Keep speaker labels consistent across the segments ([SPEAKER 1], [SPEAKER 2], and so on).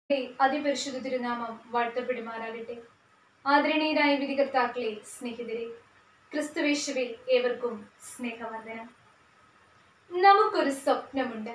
[SPEAKER 1] അതിപരിശുദ്ധ തിരുനാമം വാഴ്ത്തപ്പെടുമാറാകട്ടെ ആദരണീയരായ വിധികർത്താക്കളെ സ്നേഹിതരെ ക്രിസ്തുവേശുവിൽ ഏവർക്കും സ്നേഹവന്ദനം നമുക്കൊരു സ്വപ്നമുണ്ട്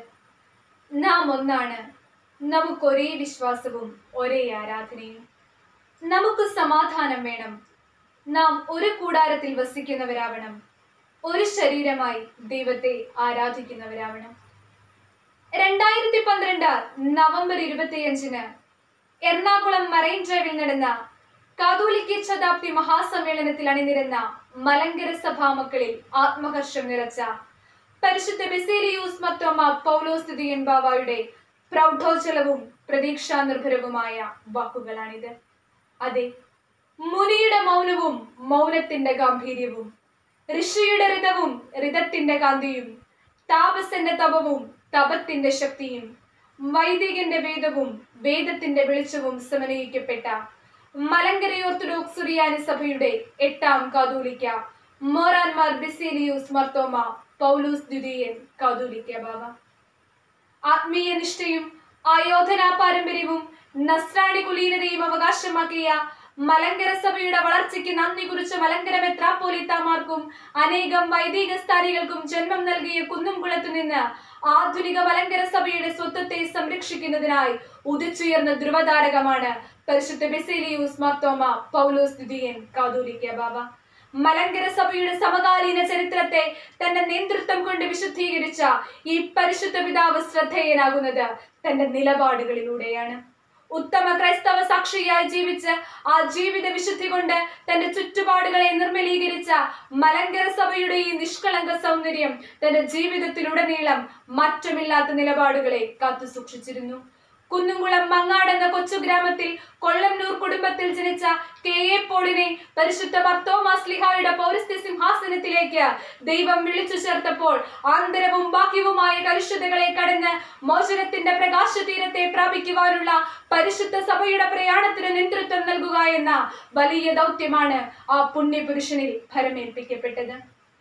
[SPEAKER 1] നാം ഒന്നാണ് നമുക്കൊരേ വിശ്വാസവും ഒരേ ആരാധനയും നമുക്ക് സമാധാനം വേണം നാം ഒരു കൂടാരത്തിൽ വസിക്കുന്നവരാവണം ഒരു ശരീരമായി ദൈവത്തെ ആരാധിക്കുന്നവരാവണം രണ്ടായിരത്തി പന്ത്രണ്ട് നവംബർ ഇരുപത്തിയഞ്ചിന് എറണാകുളം മറൈൻ ഡ്രൈവിൽ നടന്ന കാതോലിക്ക ശതാബ്ദി മഹാസമ്മേളനത്തിൽ അണിനിരന്ന മലങ്കര സഭാമക്കളിൽ ആത്മഹർഷം നിറച്ച പരിശുദ്ധ ബെസേലിയൂസ് മത്തോമ പൗലോസ്തുതിയൻ ബാവായുടെ പ്രൗഢോജ്വലവും പ്രതീക്ഷാ നിർഭരവുമായ വാക്കുകളാണിത് അതെ മുനിയുടെ മൗനവും മൗനത്തിന്റെ ഗാംഭീര്യവും ഋഷിയുടെ ഋതവും ഋതത്തിന്റെ കാന്തിയും താപസന്റെ തപവും തപത്തിന്റെ ശക്തിയും വൈദികന്റെ വേദവും വേദത്തിന്റെ വെളിച്ചവും സമന്വയിക്കപ്പെട്ട മലങ്കര ഓർത്തഡോക്സ് സുറിയാനി സഭയുടെ എട്ടാം കാതോലിക്ക മോറാൻമാർ ബെസേലിയൂസ് മർത്തോമ പൗലൂസ് ദ്വിതീയൻ കാതോലിക്ക ബാബ ആത്മീയ നിഷ്ഠയും ആയോധനാ പാരമ്പര്യവും നസ്രാണി കുലീനതയും അവകാശമാക്കിയ മലങ്കര സഭയുടെ വളർച്ചയ്ക്ക് നന്ദി കുറിച്ച മലങ്കര മെത്രാപ്പോലിത്താമാർക്കും അനേകം വൈദിക സ്ഥാനികൾക്കും ജന്മം നൽകിയ കുന്നുംകുളത്തു നിന്ന് ആധുനിക മലങ്കര സഭയുടെ സ്വത്വത്തെ സംരക്ഷിക്കുന്നതിനായി ഉദിച്ചുയർന്ന ധ്രുവതാരകമാണ് പരിശുദ്ധ ബെസേലിയൂസ് മാർത്തോമ പൗലോസ് ദ്വിതീയൻ കാതോലിക്ക ബാബ മലങ്കര സഭയുടെ സമകാലീന ചരിത്രത്തെ തന്റെ നേതൃത്വം കൊണ്ട് വിശുദ്ധീകരിച്ച ഈ പരിശുദ്ധ പിതാവ് ശ്രദ്ധേയനാകുന്നത് തന്റെ നിലപാടുകളിലൂടെയാണ് ഉത്തമ ക്രൈസ്തവ സാക്ഷിയായി ജീവിച്ച് ആ ജീവിത വിശുദ്ധി കൊണ്ട് തന്റെ ചുറ്റുപാടുകളെ നിർമ്മലീകരിച്ച മലങ്കര സഭയുടെ ഈ നിഷ്കളങ്ക സൗന്ദര്യം തന്റെ ജീവിതത്തിലുടനീളം മാറ്റമില്ലാത്ത നിലപാടുകളെ കാത്തു സൂക്ഷിച്ചിരുന്നു കുന്നുംകുളം മങ്ങാട് എന്ന കൊച്ചു ഗ്രാമത്തിൽ കൊള്ളന്നൂർ കുടുംബത്തിൽ ജനിച്ച കെ എ പോളിനെ പരിശുദ്ധ ബർത്തോമാസ്ലിഹായുടെ പൗരസ്ത്യ സിംഹാസനത്തിലേക്ക് ദൈവം വിളിച്ചു ചേർത്തപ്പോൾ ആന്തരവും ബാഹ്യവുമായ കലുഷിതകളെ കടന്ന് മോചനത്തിന്റെ പ്രകാശ തീരത്തെ പ്രാപിക്കുവാനുള്ള പരിശുദ്ധ സഭയുടെ പ്രയാണത്തിന് നേതൃത്വം നൽകുക എന്ന വലിയ ദൗത്യമാണ് ആ പുണ്യപുരുഷനിൽ ഫലമേൽപ്പിക്കപ്പെട്ടത്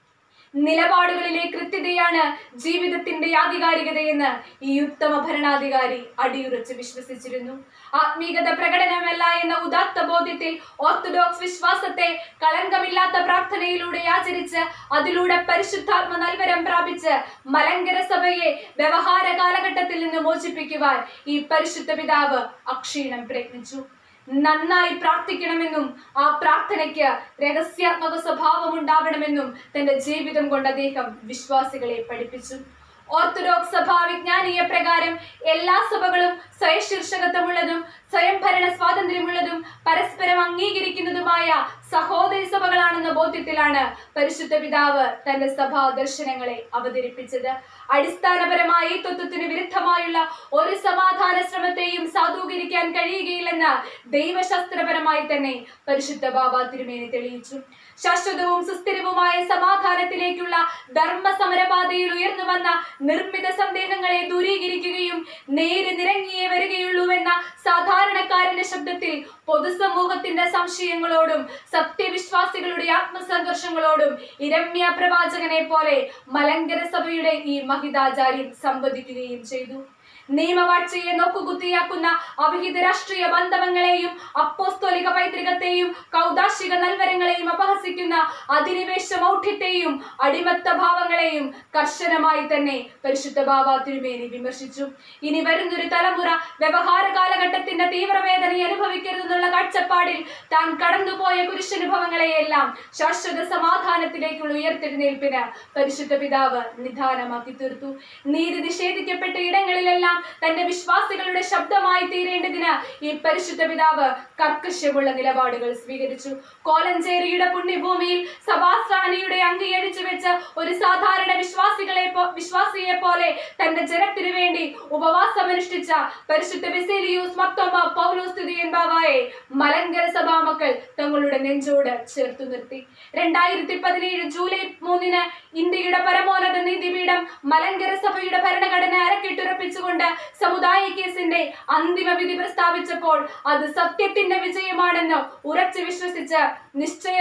[SPEAKER 1] നിലപാടുകളിലെ കൃത്യതയാണ് ജീവിതത്തിന്റെ ആധികാരികതയെന്ന് ഈ ഉത്തമ ഭരണാധികാരി അടിയുറച്ച് വിശ്വസിച്ചിരുന്നു ആത്മീകത പ്രകടനമല്ല എന്ന ഉദാത്ത ബോധ്യത്തിൽ ഓർത്തഡോക്സ് വിശ്വാസത്തെ കളങ്കമില്ലാത്ത പ്രാർത്ഥനയിലൂടെ ആചരിച്ച് അതിലൂടെ പരിശുദ്ധാത്മ നൽവരം പ്രാപിച്ച് മലങ്കര സഭയെ വ്യവഹാര കാലഘട്ടത്തിൽ നിന്ന് മോചിപ്പിക്കുവാൻ ഈ പരിശുദ്ധ പിതാവ് അക്ഷീണം പ്രയത്നിച്ചു നന്നായി പ്രാർത്ഥിക്കണമെന്നും ആ പ്രാർത്ഥനയ്ക്ക് രഹസ്യാത്മക സ്വഭാവം ഉണ്ടാവണമെന്നും തന്റെ ജീവിതം കൊണ്ട് അദ്ദേഹം വിശ്വാസികളെ പഠിപ്പിച്ചു ഓർത്തഡോക്സ് സഭാ വിജ്ഞാനീയ പ്രകാരം എല്ലാ സഭകളും സ്വയശീർഷകത്വമുള്ളതും സ്വയംഭരണ സ്വാതന്ത്ര്യമുള്ളതും പരസ്പരം അംഗീകരിക്കുന്നതുമായ സഹോദരി സഭകളാണെന്ന ബോധ്യത്തിലാണ് പരിശുദ്ധ പിതാവ് തന്റെ സഭാ ദർശനങ്ങളെ അവതരിപ്പിച്ചത് അടിസ്ഥാനപരമായ ഈ തത്വത്തിന് വിരുദ്ധമായുള്ള ഒരു സമാധാന ശ്രമത്തെയും സാധൂകരിക്കാൻ കഴിയുകയില്ലെന്ന് ദൈവശാസ്ത്രപരമായി തന്നെ പരിശുദ്ധ ബാബ തിരുമേനി തെളിയിച്ചു ശാശ്വതവും സുസ്ഥിരവുമായ സമാധാനത്തിലേക്കുള്ള ധർമ്മ സമരപാതയിൽ ഉയർന്നു വന്ന നിർമ്മിത സന്ദേഹങ്ങളെ ദൂരീകരിക്കുകയും നേര് നിരങ്ങിയേ വരികയുള്ളൂവെന്ന സാധാരണക്കാരന്റെ ശബ്ദത്തിൽ പൊതുസമൂഹത്തിന്റെ സംശയങ്ങളോടും സത്യവിശ്വാസികളുടെ ആത്മസംഘർഷങ്ങളോടും ഇരമ്യ പ്രവാചകനെ പോലെ മലങ്കര സഭയുടെ ഈ മഹിതാചാര്യൻ സംവദിക്കുകയും ചെയ്തു നിയമവാഴ്ചയെ നോക്കുകുത്തിയാക്കുന്ന അവിഹിത രാഷ്ട്രീയ ബന്ധവങ്ങളെയും അപ്പോസ്തോലിക പൈതൃകത്തെയും കൗദാശിക നൽവരങ്ങളെയും അപഹസിക്കുന്ന അധിനിവേശ മൗഢ്യത്തെയും അടിമത്ത ഭാവങ്ങളെയും കർശനമായി തന്നെ പരിശുദ്ധ ബാബ തിരുമേനി വിമർശിച്ചു ഇനി വരുന്നൊരു തലമുറ വ്യവഹാര കാലഘട്ടത്തിന്റെ തീവ്രവേദന അനുഭവിക്കരുതെന്നുള്ള കാഴ്ചപ്പാടിൽ താൻ കടന്നുപോയ കുരിശനുഭവങ്ങളെയെല്ലാം ശാശ്വത സമാധാനത്തിലേക്കുള്ള ഉയർത്തെഴുന്നേൽപ്പിന് പരിശുദ്ധ പിതാവ് നിദാനമാക്കി തീർത്തു നീതി നിഷേധിക്കപ്പെട്ട ഇടങ്ങളിലെല്ലാം തന്റെ വിശ്വാസികളുടെ ശബ്ദമായി തീരേണ്ടതിന് ഈ പരിശുദ്ധ പിതാവ് കർക്കശമുള്ള നിലപാടുകൾ സ്വീകരിച്ചു കോലഞ്ചേരിയുടെ പുണ്യഭൂമിയിൽ സഭാസ്ഥാനിയുടെ അങ്കിയടിച്ചു വെച്ച് ഒരു സാധാരണ വിശ്വാസികളെ പോ- വിശ്വാസിയെ പോലെ തന്റെ ജനത്തിനു വേണ്ടി ഉപവാസമനുഷ്ഠിച്ച പരിശുദ്ധ ബെസേലിയൂസ് മത്തോമ പൗലോസ്തുതിയൻ ബാവായെ മലങ്കര സഭാമക്കൾ തങ്ങളുടെ നെഞ്ചോട് ചേർത്തു നിർത്തി രണ്ടായിരത്തി പതിനേഴ് ജൂലൈ മൂന്നിന് ഇന്ത്യയുടെ പരമോന്നത നീതിപീഠം മലങ്കര സഭയുടെ ഭരണഘടന അരക്കിട്ടുറപ്പിച്ചുകൊണ്ട് സമുദായ കേസിന്റെ അന്തിമ വിധി പ്രസ്താവിച്ചപ്പോൾ അത് സത്യത്തിന്റെ വിജയമാണെന്ന് ഉറച്ചു വിശ്വസിച്ച് നിശ്ചയദാർഢ്യത്തിൽ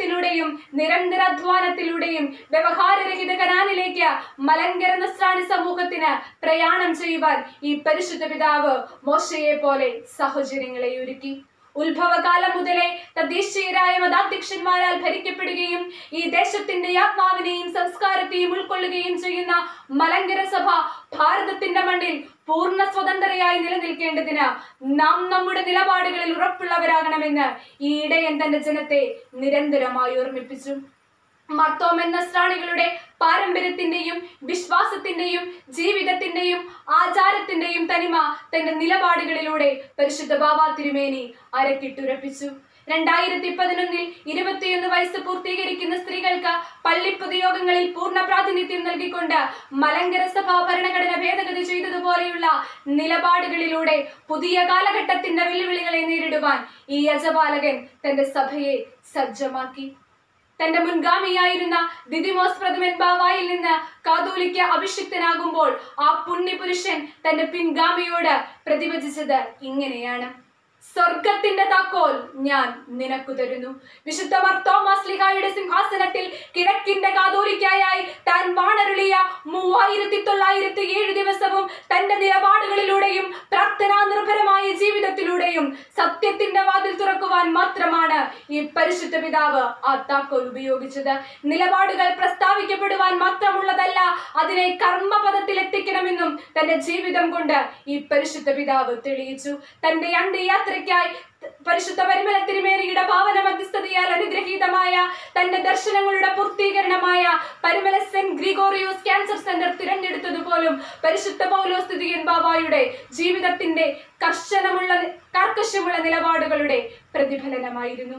[SPEAKER 1] ത്യാഗത്തിലൂടെയും നിരന്തര അധ്വാനത്തിലൂടെയും വ്യവഹാരരഹിത കനാലിലേക്ക് മലങ്കര നസ്രാണി സമൂഹത്തിന് പ്രയാണം ചെയ്യുവാൻ ഈ പരിശുദ്ധ പിതാവ് മോശയെ പോലെ സാഹചര്യങ്ങളെ ഒരുക്കി ഉത്ഭവകാലം മുതലേ തദ്ദേശീയരായ മതാധ്യക്ഷന്മാരാൽ ഭരിക്കപ്പെടുകയും ഈ ദേശത്തിന്റെ ആത്മാവിനെയും സംസ്കാരത്തെയും ഉൾക്കൊള്ളുകയും ചെയ്യുന്ന മലങ്കര സഭ ഭാരതത്തിന്റെ മണ്ണിൽ പൂർണ്ണ സ്വതന്ത്രയായി നിലനിൽക്കേണ്ടതിന് നാം നമ്മുടെ നിലപാടുകളിൽ ഉറപ്പുള്ളവരാകണമെന്ന് ഈ ഇടയൻ തന്റെ ജനത്തെ നിരന്തരമായി ഓർമ്മിപ്പിച്ചു മർത്തോമൻ നസ്രാണികളുടെ പാരമ്പര്യത്തിന്റെയും വിശ്വാസത്തിന്റെയും ജീവിതത്തിന്റെയും ആചാരത്തിന്റെയും തനിമ തന്റെ നിലപാടുകളിലൂടെ പരിശുദ്ധ ബാബ തിരുമേനി അരക്കിട്ടുറപ്പിച്ചു രണ്ടായിരത്തി പതിനൊന്നിൽ ഇരുപത്തിയൊന്ന് വയസ്സ് പൂർത്തീകരിക്കുന്ന സ്ത്രീകൾക്ക് പള്ളിപ്പൊതുയോഗങ്ങളിൽ പൂർണ്ണ പ്രാതിനിധ്യം നൽകിക്കൊണ്ട് മലങ്കര സഭാ ഭരണഘടന ഭേദഗതി ചെയ്തതുപോലെയുള്ള നിലപാടുകളിലൂടെ പുതിയ കാലഘട്ടത്തിന്റെ വെല്ലുവിളികളെ നേരിടുവാൻ ഈ യജപാലകൻ തന്റെ സഭയെ സജ്ജമാക്കി തന്റെ മുൻഗാമിയായിരുന്ന ദിദിമോസ് പ്രഥമൻ ബാവായിൽ നിന്ന് കാതോലിക്ക അഭിഷിക്തനാകുമ്പോൾ ആ പുണ്യപുരുഷൻ തന്റെ പിൻഗാമിയോട് പ്രതിവചിച്ചത് ഇങ്ങനെയാണ് സ്വർഗത്തിന്റെ താക്കോൽ ഞാൻ നിനക്കു തരുന്നു വിശുദ്ധ മർത്തോമാസ് ലിഹായുടെ സിംഹാസനത്തിൽ കിഴക്കിന്റെ കാതോലിക്കായി താൻ വാണരുളിയ മൂവായിരത്തി തൊള്ളായിരത്തി ഏഴ് ദിവസവും തന്റെ നിലപാടുകളിലൂടെയും പ്രാർത്ഥനാ നിർഭരമായ ജീവിതത്തിലൂടെയും സത്യത്തിന്റെ വാതിൽ തുറക്കുവാൻ മാത്രമാണ് ഈ പരിശുദ്ധ പിതാവ് ആ താക്കോൽ ഉപയോഗിച്ചത് നിലപാടുകൾ പ്രസ്താവിക്കപ്പെടുവാൻ മാത്രമുള്ളതല്ല അതിനെ കർമ്മപദത്തിൽ എത്തിക്കണമെന്നും തന്റെ ജീവിതം കൊണ്ട് ഈ പരിശുദ്ധ പിതാവ് തെളിയിച്ചു തന്റെ അന്ത്യയാത്രയ്ക്കായി പരിശുദ്ധ പരിമല തിരുമേനിയുടെ പാവന മധ്യസ്ഥതയാൽ അനുഗ്രഹീതമായ തന്റെ ദർശനങ്ങളുടെ പൂർത്തീകരണമായ Parumala Saint Gregorios cancer centre തിരഞ്ഞെടുത്തതുപോലും പരിശുദ്ധ പൗലോസ്ഥിതിയൻ ബാബായുടെ ജീവിതത്തിന്റെ കർശനമുള്ള കർക്കശമുള്ള നിലപാടുകളുടെ പ്രതിഫലനമായിരുന്നു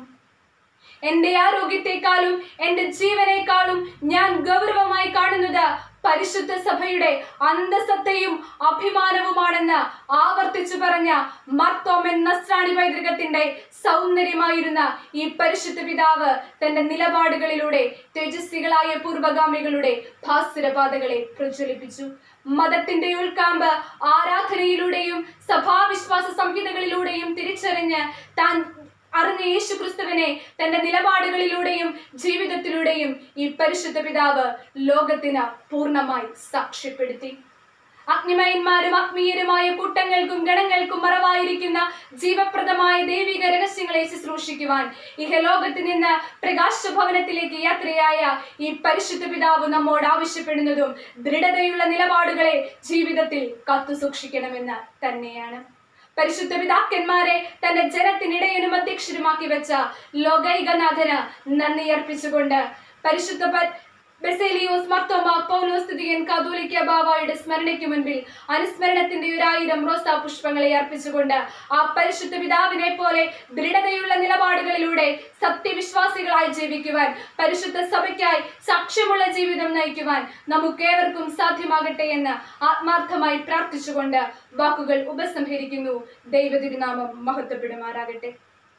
[SPEAKER 1] എന്റെ ആരോഗ്യത്തെക്കാളും എന്റെ ജീവനേക്കാളും ഞാൻ ഗൗരവമായി കാണുന്നത് പരിശുദ്ധ സഭയുടെ അന്തസത്തയും അഭിമാനവുമാണെന്ന് ആവർത്തിച്ചു പറഞ്ഞ മർത്തോമൻ നസ്രാണി പൈതൃകത്തിന്റെ സൗന്ദര്യമായിരുന്ന ഈ പരിശുദ്ധ പിതാവ് തന്റെ നിലപാടുകളിലൂടെ തേജസ്വികളായ പൂർവഗാമികളുടെ ഭാസുരപാതകളെ പ്രജ്വലിപ്പിച്ചു മതത്തിന്റെ ഉൾക്കാമ്പ് ആരാധനയിലൂടെയും സഭാവിശ്വാസ സംഹിതകളിലൂടെയും തിരിച്ചറിഞ്ഞ് താൻ അറിഞ്ഞ യേശു ക്രിസ്തുവിനെ തന്റെ നിലപാടുകളിലൂടെയും ജീവിതത്തിലൂടെയും ഈ പരിശുദ്ധ പിതാവ് ലോകത്തിന് പൂർണ്ണമായി സാക്ഷ്യപ്പെടുത്തി അഗ്നിമയന്മാരും ആത്മീയരുമായ കൂട്ടങ്ങൾക്കും ഗണങ്ങൾക്കും മറവായിരിക്കുന്ന ജീവപ്രദമായ ദൈവിക രഹസ്യങ്ങളെ ശുശ്രൂഷിക്കുവാൻ ഇഹലോകത്ത് നിന്ന് പ്രകാശഭവനത്തിലേക്ക് യാത്രയായ ഈ പരിശുദ്ധ പിതാവ് നമ്മോട് ആവശ്യപ്പെടുന്നതും ദൃഢതയുള്ള നിലപാടുകളെ ജീവിതത്തിൽ കാത്തു സൂക്ഷിക്കണമെന്ന് തന്നെയാണ് പരിശുദ്ധ പിതാക്കന്മാരെ തന്റെ ജനത്തിനിടയനും അധ്യക്ഷരുമാക്കി വെച്ച ലോകൈകനാഥന് നന്ദി അർപ്പിച്ചുകൊണ്ട് പരിശുദ്ധ പ- ബെസേലിയോസ് മർത്തോമ പൗലോസ്തുതിയൻ കാതോലിക്ക ബാവായുടെ സ്മരണയ്ക്ക് മുൻപിൽ അനുസ്മരണത്തിന്റെ ഒരായിരം റോസാ പുഷ്പങ്ങളെ അർപ്പിച്ചുകൊണ്ട് ആ പരിശുദ്ധ പിതാവിനെ പോലെ ദൃഢതയുള്ള നിലപാടുകളിലൂടെ സത്യവിശ്വാസികളായി ജീവിക്കുവാൻ പരിശുദ്ധ സഭയ്ക്കായി സാക്ഷ്യമുള്ള ജീവിതം നയിക്കുവാൻ നമുക്കേവർക്കും സാധ്യമാകട്ടെ എന്ന് ആത്മാർത്ഥമായി പ്രാർത്ഥിച്ചുകൊണ്ട് വാക്കുകൾ ഉപസംഹരിക്കുന്നു ദൈവതിരുനാമം മഹത്വപ്പെടുമാറാകട്ടെ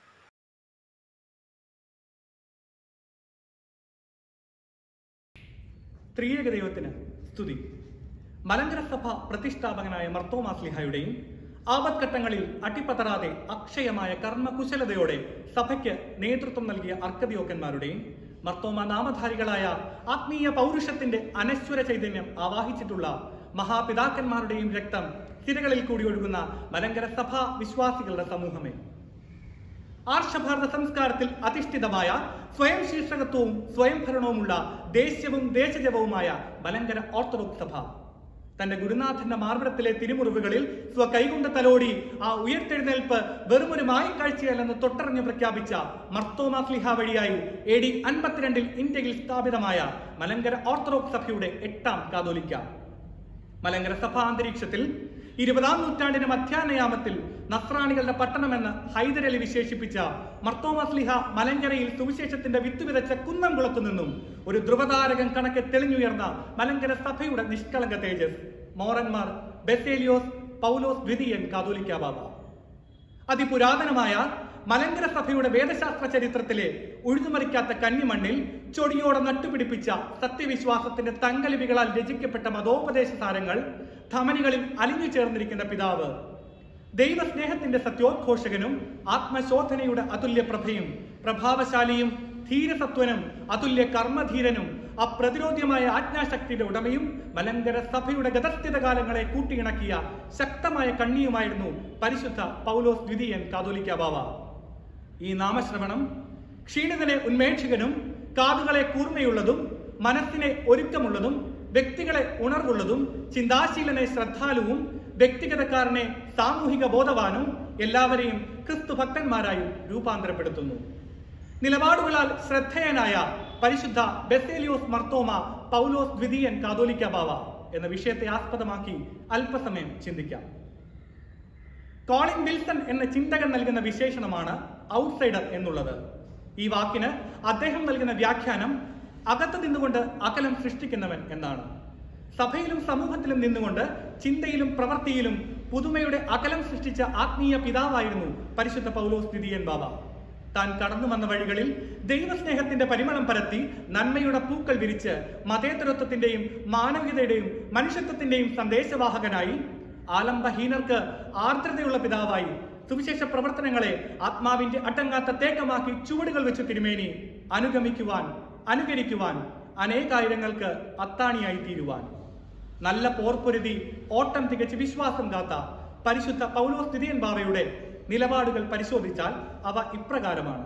[SPEAKER 2] ത്രിയേക ദൈവത്തിന് സ്തുതി മലങ്കര സഭ പ്രതിഷ്ഠാപകനായ മർത്തോമാസ്ലിഹായുടെയും ആപത്ഘട്ടങ്ങളിൽ അട്ടിപ്പതറാതെ അക്ഷയമായ കർമ്മകുശലതയോടെ സഭയ്ക്ക് നേതൃത്വം നൽകിയ അർക്കദിയോക്കന്മാരുടെയും മർത്തോമ നാമധാരികളായ ആത്മീയ പൗരുഷത്തിന്റെ അനശ്വര ചൈതന്യം ആവാഹിച്ചിട്ടുള്ള മഹാപിതാക്കന്മാരുടെയും രക്തം സിരകളിൽ കൂടി ഒഴുകുന്ന മലങ്കര സഭാ വിശ്വാസികളുടെ സമൂഹമേ ആർഷഭാരത സംസ്കാരത്തിൽ അധിഷ്ഠിതമായ സ്വയം ശീർഷകത്വവും സ്വയം ഭരണവുമുള്ള ദേശീയവും ദേശജപവുമായ മലങ്കര ഓർത്തഡോക്സ് സഭ തന്റെ ഗുരുനാഥന്റെ മാർവിടത്തിലെ തിരുമുറിവുകളിൽ സ്വ കൈകൊണ്ട് തലോടി ആ ഉയർത്തെഴുന്നേൽപ്പ് വെറുമൊരു മായക്കാഴ്ചയല്ലെന്ന് തൊട്ടറിഞ്ഞ് പ്രഖ്യാപിച്ച മർത്തോമാസ്ലിഹ വഴിയായി എ ഡി അൻപത്തിരണ്ടിൽ ഇന്ത്യയിൽ സ്ഥാപിതമായ മലങ്കര ഓർത്തഡോക്സ് സഭയുടെ എട്ടാം കാതോലിക്ക മലങ്കര സഭാ അന്തരീക്ഷത്തിൽ ഇരുപതാം നൂറ്റാണ്ടിന്റെ മധ്യാഹ്നയാമത്തിൽ നസ്രാണികളുടെ പട്ടണമെന്ന് ഹൈദരലി വിശേഷിപ്പിച്ച മർത്തോമസ്ലിഹ മലങ്കരയിൽ സുവിശേഷത്തിന്റെ വിത്ത് വിതച്ച കുന്നംകുളത്തു നിന്നും ഒരു ധ്രുവതാരകം കണക്കെ തെളിഞ്ഞുയർന്ന മലങ്കര സഭയുടെ നിഷ്കളങ്ക തേജസ് മോറന്മാർ ബെസേലിയോസ് പൗലോസ് ദ്വിതീയൻ കാതോലിക്ക ബാബ അതിപുരാതനമായ മലങ്കര സഭയുടെ വേദശാസ്ത്ര ചരിത്രത്തിലെ ഉഴുതുമറിക്കാത്ത കന്നിമണ്ണിൽ ചൊടിയോടെ നട്ടുപിടിപ്പിച്ച സത്യവിശ്വാസത്തിന്റെ തങ്കലിപികളാൽ രചിക്കപ്പെട്ട മതോപദേശ സാരങ്ങൾ ധമനികളിൽ അലിഞ്ഞു ചേർന്നിരിക്കുന്ന പിതാവ് ദൈവസ്നേഹത്തിന്റെ സത്യോദ്ഘോഷകനും ആത്മശോധനയുടെ അതുല്യ പ്രഭയും പ്രഭാവശാലിയും ധീരസത്വനും അതുല്യ കർമ്മധീരനും അപ്രതിരോധ്യമായ ആജ്ഞാശക്തിയുടെ ഉടമയും മലങ്കര സഭയുടെ ഗതസ്ഥിത കാലങ്ങളെ കൂട്ടിയിണക്കിയ ശക്തമായ കണ്ണിയുമായിരുന്നു പരിശുദ്ധ പൗലോസ് ദ്വിതീയൻ കാതോലിക്ക ബാവ ഈ നാമശ്രവണം ക്ഷീണിതനെ ഉന്മേഷികനും കാതുകളെ കൂർമ്മയുള്ളതും മനസ്സിനെ ഒരുക്കമുള്ളതും വ്യക്തികളെ ഉണർവുള്ളതും ചിന്താശീലനെ ശ്രദ്ധാലുവും വ്യക്തിഗതക്കാരനെ സാമൂഹിക ബോധവാനും എല്ലാവരെയും ക്രിസ്തു ഭക്തന്മാരായും രൂപാന്തരപ്പെടുത്തുന്നു നിലപാടുകളാൽ ശ്രദ്ധേയനായ പരിശുദ്ധ ബെസേലിയോസ് മർത്തോമ പൗലോസ് ദ്വിതീയൻ കാതോലിക്ക ബാവ എന്ന വിഷയത്തെ ആസ്പദമാക്കി അല്പസമയം ചിന്തിക്കാം കോളിൻ വിൽസൺ എന്ന ചിന്തകൻ നൽകുന്ന വിശേഷണമാണ് ഔട്ട്സൈഡർ എന്നുള്ളത് ഈ വാക്കിന് അദ്ദേഹം നൽകുന്ന വ്യാഖ്യാനം അകത്ത് നിന്നുകൊണ്ട് അകലം സൃഷ്ടിക്കുന്നവൻ എന്നാണ് സഭയിലും സമൂഹത്തിലും നിന്നുകൊണ്ട് ചിന്തയിലും പ്രവൃത്തിയിലും പുതുമയുടെ അകലം സൃഷ്ടിച്ച ആത്മീയ പിതാവായിരുന്നു പരിശുദ്ധ പൗലോസ് ദ്വിതീയൻ ബാബ താൻ കടന്നു വന്ന വഴികളിൽ ദൈവസ്നേഹത്തിന്റെ പരിമളം പരത്തി നന്മയുടെ പൂക്കൾ വിരിച്ച് മതേതരത്വത്തിന്റെയും മാനവികതയുടെയും മനുഷ്യത്വത്തിന്റെയും സന്ദേശവാഹകനായി ആലംബഹീനർക്ക് ആർദ്രതയുള്ള പിതാവായി സുവിശേഷ പ്രവർത്തനങ്ങളെ ആത്മാവിന്റെ അടങ്ങാത്ത തേക്കമാക്കി ചുവടുകൾ വെച്ച് തിരുമേനി അനുഗമിക്കുവാൻ അനുകരിക്കുവാൻ അനേകായിരങ്ങൾക്ക് അത്താണിയായി തീരുവാൻ നല്ല പോർപ്പൊരുതി ഓട്ടം തികച്ച് വിശ്വാസം കാത്ത പരിശുദ്ധ പൗലോസ് തിരിയൻ ബാവയുടെ നിലപാടുകൾ പരിശോധിച്ചാൽ അവ ഇപ്രകാരമാണ്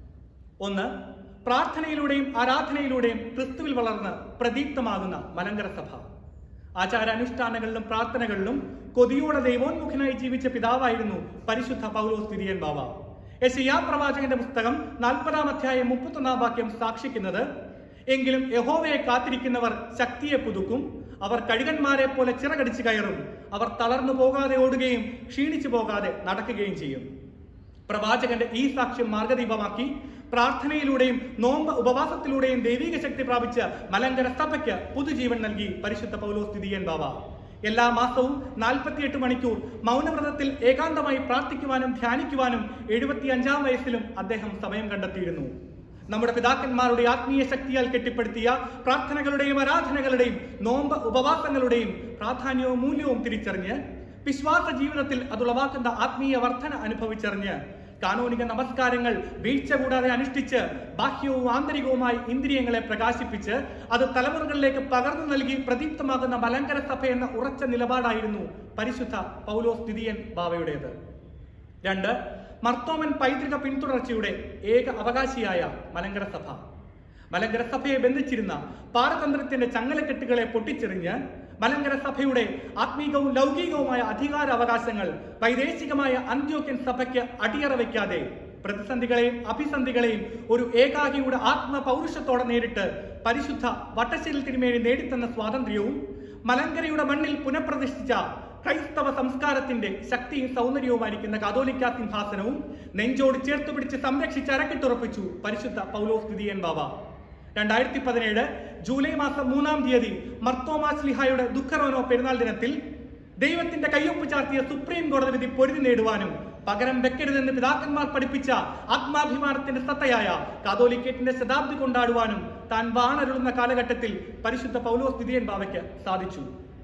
[SPEAKER 2] ഒന്ന് പ്രാർത്ഥനയിലൂടെയും ആരാധനയിലൂടെയും ക്രിസ്തുവിൽ വളർന്ന് പ്രദീപ്തമാകുന്ന മലങ്കര സഭ ആചാരാനുഷ്ഠാനങ്ങളിലും പ്രാർത്ഥനകളിലും കൊതിയോടെ ദൈവോന്മുഖനായി ജീവിച്ച പിതാവായിരുന്നു പരിശുദ്ധ പൗലോസ് തിരിയൻ ബാവ യശയാ പ്രവാചകന്റെ പുസ്തകം നാൽപ്പതാം അധ്യായം മുപ്പത്തൊന്നാം വാക്യം സാക്ഷിക്കുന്നത് എങ്കിലും യഹോവയെ കാത്തിരിക്കുന്നവർ ശക്തിയെ പുതുക്കും അവർ കഴുകന്മാരെ പോലെ ചിറകടിച്ചു കയറും അവർ തളർന്നു പോകാതെ ഓടുകയും ക്ഷീണിച്ചു പോകാതെ നടക്കുകയും ചെയ്യും പ്രവാചകന്റെ ഈ സാക്ഷ്യം മാർഗദീപമാക്കി പ്രാർത്ഥനയിലൂടെയും നോമ്പ് ഉപവാസത്തിലൂടെയും ദൈവിക ശക്തി പ്രാപിച്ച മലങ്കര സഭയ്ക്ക് പുതുജീവൻ നൽകി പരിശുദ്ധ പൗലോസ് തിരിയൻ ബാവ എല്ലാ മാസവും നാൽപ്പത്തിയെട്ട് മണിക്കൂർ മൗനവ്രതത്തിൽ ഏകാന്തമായി പ്രാർത്ഥിക്കുവാനും ധ്യാനിക്കുവാനും എഴുപത്തി അഞ്ചാം വയസ്സിലും അദ്ദേഹം സമയം കണ്ടെത്തിയിരുന്നു നമ്മുടെ പിതാക്കന്മാരുടെ ആത്മീയ ശക്തിയാൽ കെട്ടിപ്പടുത്തിയ പ്രാർത്ഥനകളുടെയും ആരാധനകളുടെയും നോമ്പ് ഉപവാസങ്ങളുടെയും പ്രാധാന്യവും മൂല്യവും തിരിച്ചറിഞ്ഞ് വിശ്വാസ ജീവിതത്തിൽ അതുളവാക്കുന്ന ആത്മീയ വർധന അനുഭവിച്ചറിഞ്ഞ് കാനോനിക നമസ്കാരങ്ങൾ വീഴ്ച കൂടാതെ അനുഷ്ഠിച്ച് ബാഹ്യവും ആന്തരികവുമായി ഇന്ദ്രിയങ്ങളെ പ്രകാശിപ്പിച്ച് അത് തലമുറകളിലേക്ക് പകർന്നു നൽകി പ്രദീപ്തമാകുന്ന മലങ്കര സഭ എന്ന ഉറച്ച നിലപാടായിരുന്നു പരിശുദ്ധ പൗലോസ് ദിദിയൻ ബാവയുടേത് രണ്ട് മർത്തോമൻ പൈതൃക പിന്തുടർച്ചയുടെ ഏക അവകാശിയായ മലങ്കര സഭ മലങ്കര സഭയെ ബന്ധിച്ചിരുന്ന പാരതന്ത്രത്തിന്റെ ചങ്ങലക്കെട്ടുകളെ പൊട്ടിച്ചെറിഞ്ഞ് മലങ്കര സഭയുടെ ആത്മീകവും ലൗകികവുമായ അധികാര അവകാശങ്ങൾ വൈദേശികമായ അന്ത്യോക്യൻ സഭയ്ക്ക് അടിയറ വയ്ക്കാതെ പ്രതിസന്ധികളെയും അഭിസന്ധികളെയും ഒരു ഏകാകിയുടെ ആത്മപൗരുഷത്തോടെ നേരിട്ട് പരിശുദ്ധ വട്ടശ്ശേരി തിരുമേനി നേടിത്തന്ന സ്വാതന്ത്ര്യവും മലങ്കരയുടെ മണ്ണിൽ പുനഃപ്രതിഷ്ഠിച്ച ക്രൈസ്തവ സംസ്കാരത്തിന്റെ ശക്തിയും സൗന്ദര്യവുമായിരിക്കുന്ന കാതോലിക്ക സിംഹാസനവും നെഞ്ചോട് ചേർത്ത് പിടിച്ച് സംരക്ഷിച്ച് അരക്കിട്ടുറപ്പിച്ചു പരിശുദ്ധ പൗലോസ് ദിദിയൻ ബാബ രണ്ടായിരത്തി പതിനേഴ് ജൂലൈ മാസം മൂന്നാം തീയതി മർത്തോമാസ്ലിഹായുടെ ദുഃഖറോനോ പെരുന്നാൾ ദിനത്തിൽ ദൈവത്തിന്റെ കയ്യൊപ്പ് ചാർത്തിയ സുപ്രീം കോടതി വിധി പൊരുതി നേടുവാനും പകരം വെക്കരുതെന്ന് പിതാക്കന്മാർ പഠിപ്പിച്ച ആത്മാഭിമാനത്തിന്റെ സത്തയായ കാതോലിക്കേറ്റിന്റെ ശതാബ്ദി കൊണ്ടാടുവാനും താൻ വാണരുളുന്ന കാലഘട്ടത്തിൽ പരിശുദ്ധ പൗലോസ് ദിദിയൻ ബാവയ്ക്ക് സാധിച്ചു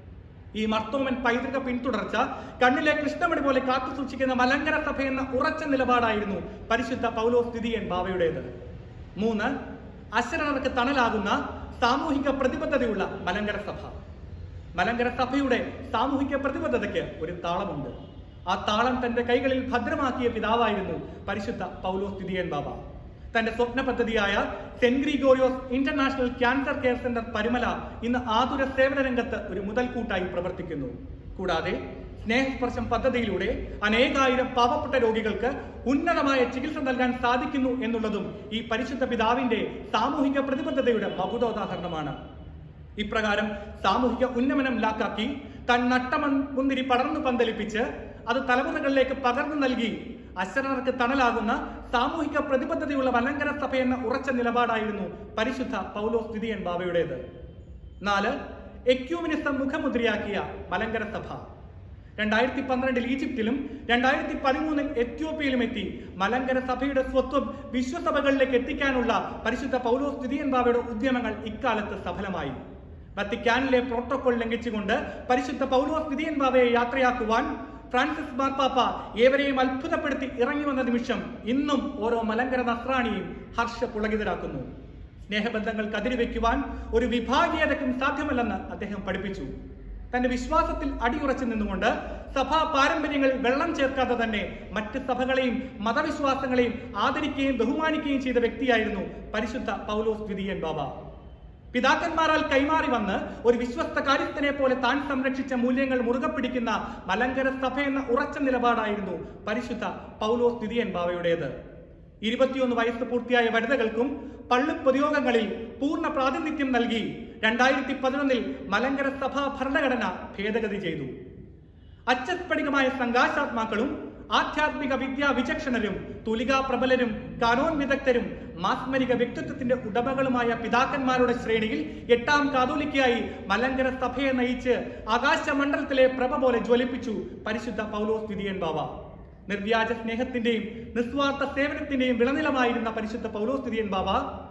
[SPEAKER 2] ഈ മർത്തോമൻ പൈതൃക പിന്തുടർച്ച കണ്ണിലെ കൃഷ്ണമണി പോലെ കാത്തു സൂക്ഷിക്കുന്ന മലങ്കര സഭ എന്ന ഉറച്ച നിലപാടായിരുന്നു പരിശുദ്ധ പൗലോസ് ദിദിയൻ ബാവയുടേത് മൂന്ന് അശരണർക്ക് തണലാകുന്ന സാമൂഹിക പ്രതിബദ്ധതയുള്ള മലങ്കര സഭ മലങ്കര സഭയുടെ സാമൂഹിക പ്രതിബദ്ധതയ്ക്ക് ഒരു താളമുണ്ട് ആ താളം തന്റെ കൈകളിൽ ഭദ്രമാക്കിയ പിതാവായിരുന്നു പരിശുദ്ധ പൗലോസ് ദിദിയൻ ബാബ തന്റെ സ്വപ്ന പദ്ധതിയായ Saint Gregorios international cancer care centre Parumala ഇന്ന് ആതുര സേവന രംഗത്ത് ഒരു മുതൽക്കൂട്ടായി പ്രവർത്തിക്കുന്നു കൂടാതെ സ്നേഹസ്പർശം പദ്ധതിയിലൂടെ അനേകായിരം പാവപ്പെട്ട രോഗികൾക്ക് ഉന്നതമായ ചികിത്സ നൽകാൻ സാധിക്കുന്നു എന്നുള്ളതും ഈ പരിശുദ്ധ പിതാവിന്റെ സാമൂഹിക പ്രതിബദ്ധതയുടെ മകുതോദാഹരണമാണ് ഇപ്രകാരം സാമൂഹിക ഉന്നമനം ലാക്കാക്കി തൻ നട്ടമുന്തിരി പടർന്നു പന്തലിപ്പിച്ച് അത് തലമുറകളിലേക്ക് പകർന്നു നൽകി അശരണർക്ക് തണലാകുന്ന സാമൂഹിക പ്രതിബദ്ധതയുള്ള മലങ്കര സഭ എന്ന ഉറച്ച നിലപാടായിരുന്നു പരിശുദ്ധ പൗലോസ് ദിദിയൻ ബാബയുടേത് നാല് എക്യൂമിനിസം മുഖമുദ്രയാക്കിയ മലങ്കര സഭ രണ്ടായിരത്തി പന്ത്രണ്ടിൽ ഈജിപ്തിലും രണ്ടായിരത്തി പതിമൂന്നിൽ എത്യോപ്യയിലും എത്തി മലങ്കര സഭയുടെ സ്വത്വം വിശ്വസഭകളിലേക്ക് എത്തിക്കാനുള്ള പരിശുദ്ധ പൗലോസ് ദിദിയൻ ബാബയുടെ ഉദ്യമങ്ങൾ ഇക്കാലത്ത് സഫലമായി വത്തിക്കാനിലെ പ്രോട്ടോകോൾ ലംഘിച്ചുകൊണ്ട് പരിശുദ്ധ പൗലോസ് ദിദിയൻ ബാബയെ യാത്രയാക്കുവാൻ ഫ്രാൻസിസ് മാർപ്പാപ്പ ഏവരെയും അത്ഭുതപ്പെടുത്തി ഇറങ്ങി വന്ന നിമിഷം ഇന്നും ഓരോ മലങ്കര നസ്രാണിയും ഹർഷപുളകിതരാക്കുന്നു സ്നേഹബന്ധങ്ങൾക്ക് അതിരുവെക്കുവാൻ ഒരു വിഭാഗീയതയ്ക്കും സാധ്യമല്ലെന്ന് അദ്ദേഹം പഠിപ്പിച്ചു തന്റെ വിശ്വാസത്തിൽ അടിയുറച്ചു നിന്നുകൊണ്ട് സഭാ പാരമ്പര്യങ്ങളിൽ വെള്ളം ചേർക്കാതെ തന്നെ മറ്റ് സഭകളെയും മതവിശ്വാസങ്ങളെയും ആദരിക്കുകയും ബഹുമാനിക്കുകയും ചെയ്ത വ്യക്തിയായിരുന്നു പരിശുദ്ധ പൗലോസ് ദ്വിതീയൻ ബാബ പിതാക്കന്മാരാൽ കൈമാറി വന്ന് ഒരു വിശ്വസ്ത കാര്യസ്ഥനെ പോലെ താൻ സംരക്ഷിച്ച മൂല്യങ്ങൾ മുറുകെ പിടിക്കുന്ന മലങ്കര സഭ എന്ന ഉറച്ച നിലപാടായിരുന്നു പരിശുദ്ധ പൗലോസ് ദ്വിതീയൻ ബാവയുടേത് ഇരുപത്തിയൊന്ന് വയസ്സ് പൂർത്തിയായ വനിതകൾക്കും പള്ളി പൊതുയോഗങ്ങളിൽ പൂർണ്ണ പ്രാതിനിധ്യം നൽകി രണ്ടായിരത്തി പതിനൊന്നിൽ മലങ്കര സഭാ ഭരണഘടന ഭേദഗതി ചെയ്തു അച്ചസ്ഫടികമായ സംഘാശാത്മാക്കളും ആധ്യാത്മിക വിദ്യാ വിചക്ഷണരും തുലികാ പ്രബലരും കാനോൻ വിദഗ്ധരും മാസ്മരിക വ്യക്തിത്വത്തിന്റെ ഉടമകളുമായ പിതാക്കന്മാരുടെ ശ്രേണിയിൽ എട്ടാം കാതോലിക്കയായി മലങ്കര സഭയെ നയിച്ച് ആകാശമണ്ഡലത്തിലെ പ്രഭ പോലെ ജ്വലിപ്പിച്ചു പരിശുദ്ധ പൗലോസ് വിധിയൻ ബാവ നിർവ്യാജ സ്നേഹത്തിന്റെയും നിസ്വാർത്ഥ സേവനത്തിന്റെയും വിളനിലമായിരുന്ന പരിശുദ്ധ പൗലോസ് വിധിയൻ ബാവ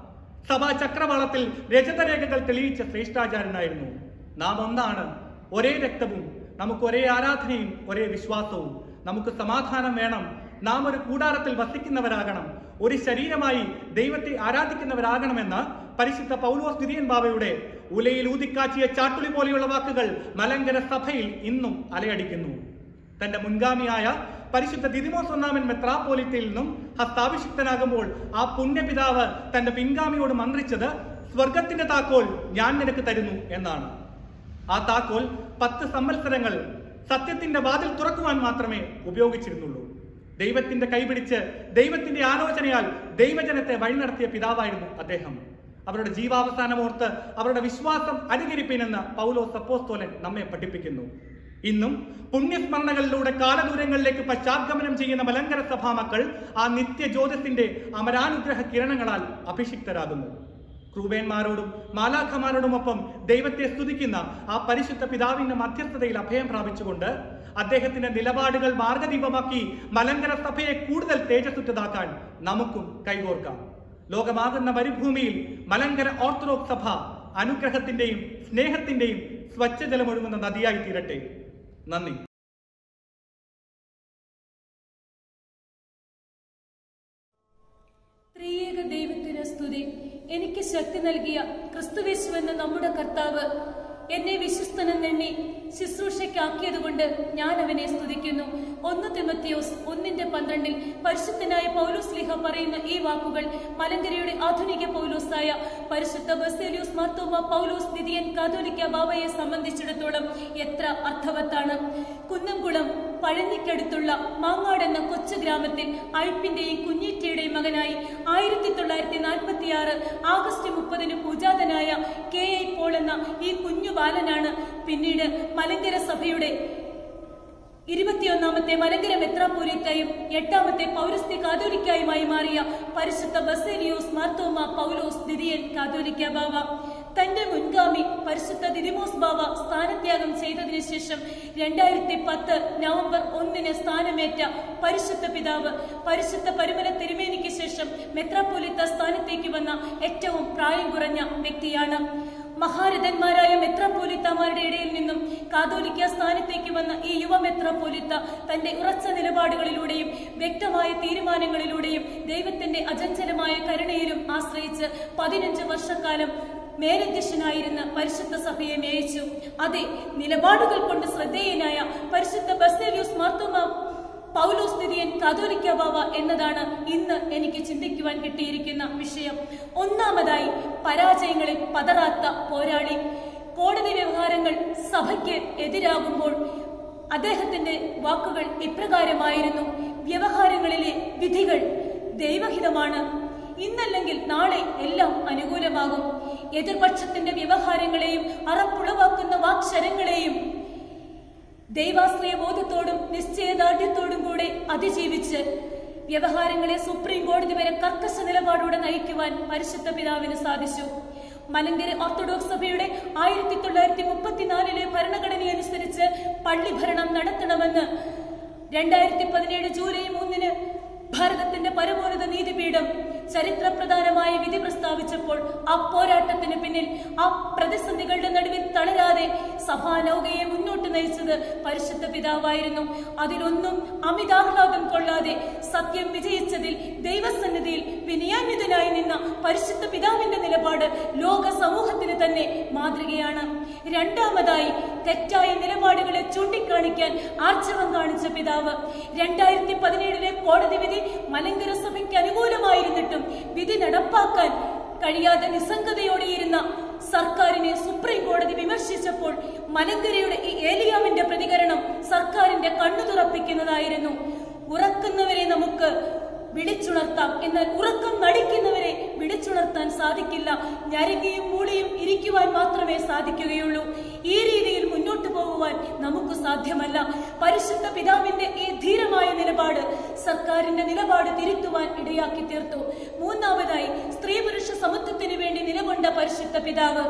[SPEAKER 2] സഭാ ചക്രവാളത്തിൽ രജതരേഖകൾ തെളിയിച്ച ശ്രേഷ്ഠാചാര്യനായിരുന്നു നാം ഒന്നാണ് ഒരേ രക്തവും നമുക്ക് ഒരേ ആരാധനയും ഒരേ വിശ്വാസവും നമുക്ക് സമാധാനം വേണം നാം ഒരു കൂടാരത്തിൽ വസിക്കുന്നവരാകണം ഒരു ശരീരമായി ദൈവത്തെ ആരാധിക്കുന്നവരാകണമെന്ന് പരിശുദ്ധ പൗലോസ് ദിരിയൻ ബാബയുടെ ഉലയിൽ ഊതിക്കാച്ചിയ ചാട്ടുളി പോലെയുള്ള വാക്കുകൾ മലങ്കര സഭയിൽ ഇന്നും അലയടിക്കുന്നു തന്റെ മുൻഗാമിയായ പരിശുദ്ധ ദിദിമോസ് ഒന്നാമൻ മെത്രാപ്പോലിത്തയിൽ നിന്നും ഹസ്താഭിഷിക്തനാകുമ്പോൾ ആ പുണ്യപിതാവ് തന്റെ പിൻഗാമിയോട് മന്ത്രിച്ചത് സ്വർഗത്തിന്റെ താക്കോൽ ഞാൻ നിനക്ക് തരുന്നു എന്നാണ് ആ താക്കോൽ പത്ത് സംവത്സരങ്ങൾ സത്യത്തിന്റെ വാതിൽ തുറക്കുവാൻ മാത്രമേ ഉപയോഗിച്ചിരുന്നുള്ളൂ ദൈവത്തിന്റെ കൈപിടിച്ച് ദൈവത്തിന്റെ ആലോചനയാൽ ദൈവജനത്തെ വഴി നടത്തിയ പിതാവായിരുന്നു അദ്ദേഹം അവരുടെ ജീവാവസാനമോർത്ത് അവരുടെ വിശ്വാസം അനുകരിപ്പിനെന്ന് പൗലോ സപ്പോസ്തോലൻ നമ്മെ പഠിപ്പിക്കുന്നു ഇന്നും പുണ്യസ്മരണകളിലൂടെ കാലദൂരങ്ങളിലേക്ക് പശ്ചാത്ഗമനം ചെയ്യുന്ന മലങ്കര സഭാമക്കൾ ആ നിത്യജ്യോതിത്തിന്റെ അമരാനുഗ്രഹ കിരണങ്ങളാൽ അഭിഷിക്തരാകുന്നു ക്രൂബേന്മാരോടും മാലാഖമാരോടുമൊപ്പം ദൈവത്തെ സ്തുതിക്കുന്ന ആ പരിശുദ്ധ പിതാവിന്റെ മധ്യസ്ഥതയിൽ അഭയം പ്രാപിച്ചുകൊണ്ട് അദ്ദേഹത്തിന്റെ നിലപാടുകൾ മാർഗദീപമാക്കി മലങ്കര സഭയെ കൂടുതൽ തേജസ്സുറ്റതാക്കാൻ നമുക്കും കൈകോർക്കാം ലോകമാകുന്ന മരുഭൂമിയിൽ മലങ്കര ഓർത്തഡോക്സ് സഭ അനുഗ്രഹത്തിന്റെയും സ്നേഹത്തിന്റെയും സ്വച്ഛജലമൊഴുകുന്ന നദിയായി തീരട്ടെ നന്ദി
[SPEAKER 3] ത്രിയേക ദൈവത്തിന് സ്തുതി എനിക്ക് ശക്തി നൽകിയ ക്രിസ്തുവേശു എന്ന നമ്മുടെ കർത്താവ് എന്നെ വിശ്വസ്തനെന്നെണ്ണി ശുശ്രൂഷയ്ക്കാക്കിയതുകൊണ്ട് ഞാൻ അവനെ സ്തുതിക്കുന്നു ഒന്ന് തിമത്തിയോസ് ഒന്നിന്റെ പന്ത്രണ്ടിൽ പരിശുദ്ധനായ പൗലോസ് ലിഹ പറയുന്ന ഈ വാക്കുകൾ മലങ്കരയുടെ ആധുനിക പൗലോസായ പരിശുദ്ധ ബസേലിയോസ് മാർത്തോമ പൗലോസ് ദിദിയൻ കാതോലിക്ക ബാബയെ സംബന്ധിച്ചിടത്തോളം എത്ര അർത്ഥവത്താണ് കുന്നംകുളം പഴഞ്ഞിക്കടുത്തുള്ള മാങ്ങാട് എന്ന കൊച്ചു ഗ്രാമത്തിൽ അഴുപ്പിന്റെയും കുഞ്ഞീറ്റയുടെയും മകനായി ആയിരത്തി തൊള്ളായിരത്തി നാൽപ്പത്തി ആറ് ആഗസ്റ്റ് മുപ്പതിന് പൂജാതനായ കെ ഐ പോൾ എന്ന ഈ കുഞ്ഞു ബാലനാണ് പിന്നീട് മലങ്കര സഭയുടെ ഇരുപത്തിയൊന്നാമത്തെ മലങ്കര മെത്രാപോലിത്തായും എട്ടാമത്തെ പൗരസ്ത്യ കാതോലിക്കായുമായി മാറിയ പരിശുദ്ധ ബസേലിയോസ് മാർത്തോമ പൗലോസ് ദിദിയൻ കാതോലിക്ക ബാവ തന്റെ മുൻഗാമി പരിശുദ്ധ ദിദിമോസ് ബാവ സ്ഥാനത്യാഗം ചെയ്തതിനു ശേഷം രണ്ടായിരത്തി പത്ത് നവംബർ ഒന്നിന് സ്ഥാനമേറ്റ പരിശുദ്ധ പിതാവ് പരിശുദ്ധ പരിമല തിരുമേനിക്ക് ശേഷം മെത്രാപ്പോലിത്ത സ്ഥാനത്തേക്ക് വന്ന ഏറ്റവും പ്രായം കുറഞ്ഞ വ്യക്തിയാണ് മഹാരഥന്മാരായ മെത്രാപ്പോലിത്തമാരുടെ ഇടയിൽ നിന്നും കാതോലിക്ക സ്ഥാനത്തേക്ക് വന്ന ഈ യുവ മെത്രാപ്പോലിത്ത തന്റെ ഉറച്ച നിലപാടുകളിലൂടെയും വ്യക്തമായ തീരുമാനങ്ങളിലൂടെയും ദൈവത്തിന്റെ അചഞ്ചലമായ കരുണയിലും ആശ്രയിച്ച് പതിനഞ്ച് വർഷക്കാലം മേലധ്യക്ഷനായിരുന്ന പരിശുദ്ധ സഭയെ മേയിച്ചു അതെ നിലപാടുകൾ കൊണ്ട് ശ്രദ്ധേയനായ പരിശുദ്ധ ബസേലിയോസ് മാർത്തോമ പൗലോസ് നിധിയൻ കാതോലിക്ക ബാവ എന്നതാണ് ഇന്ന് എനിക്ക് ചിന്തിക്കുവാൻ കിട്ടിയിരിക്കുന്ന വിഷയം ഒന്നാമതായി പരാജയങ്ങളിൽ പതറാത്ത പോരാളി കോടതി വ്യവഹാരങ്ങൾ സഭയ്ക്ക് എതിരാകുമ്പോൾ അദ്ദേഹത്തിന്റെ വാക്കുകൾ ഇപ്രകാരമായിരുന്നു വ്യവഹാരങ്ങളിലെ വിധികൾ ദൈവഹിതമാണ് ഇന്നല്ലെങ്കിൽ നാളെ എല്ലാം അനുകൂലമാകും എതിർപക്ഷത്തിന്റെ വ്യവഹാരങ്ങളെയും അറപ്പുളവാക്കുന്ന വാക്ശരങ്ങളെയും ദൈവാശ്രയ ബോധത്തോടും നിശ്ചയദാർഢ്യത്തോടും കൂടെ അതിജീവിച്ച് വ്യവഹാരങ്ങളെ സുപ്രീം കോടതി വരെ കർക്കശ നിലപാടോടെ നയിക്കുവാൻ പരിശുദ്ധ പിതാവിന് സാധിച്ചു മലങ്കര ഓർത്തഡോക്സ് സഭയുടെ ആയിരത്തി തൊള്ളായിരത്തി മുപ്പത്തിനാലിലെ ഭരണഘടനയനുസരിച്ച് പള്ളി ഭരണം നടത്തണമെന്ന് രണ്ടായിരത്തി പതിനേഴ് ജൂലൈ മൂന്നിന് ഭാരതത്തിന്റെ പരമോന്നത നീതിപീഠം ചരിത്രപ്രധാനമായ വിധി പ്രസ്താവിച്ചപ്പോൾ ആ പോരാട്ടത്തിന് പിന്നിൽ ആ പ്രതിസന്ധികളുടെ നടുവിൽ തളരാതെ സഭാനൗകയെ മുന്നോട്ട് നയിച്ചത് പരിശുദ്ധ പിതാവായിരുന്നു അതിലൊന്നും അമിതാഹ്ലാദം കൊള്ളാതെ സത്യം വിജയിച്ചതിൽ ദൈവസന്നിധിയിൽ വിനയാന്വിതനായി നിന്ന പരിശുദ്ധ പിതാവിന്റെ നിലപാട് ലോക സമൂഹത്തിന് തന്നെ മാതൃകയാണ് രണ്ടാമതായി തെറ്റായ നിലപാടുകളെ ചൂണ്ടിക്കാണിക്കാൻ ആർജവം കാണിച്ച പിതാവ് രണ്ടായിരത്തി പതിനേഴിലെ കോടതി വിധി മലങ്കര സഭയ്ക്ക് അനുകൂലമായിരുന്നിട്ടും വിധി നടപ്പാക്കാൻ കഴിയാതെ നിസ്സംഗതയോടെയിരുന്ന സർക്കാരിനെ സുപ്രീം കോടതി വിമർശിച്ചപ്പോൾ മലങ്കരയുടെ ഈ ഏലിയാമിന്റെ പ്രതികരണം സർക്കാരിന്റെ കണ്ണു തുറപ്പിക്കുന്നതായിരുന്നു ഉറക്കുന്നവരെ നമുക്ക് വിളിച്ചുണർത്താം എന്നാൽ ഉറക്കം നടിക്കുന്നവരെ വിളിച്ചുണർത്താൻ സാധിക്കില്ല ഞരങ്ങിയും മൂളിയും ഇരിക്കുവാൻ മാത്രമേ സാധിക്കുകയുള്ളൂ ഈ രീതിയിൽ മുന്നോട്ട് പോകുവാൻ നമുക്ക് സാധ്യമല്ല പരിശുദ്ധ പിതാവിന്റെ ഈ ധീരമായ നിലപാട് സർക്കാരിന്റെ നിലപാട് തിരുത്തുവാൻ ഇടയാക്കി തീർത്തു മൂന്നാമതായി സ്ത്രീ പുരുഷ സമത്വത്തിന് വേണ്ടി നിലകൊണ്ട പരിശുദ്ധ പിതാവ്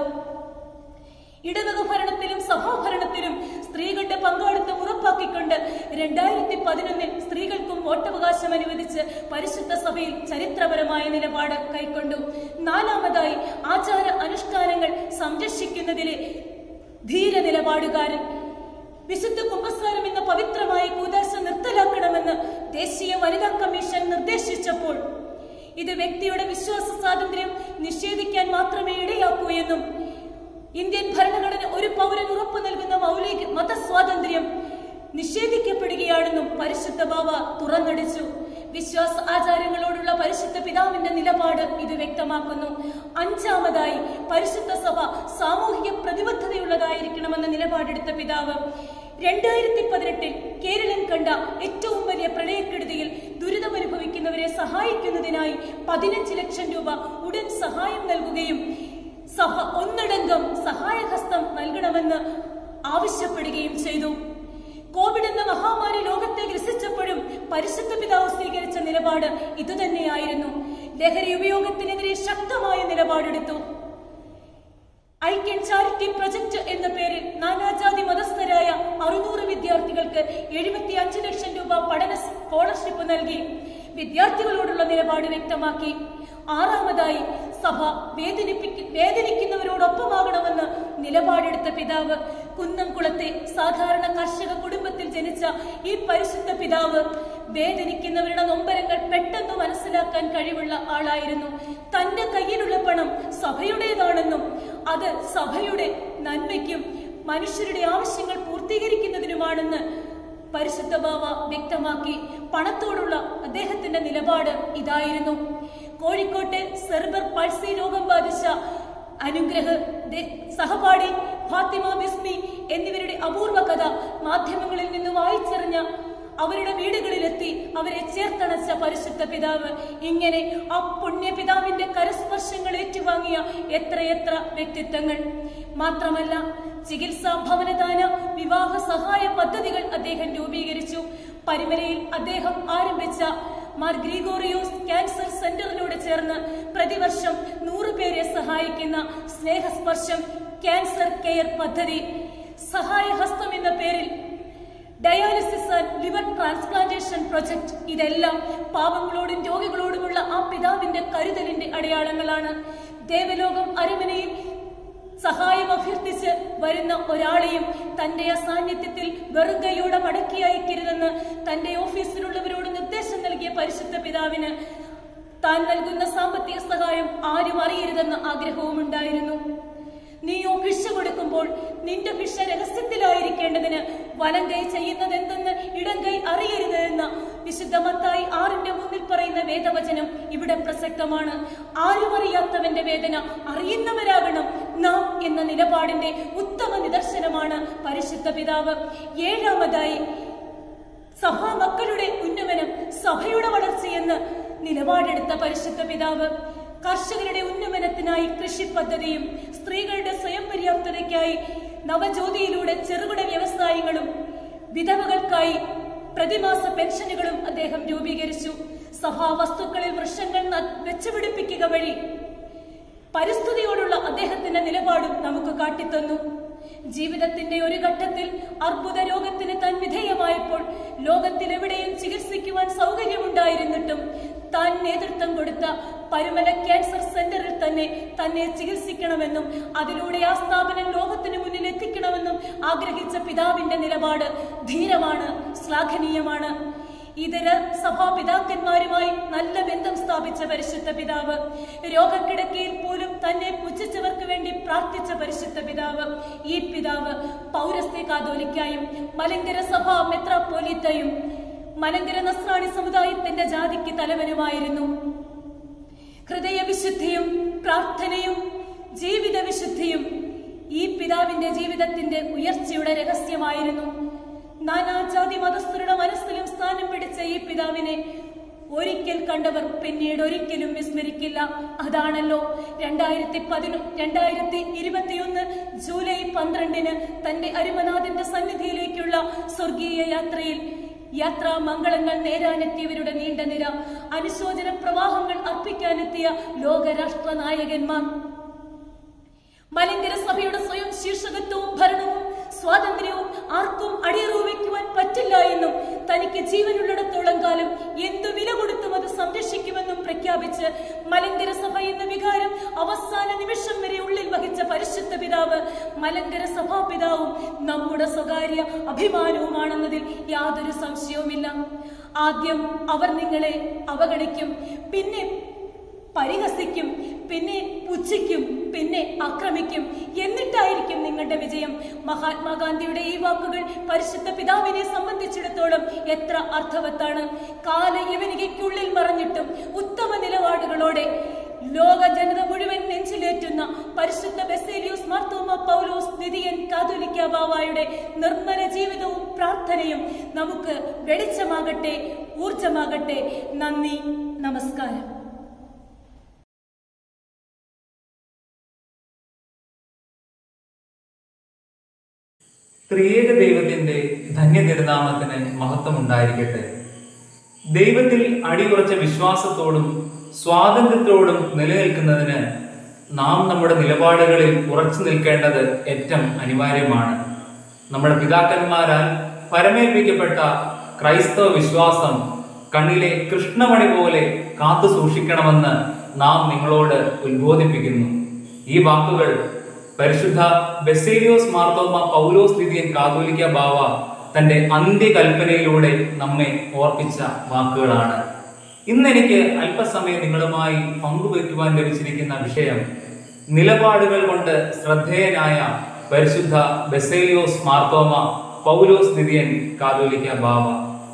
[SPEAKER 3] ഇടവക ഭരണത്തിലും സഭാഭരണത്തിലും സ്ത്രീകളുടെ പങ്കാളിത്തം ഉറപ്പാക്കിക്കൊണ്ട് രണ്ടായിരത്തി പതിനൊന്നിൽ സ്ത്രീകൾക്കും വോട്ടവകാശം അനുവദിച്ച് പരിശുദ്ധ സഭയിൽ ചരിത്രപരമായ നിലപാട് കൈക്കൊണ്ടു നാലാമതായി ആചാര അനുഷ്ഠാനങ്ങൾ സംരക്ഷിക്കുന്നതിലെ ധീര നിലപാടുകാരൻ വിശുദ്ധ കുംഭസാരം എന്ന പവിത്രമായ കൂതാശ നിർത്തലാക്കണമെന്ന് ദേശീയ വനിതാ കമ്മീഷൻ നിർദ്ദേശിച്ചപ്പോൾ ഇത് വ്യക്തിയുടെ വിശ്വാസ സ്വാതന്ത്ര്യം നിഷേധിക്കാൻ മാത്രമേ ഇടയാക്കൂ എന്നും ഇന്ത്യൻ ഭരണഘടന ഒരു പൗരന് ഉറപ്പു നൽകുന്ന മൗലിക മതസ്വാതന്ത്ര്യം നിഷേധിക്കപ്പെടുകയാണെന്നും പരിശുദ്ധ ബാബ തുറന്നടിച്ചു വിശ്വാസ ആചാരങ്ങളോടുള്ള പരിശുദ്ധ പിതാവിന്റെ നിലപാട് ഇത് വ്യക്തമാക്കുന്നു അഞ്ചാമതായി പരിശുദ്ധ സഭ സാമൂഹിക പ്രതിബദ്ധതയുള്ളതായിരിക്കണമെന്ന നിലപാടെടുത്ത പിതാവ് രണ്ടായിരത്തി പതിനെട്ടിൽ കേരളം കണ്ട ഏറ്റവും വലിയ പ്രളയക്കെടുതിയിൽ ദുരിതമനുഭവിക്കുന്നവരെ സഹായിക്കുന്നതിനായി പതിനഞ്ച് ലക്ഷം രൂപ ഉടൻ സഹായം നൽകുകയും സഭ ഒന്നടങ്കം സഹായഹസ്തം നൽകണമെന്ന് ആവശ്യപ്പെടുകയും ചെയ്തു കോവിഡ് എന്ന മഹാമാരി ലോകത്തെ ഗ്രസിച്ചപ്പോഴും പരിശുദ്ധ പിതാവ് സ്വീകരിച്ച നിലപാട് ഇതുതന്നെയായിരുന്നു ലഹരി ഉപയോഗത്തിനെതിരെ ശക്തമായ നിലപാടെടുത്തു ഐക്യൻ ചാരിറ്റി പ്രൊജക്ട് എന്ന പേരിൽ നാനാജാതി മതസ്ഥരായ അറുന്നൂറ് വിദ്യാർത്ഥികൾക്ക് എഴുപത്തി അഞ്ച് ലക്ഷം രൂപ പഠന സ്കോളർഷിപ്പ് നൽകി വിദ്യാർത്ഥികളോടുള്ള നിലപാട് വ്യക്തമാക്കി ആറാമതായി സഭ വേദനിപ്പിക്ക വേദനിക്കുന്നവരോടൊപ്പമാകണമെന്ന് നിലപാടെടുത്ത പിതാവ് കുന്നംകുളത്തെ സാധാരണ കർഷക കുടുംബത്തിൽ ജനിച്ച ഈ പരിശുദ്ധ പിതാവ് വേദനിക്കുന്നവരുടെ നൊമ്പരങ്ങൾ പെട്ടെന്ന് മനസ്സിലാക്കാൻ കഴിവുള്ള ആളായിരുന്നു തന്റെ കയ്യിലുള്ള പണം സഭയുടേതാണെന്നും അത് സഭയുടെ നന്മയ്ക്കും മനുഷ്യരുടെ ആവശ്യങ്ങൾ പൂർത്തീകരിക്കുന്നതിനുമാണെന്ന് പരിശുദ്ധ ബാവ വ്യക്തമാക്കി പണത്തോടുള്ള അദ്ദേഹത്തിന്റെ നിലപാട് ഇതായിരുന്നു കോഴിക്കോട്ടെ സെർബർ പൾസി രോഗം ബാധിച്ച അനുഗ്രഹ ദേ- സഹപാഠി ഫാത്തിമ ബിസ്മി എന്നിവരുടെ അപൂർവ കഥ മാധ്യമങ്ങളിൽ നിന്ന് വായിച്ചറിഞ്ഞ അവരുടെ വീടുകളിലെത്തി അവരെ ചേർത്തണച്ച പരിശുദ്ധ പിതാവ് ഇങ്ങനെ ആ പുണ്യ പിതാവിന്റെ കരസ്പർശങ്ങൾ ഏറ്റുവാങ്ങിയ എത്രയെത്ര വ്യക്തിത്വങ്ങൾ മാത്രമല്ല ചികിത്സാ ഭവനദാന വിവാഹ സഹായ പദ്ധതികൾ അദ്ദേഹം രൂപീകരിച്ചു പരിമലയിൽ അദ്ദേഹം ആരംഭിച്ച മാർ ഗ്രിഗോറിയോസ് ക്യാൻസർ സെന്ററിനോട് ചേർന്ന് പ്രതിവർഷം നൂറ് പേരെ സഹായിക്കുന്ന സ്നേഹസ്പർശം ക്യാൻസർ കെയർ പദ്ധതി സഹായഹസ്തം എന്ന പേരിൽ dialysis and liver transplantation project ഇതെല്ലാം പാവങ്ങളോടും രോഗികളോടുമുള്ള ആ പിതാവിന്റെ കരുതലിന്റെ അടയാളങ്ങളാണ് ദേവലോകം അരമനയിൽ സഹായം അഭ്യർത്ഥിച്ച് വരുന്ന ഒരാളെയും തന്റെ അസാന്നിധ്യത്തിൽ വെറുകയോടെ മടക്കി അയക്കരുതെന്ന് തന്റെ ഓഫീസിലുള്ളവരോട് നിർദ്ദേശം നൽകിയ പരിശുദ്ധ പിതാവിന് താൻ നൽകുന്ന സാമ്പത്തിക സഹായം ആരും അറിയരുതെന്ന ആഗ്രഹവും ഉണ്ടായിരുന്നു നീയോ ഭിക്ഷ കൊടുക്കുമ്പോൾ നിന്റെ ഭിക്ഷ രഹസ്യത്തിലായിരിക്കേണ്ടതിന് വലം കൈ ചെയ്യുന്നത് എന്തെന്ന് ഇടം കൈ അറിയരുത് എന്ന വിശുദ്ധ മത്തായി ആറിന്റെ മുന്നിൽ പറയുന്ന വേദവചനം ഇവിടെ പ്രസക്തമാണ് ആരും അറിയാത്തവന്റെ വേദന അറിയുന്നവരാകണം നാം എന്ന നിലപാടിന്റെ ഉത്തമ നിദർശനമാണ് പരിശുദ്ധ പിതാവ് ഏഴാമതായി സഭാ മക്കളുടെ ഉന്നമനം സഭയുടെ വളർച്ചയെന്ന് നിലപാടെടുത്ത പരിശുദ്ധ പിതാവ് കർഷകരുടെ ഉന്നമനത്തിനായി കൃഷി പദ്ധതിയും സ്ത്രീകളുടെ സ്വയം പര്യാപ്തതയ്ക്കായി നവജ്യോതിയിലൂടെ ചെറുകിട വ്യവസായങ്ങളും വിധവകൾക്കായി പ്രതിമാസ പെൻഷനുകളും അദ്ദേഹം രൂപീകരിച്ചു സഭാ വസ്തുക്കളിൽ വൃക്ഷങ്ങൾ ന- വെച്ചുപിടിപ്പിക്കുക വഴി പരിസ്ഥിതിയോടുള്ള അദ്ദേഹത്തിന്റെ നിലപാടും നമുക്ക് കാട്ടിത്തന്നു ജീവിതത്തിന്റെ ഒരു ഘട്ടത്തിൽ അർബുദ രോഗത്തിന് താൻ വിധേയമായപ്പോൾ ലോകത്തിൽ എവിടെയും ചികിത്സിക്കുവാൻ സൗകര്യമുണ്ടായിരുന്നിട്ടും താൻ നേതൃത്വം കൊടുത്ത പരുമല ക്യാൻസർ സെന്ററിൽ തന്നെ തന്നെ ചികിത്സിക്കണമെന്നും അതിലൂടെ ആ സ്ഥാപനം ലോകത്തിന് മുന്നിൽ എത്തിക്കണമെന്നും ആഗ്രഹിച്ച പിതാവിന്റെ നിലപാട് ധീരമാണ് ശ്ലാഘനീയമാണ് ഇതര സഭാപിതാക്കന്മാരുമായി നല്ല ബന്ധം സ്ഥാപിച്ച പരിശുദ്ധ പിതാവ് രോഗക്കിടക്കയിൽ പോലും തന്നെ പുച്ഛിച്ചവർക്ക് വേണ്ടി പ്രാർത്ഥിച്ച പരിശുദ്ധ പിതാവ് ഈ പിതാവ് പൗരസ്ത്യ കാതോലിക്കായും മലങ്കര സഭാ മെത്രാപ്പോലീത്തയും മലങ്കര നസ്രാണി സമുദായത്തിന്റെ ജാതിക്ക് തലവനുമായിരുന്നു ഹൃദയവിശുദ്ധിയും പ്രാർത്ഥനയും ജീവിത വിശുദ്ധിയും ഈ പിതാവിന്റെ ജീവിതത്തിന്റെ ഉയർച്ചയുടെ രഹസ്യമായിരുന്നു നാനാജാതി മതസ്ഥരുടെ മനസ്സിലും സ്ഥാനം പിടിച്ച ഈ പിതാവിനെ ഒരിക്കൽ കണ്ടവർ പിന്നീട് ഒരിക്കലും വിസ്മരിക്കില്ല അതാണല്ലോ രണ്ടായിരത്തി പതിനൊ രണ്ടായിരത്തി ഇരുപത്തിയൊന്ന് ജൂലൈ പന്ത്രണ്ടിന് തന്റെ അരുമനാഥന്റെ സന്നിധിയിലേക്കുള്ള സ്വർഗീയ യാത്രയിൽ യാത്രാ മംഗളങ്ങൾ നേരാനെത്തിയവരുടെ നീണ്ട നിര അനുശോചന പ്രവാഹങ്ങൾ അർപ്പിക്കാനെത്തിയ ലോകരാഷ്ട്ര നായകന്മാർ മലങ്കര സഭയുടെ സ്വയം ശീർഷകത്വവും ഭരണവും സ്വാതന്ത്ര്യവും ആർക്കും അടിയറവ് വയ്ക്കുവാൻ പറ്റില്ല എന്നും തനിക്ക് ജീവനുള്ളിടത്തോളം കാലം എന്തു വില കൊടുത്തും അത് സംരക്ഷിക്കുമെന്നും പ്രഖ്യാപിച്ച് മലങ്കര സഭ എന്ന വികാരം അവസാന നിമിഷം വരെ ഉള്ളിൽ വഹിച്ച പരിശുദ്ധ പിതാവ് മലങ്കര സഭാ പിതാവും നമ്മുടെ സ്വകാര്യ അഭിമാനവുമാണെന്നതിൽ യാതൊരു സംശയവുമില്ല ആദ്യം അവർ നിങ്ങളെ അവഗണിക്കും പിന്നെ പരിഹസിക്കും പിന്നെ പുച്ഛിക്കും പിന്നെ ആക്രമിക്കും എന്നിട്ടായിരിക്കും നിങ്ങളുടെ വിജയം മഹാത്മാഗാന്ധിയുടെ ഈ വാക്കുകൾ പരിശുദ്ധ പിതാവിനെ സംബന്ധിച്ചിടത്തോളം എത്ര അർത്ഥവത്താണ് കാലയവനികയ്ക്കുള്ളിൽ മറഞ്ഞിട്ടും ഉത്തമ നിലപാടുകളോടെ ലോക ജനത മുഴുവൻ നെഞ്ചിലേറ്റുന്ന പരിശുദ്ധ ബെസേലിയോസ് മാർത്തോമ പൗലോസ് നിധിയൻ കാതോലിക്ക ബാവായുടെ നിർമ്മല ജീവിതവും പ്രാർത്ഥനയും നമുക്ക് വെളിച്ചമാകട്ടെ ഊർജമാകട്ടെ നന്ദി നമസ്കാരം
[SPEAKER 4] ത്രിയേക ദൈവത്തിന്റെ ധന്യതിരുനാമത്തിന് മഹത്വം ഉണ്ടായിരിക്കട്ടെ ദൈവത്തിൽ അടിയുറച്ച വിശ്വാസത്തോടും സ്വാതന്ത്ര്യത്തോടും നിലനിൽക്കുന്നതിന് നാം നമ്മുടെ നിലപാടുകളിൽ ഉറച്ചു നിൽക്കേണ്ടത് ഏറ്റവും അനിവാര്യമാണ് നമ്മുടെ പിതാക്കന്മാരാൽ പരമേൽപ്പിക്കപ്പെട്ട ക്രൈസ്തവ വിശ്വാസം കണ്ണിലെ കൃഷ്ണമണി പോലെ കാത്തു സൂക്ഷിക്കണമെന്ന് നാം നിങ്ങളോട് ഉത്ബോധിപ്പിക്കുന്നു ഈ വാക്കുകൾ പരിശുദ്ധ ബെസേലിയോസ് മാർത്തോമ പൗലോസ് ദിദിയൻ കാതോലിക്ക ബാവ തന്റെ അന്ത്യകൽപ്പനയിലൂടെ നമ്മെ ഓർപ്പിച്ച വാക്കുകളാണ് ഇന്ന് എനിക്ക് അല്പസമയം നിങ്ങളുമായി പങ്കുവയ്ക്കുവാൻ ലഭിച്ചിരിക്കുന്ന വിഷയം നിലപാടുകൾ കൊണ്ട് ശ്രദ്ധേയനായ പരിശുദ്ധ ബെസേലിയോസ് മാർത്തോമ പൗലോസ് ദിദിയൻ കാതോലിക്ക ബാവ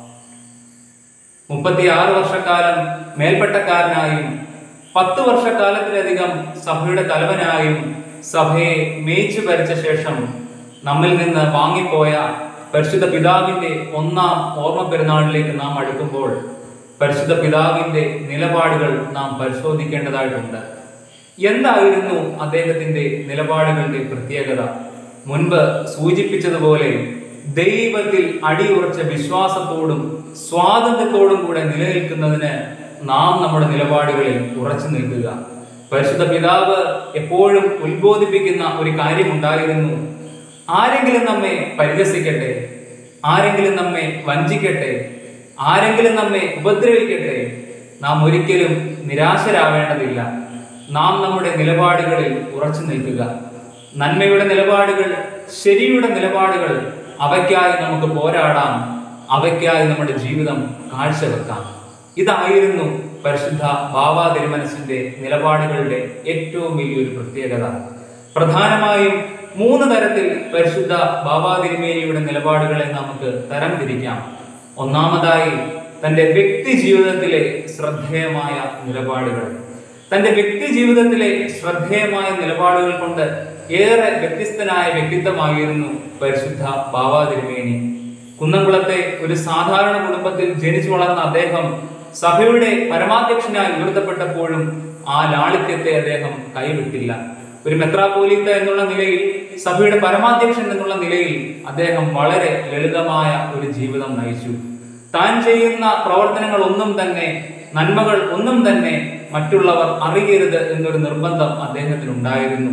[SPEAKER 4] മുപ്പത്തിയാറ് വർഷക്കാലം മേൽപ്പട്ടക്കാരനായും പത്ത് വർഷക്കാലത്തിലധികം സഭയുടെ തലവനായും സഭയെ മേയിച്ചു ഭരിച്ച ശേഷം നമ്മിൽ നിന്ന് വാങ്ങിപ്പോയ പരിശുദ്ധ പിതാവിന്റെ ഒന്നാം ഓർമ്മ പെരുന്നാളിലേക്ക് നാം അടുക്കുമ്പോൾ പരിശുദ്ധ പിതാവിന്റെ നിലപാടുകൾ നാം പരിശോധിക്കേണ്ടതായിട്ടുണ്ട് എന്തായിരുന്നു അദ്ദേഹത്തിന്റെ നിലപാടുകളുടെ പ്രത്യേകത മുൻപ് സൂചിപ്പിച്ചതുപോലെ ദൈവത്തിൽ അടിയുറച്ച വിശ്വാസത്തോടും സ്വാതന്ത്ര്യത്തോടും കൂടെ നിലനിൽക്കുന്നതിന് നാം നമ്മുടെ നിലപാടുകളിൽ ഉറച്ചു നിൽക്കുക പരിശുദ്ധ പിതാവ് എപ്പോഴും ഉത്ബോധിപ്പിക്കുന്ന ഒരു കാര്യമുണ്ടായിരുന്നു ആരെങ്കിലും നമ്മെ പരിഹസിക്കട്ടെ ആരെങ്കിലും നമ്മെ വഞ്ചിക്കട്ടെ ആരെങ്കിലും നമ്മെ ഉപദ്രവിക്കട്ടെ നാം ഒരിക്കലും നിരാശരാവേണ്ടതില്ല നാം നമ്മുടെ നിലപാടുകളിൽ ഉറച്ചു നിൽക്കുക നന്മയുടെ നിലപാടുകൾ ശരിയുടെ നിലപാടുകൾ അവയ്ക്കായി നമുക്ക് പോരാടാം അവയ്ക്കായി നമ്മുടെ ജീവിതം കാഴ്ചവെക്കാം ഇതായിരുന്നു പരിശുദ്ധ ബാബാ തിരുമനസിന്റെ നിലപാടുകളുടെ ഏറ്റവും വലിയൊരു പ്രത്യേകത പ്രധാനമായും മൂന്ന് തരത്തിൽ പരിശുദ്ധ ബാബാ തിരുമേനിയുടെ നിലപാടുകളെ നമുക്ക് തരംതിരിക്കാം ഒന്നാമതായി തന്റെ വ്യക്തി ജീവിതത്തിലെ ശ്രദ്ധേയമായ നിലപാടുകൾ തന്റെ വ്യക്തി ജീവിതത്തിലെ ശ്രദ്ധേയമായ നിലപാടുകൾ കൊണ്ട് ഏറെ വ്യത്യസ്തനായ വ്യക്തിത്വമായിരുന്നു പരിശുദ്ധ ബാബാ തിരുമേനി കുന്നംകുളത്തെ ഒരു സാധാരണ കുടുംബത്തിൽ ജനിച്ചു വളർന്ന അദ്ദേഹം സഭയുടെ പരമാധ്യക്ഷനായി ഉയർത്തപ്പെട്ടപ്പോഴും ആ ലാളിത്യത്തെ അദ്ദേഹം കൈവിട്ടില്ല ഒരു മെത്രാപോലീത്ത എന്നുള്ള നിലയിൽ സഭയുടെ പരമാധ്യക്ഷൻ എന്നുള്ള നിലയിൽ അദ്ദേഹം വളരെ ലളിതമായ ഒരു ജീവിതം നയിച്ചു താൻ ചെയ്യുന്ന പ്രവർത്തനങ്ങൾ ഒന്നും തന്നെ നന്മകൾ ഒന്നും തന്നെ മറ്റുള്ളവർ അറിയരുത് എന്നൊരു നിർബന്ധം അദ്ദേഹത്തിനുണ്ടായിരുന്നു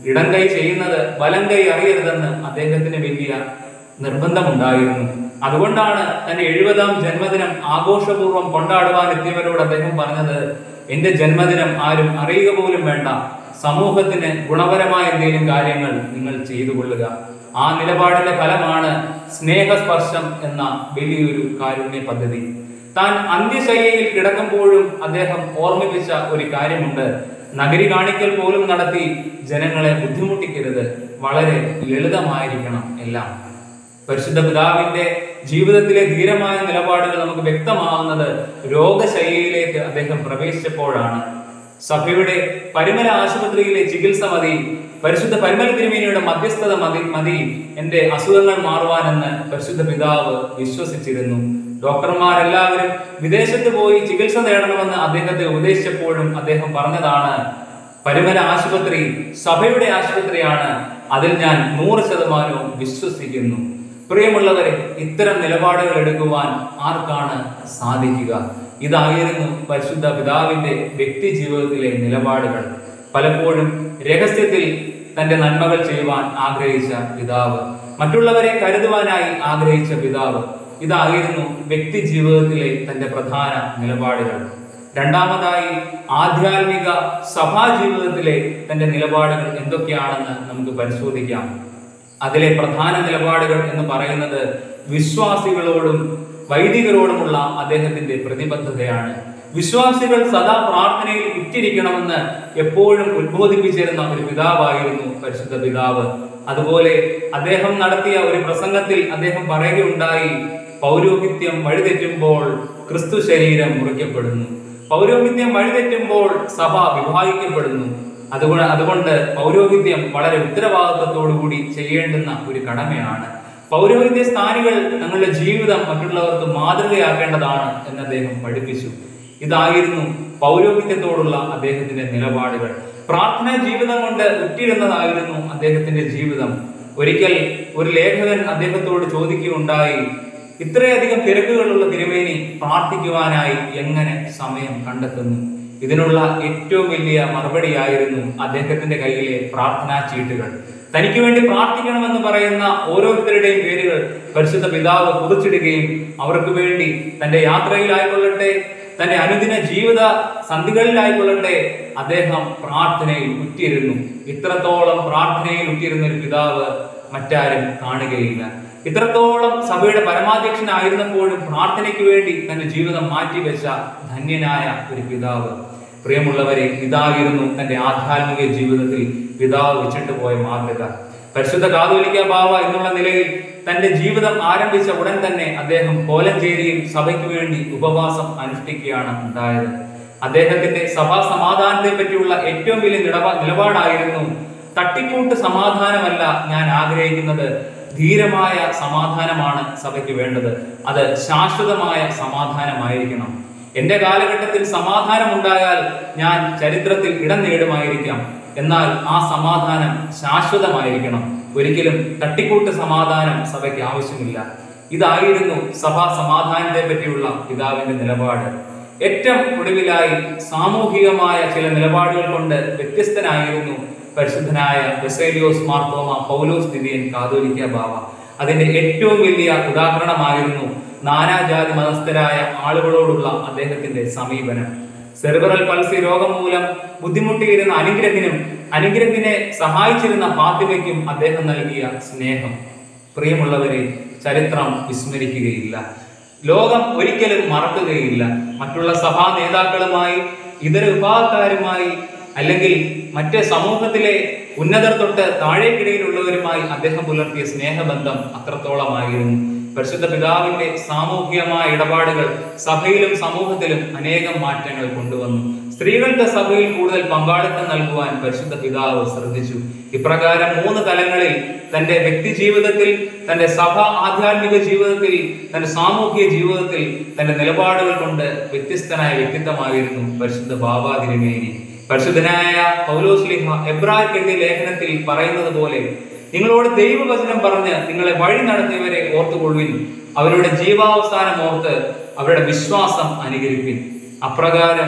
[SPEAKER 4] ഇടം കൈ ചെയ്യുന്നത് വലം കൈ അറിയരുതെന്ന് അദ്ദേഹത്തിന് വലിയ നിർബന്ധമുണ്ടായിരുന്നു അതുകൊണ്ടാണ് തന്റെ എഴുപതാം ജന്മദിനം ആഘോഷപൂർവ്വം കൊണ്ടാടുവാൻ എത്തിയവരോട് അദ്ദേഹം പറഞ്ഞത് എന്റെ ജന്മദിനം ആരും അറിയുക പോലും വേണ്ട സമൂഹത്തിന് ഗുണപരമായ എന്തെങ്കിലും കാര്യങ്ങൾ നിങ്ങൾ ചെയ്തു കൊള്ളുക ആ നിലപാടിന്റെ ഫലമാണ് സ്നേഹസ്പർശം എന്ന വലിയൊരു കാരുണ്യ പദ്ധതി താൻ അന്ത്യശയ്യയിൽ കിടക്കുമ്പോഴും അദ്ദേഹം ഓർമ്മിപ്പിച്ച ഒരു കാര്യമുണ്ട് നഗരി കാണിക്കൽ പോലും നടത്തി ജനങ്ങളെ ബുദ്ധിമുട്ടിക്കരുത് വളരെ ലളിതമായിരിക്കണം എല്ലാം പരിശുദ്ധ പിതാവിന്റെ ജീവിതത്തിലെ ധീരമായ നിലപാടുകൾ നമുക്ക് വ്യക്തമാകുന്നത് രോഗശൈലിയിലേക്ക് അദ്ദേഹം പ്രവേശിച്ചപ്പോഴാണ് സഭയുടെ പരിമല ആശുപത്രിയിലെ ചികിത്സ മതി പരിശുദ്ധ പരിമല തിരുമേനിയുടെ മധ്യസ്ഥത മതി മതി എന്റെ അസുഖങ്ങൾ മാറുവാനെന്ന് പരിശുദ്ധ പിതാവ് വിശ്വസിച്ചിരുന്നു ഡോക്ടർമാരെല്ലാവരും വിദേശത്ത് പോയി ചികിത്സ നേടണമെന്ന് അദ്ദേഹത്തെ ഉപദേശിച്ചപ്പോഴും അദ്ദേഹം പറഞ്ഞതാണ് പരിമല ആശുപത്രി സഭയുടെ ആശുപത്രിയാണ് അതിൽ ഞാൻ നൂറ് ശതമാനവും വിശ്വസിക്കുന്നു പ്രിയമുള്ളവരെ ഇത്തരം നിലപാടുകൾ എടുക്കുവാൻ ആർക്കാണ് സാധിക്കുക ഇതായിരുന്നു പരിശുദ്ധ പിതാവിന്റെ വ്യക്തി ജീവിതത്തിലെ നിലപാടുകൾ പലപ്പോഴും രഹസ്യത്തിൽ തന്റെ നന്മകൾ ചെയ്യുവാൻ ആഗ്രഹിച്ച പിതാവ് മറ്റുള്ളവരെ കരുതുവാനായി ആഗ്രഹിച്ച പിതാവ് ഇതായിരുന്നു വ്യക്തി ജീവിതത്തിലെ തന്റെ പ്രധാന നിലപാടുകൾ രണ്ടാമതായി ആധ്യാത്മിക സഭാ ജീവിതത്തിലെ തന്റെ നിലപാടുകൾ എന്തൊക്കെയാണെന്ന് നമുക്ക് പരിശോധിക്കാം അതിലെ പ്രധാന നിലപാടുകൾ എന്ന് പറയുന്നത് വിശ്വാസികളോടും വൈദികരോടുമുള്ള അദ്ദേഹത്തിന്റെ പ്രതിബദ്ധതയാണ് വിശ്വാസികൾ സദാ പ്രാർത്ഥനയിൽ ഉറ്റിരിക്കണമെന്ന് എപ്പോഴും ഉദ്ബോധിപ്പിച്ചിരുന്ന ഒരു പിതാവായിരുന്നു പരിശുദ്ധ പിതാവ് അതുപോലെ അദ്ദേഹം നടത്തിയ ഒരു പ്രസംഗത്തിൽ അദ്ദേഹം പറയുകയുണ്ടായി പൗരോഹിത്യം വഴിതെറ്റുമ്പോൾ ക്രിസ്തു ശരീരം മുറിക്കപ്പെടുന്നു പൗരോഹിത്യം വഴിതെറ്റുമ്പോൾ സഭ വിഭാഗിക്കപ്പെടുന്നു അതുകൊണ്ട് അതുകൊണ്ട് പൗരോഹിത്യം വളരെ ഉത്തരവാദിത്വത്തോടു കൂടി ചെയ്യേണ്ടുന്ന ഒരു കടമയാണ് പൗരോഹിത്യ സ്ഥാനികൾ തങ്ങളുടെ ജീവിതം മറ്റുള്ളവർക്ക് മാതൃകയാക്കേണ്ടതാണ് എന്ന് അദ്ദേഹം പഠിപ്പിച്ചു ഇതായിരുന്നു പൗരോഹിത്യത്തോടുള്ള അദ്ദേഹത്തിന്റെ നിലപാടുകൾ പ്രാർത്ഥനാ ജീവിതം കൊണ്ട് ഉറ്റിരുന്നതായിരുന്നു അദ്ദേഹത്തിന്റെ ജീവിതം ഒരിക്കൽ ഒരു ലേഖകൻ അദ്ദേഹത്തോട് ചോദിക്കുകയുണ്ടായി ഇത്രയധികം തിരക്കുകളുള്ള തിരുമേനി പ്രാർത്ഥിക്കുവാനായി എങ്ങനെ സമയം കണ്ടെത്തുന്നു ഇതിനുള്ള ഏറ്റവും വലിയ മറുപടിയായിരുന്നു അദ്ദേഹത്തിന്റെ കയ്യിലെ പ്രാർത്ഥനാ ചീട്ടുകൾ തനിക്ക് വേണ്ടി പ്രാർത്ഥിക്കണമെന്ന് പറയുന്ന ഓരോരുത്തരുടെയും പേരുകൾ പരിശുദ്ധ പിതാവ് കുറിച്ചിടുകയും അവർക്ക് വേണ്ടി തന്റെ യാത്രയിലായിക്കൊള്ളട്ടെ തന്റെ അനുദിന ജീവിത സന്ധികളിലായിക്കൊള്ളട്ടെ അദ്ദേഹം പ്രാർത്ഥനയിൽ ഉറ്റിരുന്നു ഇത്രത്തോളം പ്രാർത്ഥനയിൽ ഉറ്റിരുന്ന ഒരു പിതാവ് മറ്റാരും കാണുകയില്ല ഇത്രത്തോളം സഭയുടെ പരമാധ്യക്ഷനായിരുന്നപ്പോഴും പ്രാർത്ഥനയ്ക്ക് വേണ്ടി തന്റെ ജീവിതം മാറ്റിവെച്ച ധന്യനായ ഒരു പിതാവ് പ്രിയമുള്ളവരെ ഇതായിരുന്നു തന്റെ ആധ്യാത്മിക ജീവിതത്തിൽ പിതാവ് വെച്ചിട്ട് പോയ മാതൃക പരിശുദ്ധ കാതോലിക്ക ബാവ എന്നുള്ള നിലയിൽ തന്റെ ജീവിതം ആരംഭിച്ച ഉടൻ തന്നെ അദ്ദേഹം കോലഞ്ചേരിയിൽ സഭയ്ക്ക് വേണ്ടി ഉപവാസം അനുഷ്ഠിക്കുകയാണ് ഉണ്ടായത് അദ്ദേഹത്തിന്റെ സഭാ സമാധാനത്തെ പറ്റിയുള്ള ഏറ്റവും വലിയ നിലപാ- നിലപാടായിരുന്നു തട്ടിക്കൂട്ട് സമാധാനമല്ല ഞാൻ ആഗ്രഹിക്കുന്നത് ധീരമായ സമാധാനമാണ് സഭയ്ക്ക് വേണ്ടത് അത് ശാശ്വതമായ സമാധാനമായിരിക്കണം എന്റെ കാലഘട്ടത്തിൽ സമാധാനം ഉണ്ടായാൽ ഞാൻ ചരിത്രത്തിൽ ഇടം നേടുമായിരിക്കാം എന്നാൽ ആ സമാധാനം ശാശ്വതമായിരിക്കണം ഒരിക്കലും തട്ടിക്കൂട്ട് സമാധാനം സഭയ്ക്ക് ആവശ്യമില്ല ഇതായിരുന്നു സഭാ സമാധാനത്തെ പറ്റിയുള്ള പിതാവിന്റെ നിലപാട് ഏറ്റവും ഒടുവിലായി സാമൂഹികമായ ചില നിലപാടുകൾ കൊണ്ട് വ്യത്യസ്തനായിരുന്നു പരിശുദ്ധനായ ബെസേലിയോസ് മാർത്തോമ പൗലോസ് ദിദിയൻ കാതോലിക്ക ബാവ അതിന്റെ ഏറ്റവും വലിയ ഉദാഹരണമായിരുന്നു നാനാജാതി മതസ്ഥരായ ആളുകളോടുള്ള അദ്ദേഹത്തിന്റെ സമീപനം സെറിബ്രൽ പൾസി രോഗം മൂലം ബുദ്ധിമുട്ടിയിരുന്ന അനുഗ്രഹിനും അനുഗ്രഹിനെ സഹായിച്ചിരുന്ന ഫാത്തിമയ്ക്കും അദ്ദേഹം നൽകിയ സ്നേഹം പ്രിയമുള്ളവരെ ചരിത്രം വിസ്മരിക്കുകയില്ല ലോകം ഒരിക്കലും മറക്കുകയില്ല മറ്റുള്ള സഭാ നേതാക്കളുമായി ഇതര വിഭാഗക്കാരുമായി അല്ലെങ്കിൽ മറ്റ് സമൂഹത്തിലെ ഉന്നതർ തൊട്ട് താഴേക്കിടയിലുള്ളവരുമായി അദ്ദേഹം പുലർത്തിയ സ്നേഹബന്ധം അത്രത്തോളമായിരുന്നു പരിശുദ്ധ പിതാവിന്റെ സാമൂഹികമായ ഇടപാടുകൾ സഭയിലും സമൂഹത്തിലും അനേകം മാറ്റങ്ങൾ കൊണ്ടുവന്നു സ്ത്രീകൾക്ക് സഭയിൽ കൂടുതൽ പങ്കാളിത്തം നൽകുവാൻ പരിശുദ്ധ പിതാവ് ശ്രദ്ധിച്ചു ഇപ്രകാരം മൂന്ന് തലങ്ങളിൽ തന്റെ വ്യക്തി ജീവിതത്തിൽ തന്റെ സഭ ആധ്യാത്മിക ജീവിതത്തിൽ തന്റെ സാമൂഹിക ജീവിതത്തിൽ തന്റെ നിലപാടുകൾ കൊണ്ട് വ്യത്യസ്തനായ വ്യക്തിത്വമായിരുന്നു പരിശുദ്ധ ബാബാ തിരുമേനി പരിശുദ്ധനായ പൗലോസ്ലിഹ എബ്രാഹിം എഴുതിയ ലേഖനത്തിൽ പറയുന്നത് പോലെ നിങ്ങളോട് ദൈവവചനം പറഞ്ഞ് നിങ്ങളെ വഴി നടത്തിയവരെ ഓർത്തുകൊള്ളുവിൻ അവരുടെ ജീവാവസാനം ഓർത്ത് അവരുടെ വിശ്വാസം അനുകരിപ്പിൻ അപ്രകാരം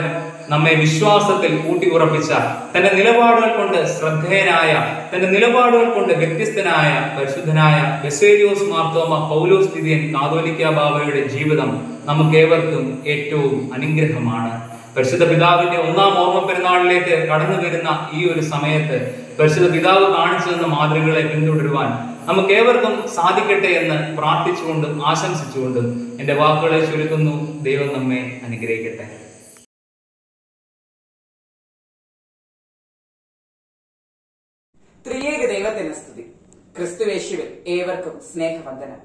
[SPEAKER 4] നമ്മെ വിശ്വാസത്തിൽ ഊട്ടിയുറപ്പിച്ച തന്റെ നിലപാടുകൾ കൊണ്ട് ശ്രദ്ധേയനായ തന്റെ നിലപാടുകൾ കൊണ്ട് വ്യത്യസ്തനായ പരിശുദ്ധനായ ബെസേലിയോസ് മാർത്തോമ പൗലോസ് തിരിയൻ കാതോലിക്ക ബാബയുടെ ജീവിതം നമുക്കേവർക്കും ഏറ്റവും അനുഗ്രഹമാണ് പരിശുദ്ധ പിതാവിന്റെ ഒന്നാം ഓർമ്മ പെരുന്നാളിലേക്ക് കടന്നു വരുന്ന ഈ ഒരു സമയത്ത് പരിശുദ്ധ പിതാവ് കാണിച്ചു തന്ന മാതൃകകളെ പിന്തുടരുവാൻ നമുക്ക് ഏവർക്കും സാധിക്കട്ടെ എന്ന് പ്രാർത്ഥിച്ചുകൊണ്ടും ആശംസിച്ചുകൊണ്ടും എന്റെ വാക്കുകളെ ചുരുക്കുന്നു ദൈവം നമ്മെ അനുഗ്രഹിക്കട്ടെ
[SPEAKER 5] ത്രിയേക ദൈവത്തിന് സ്തുതി ക്രിസ്തുവേശുവിൽ ഏവർക്കും സ്നേഹവന്ദനം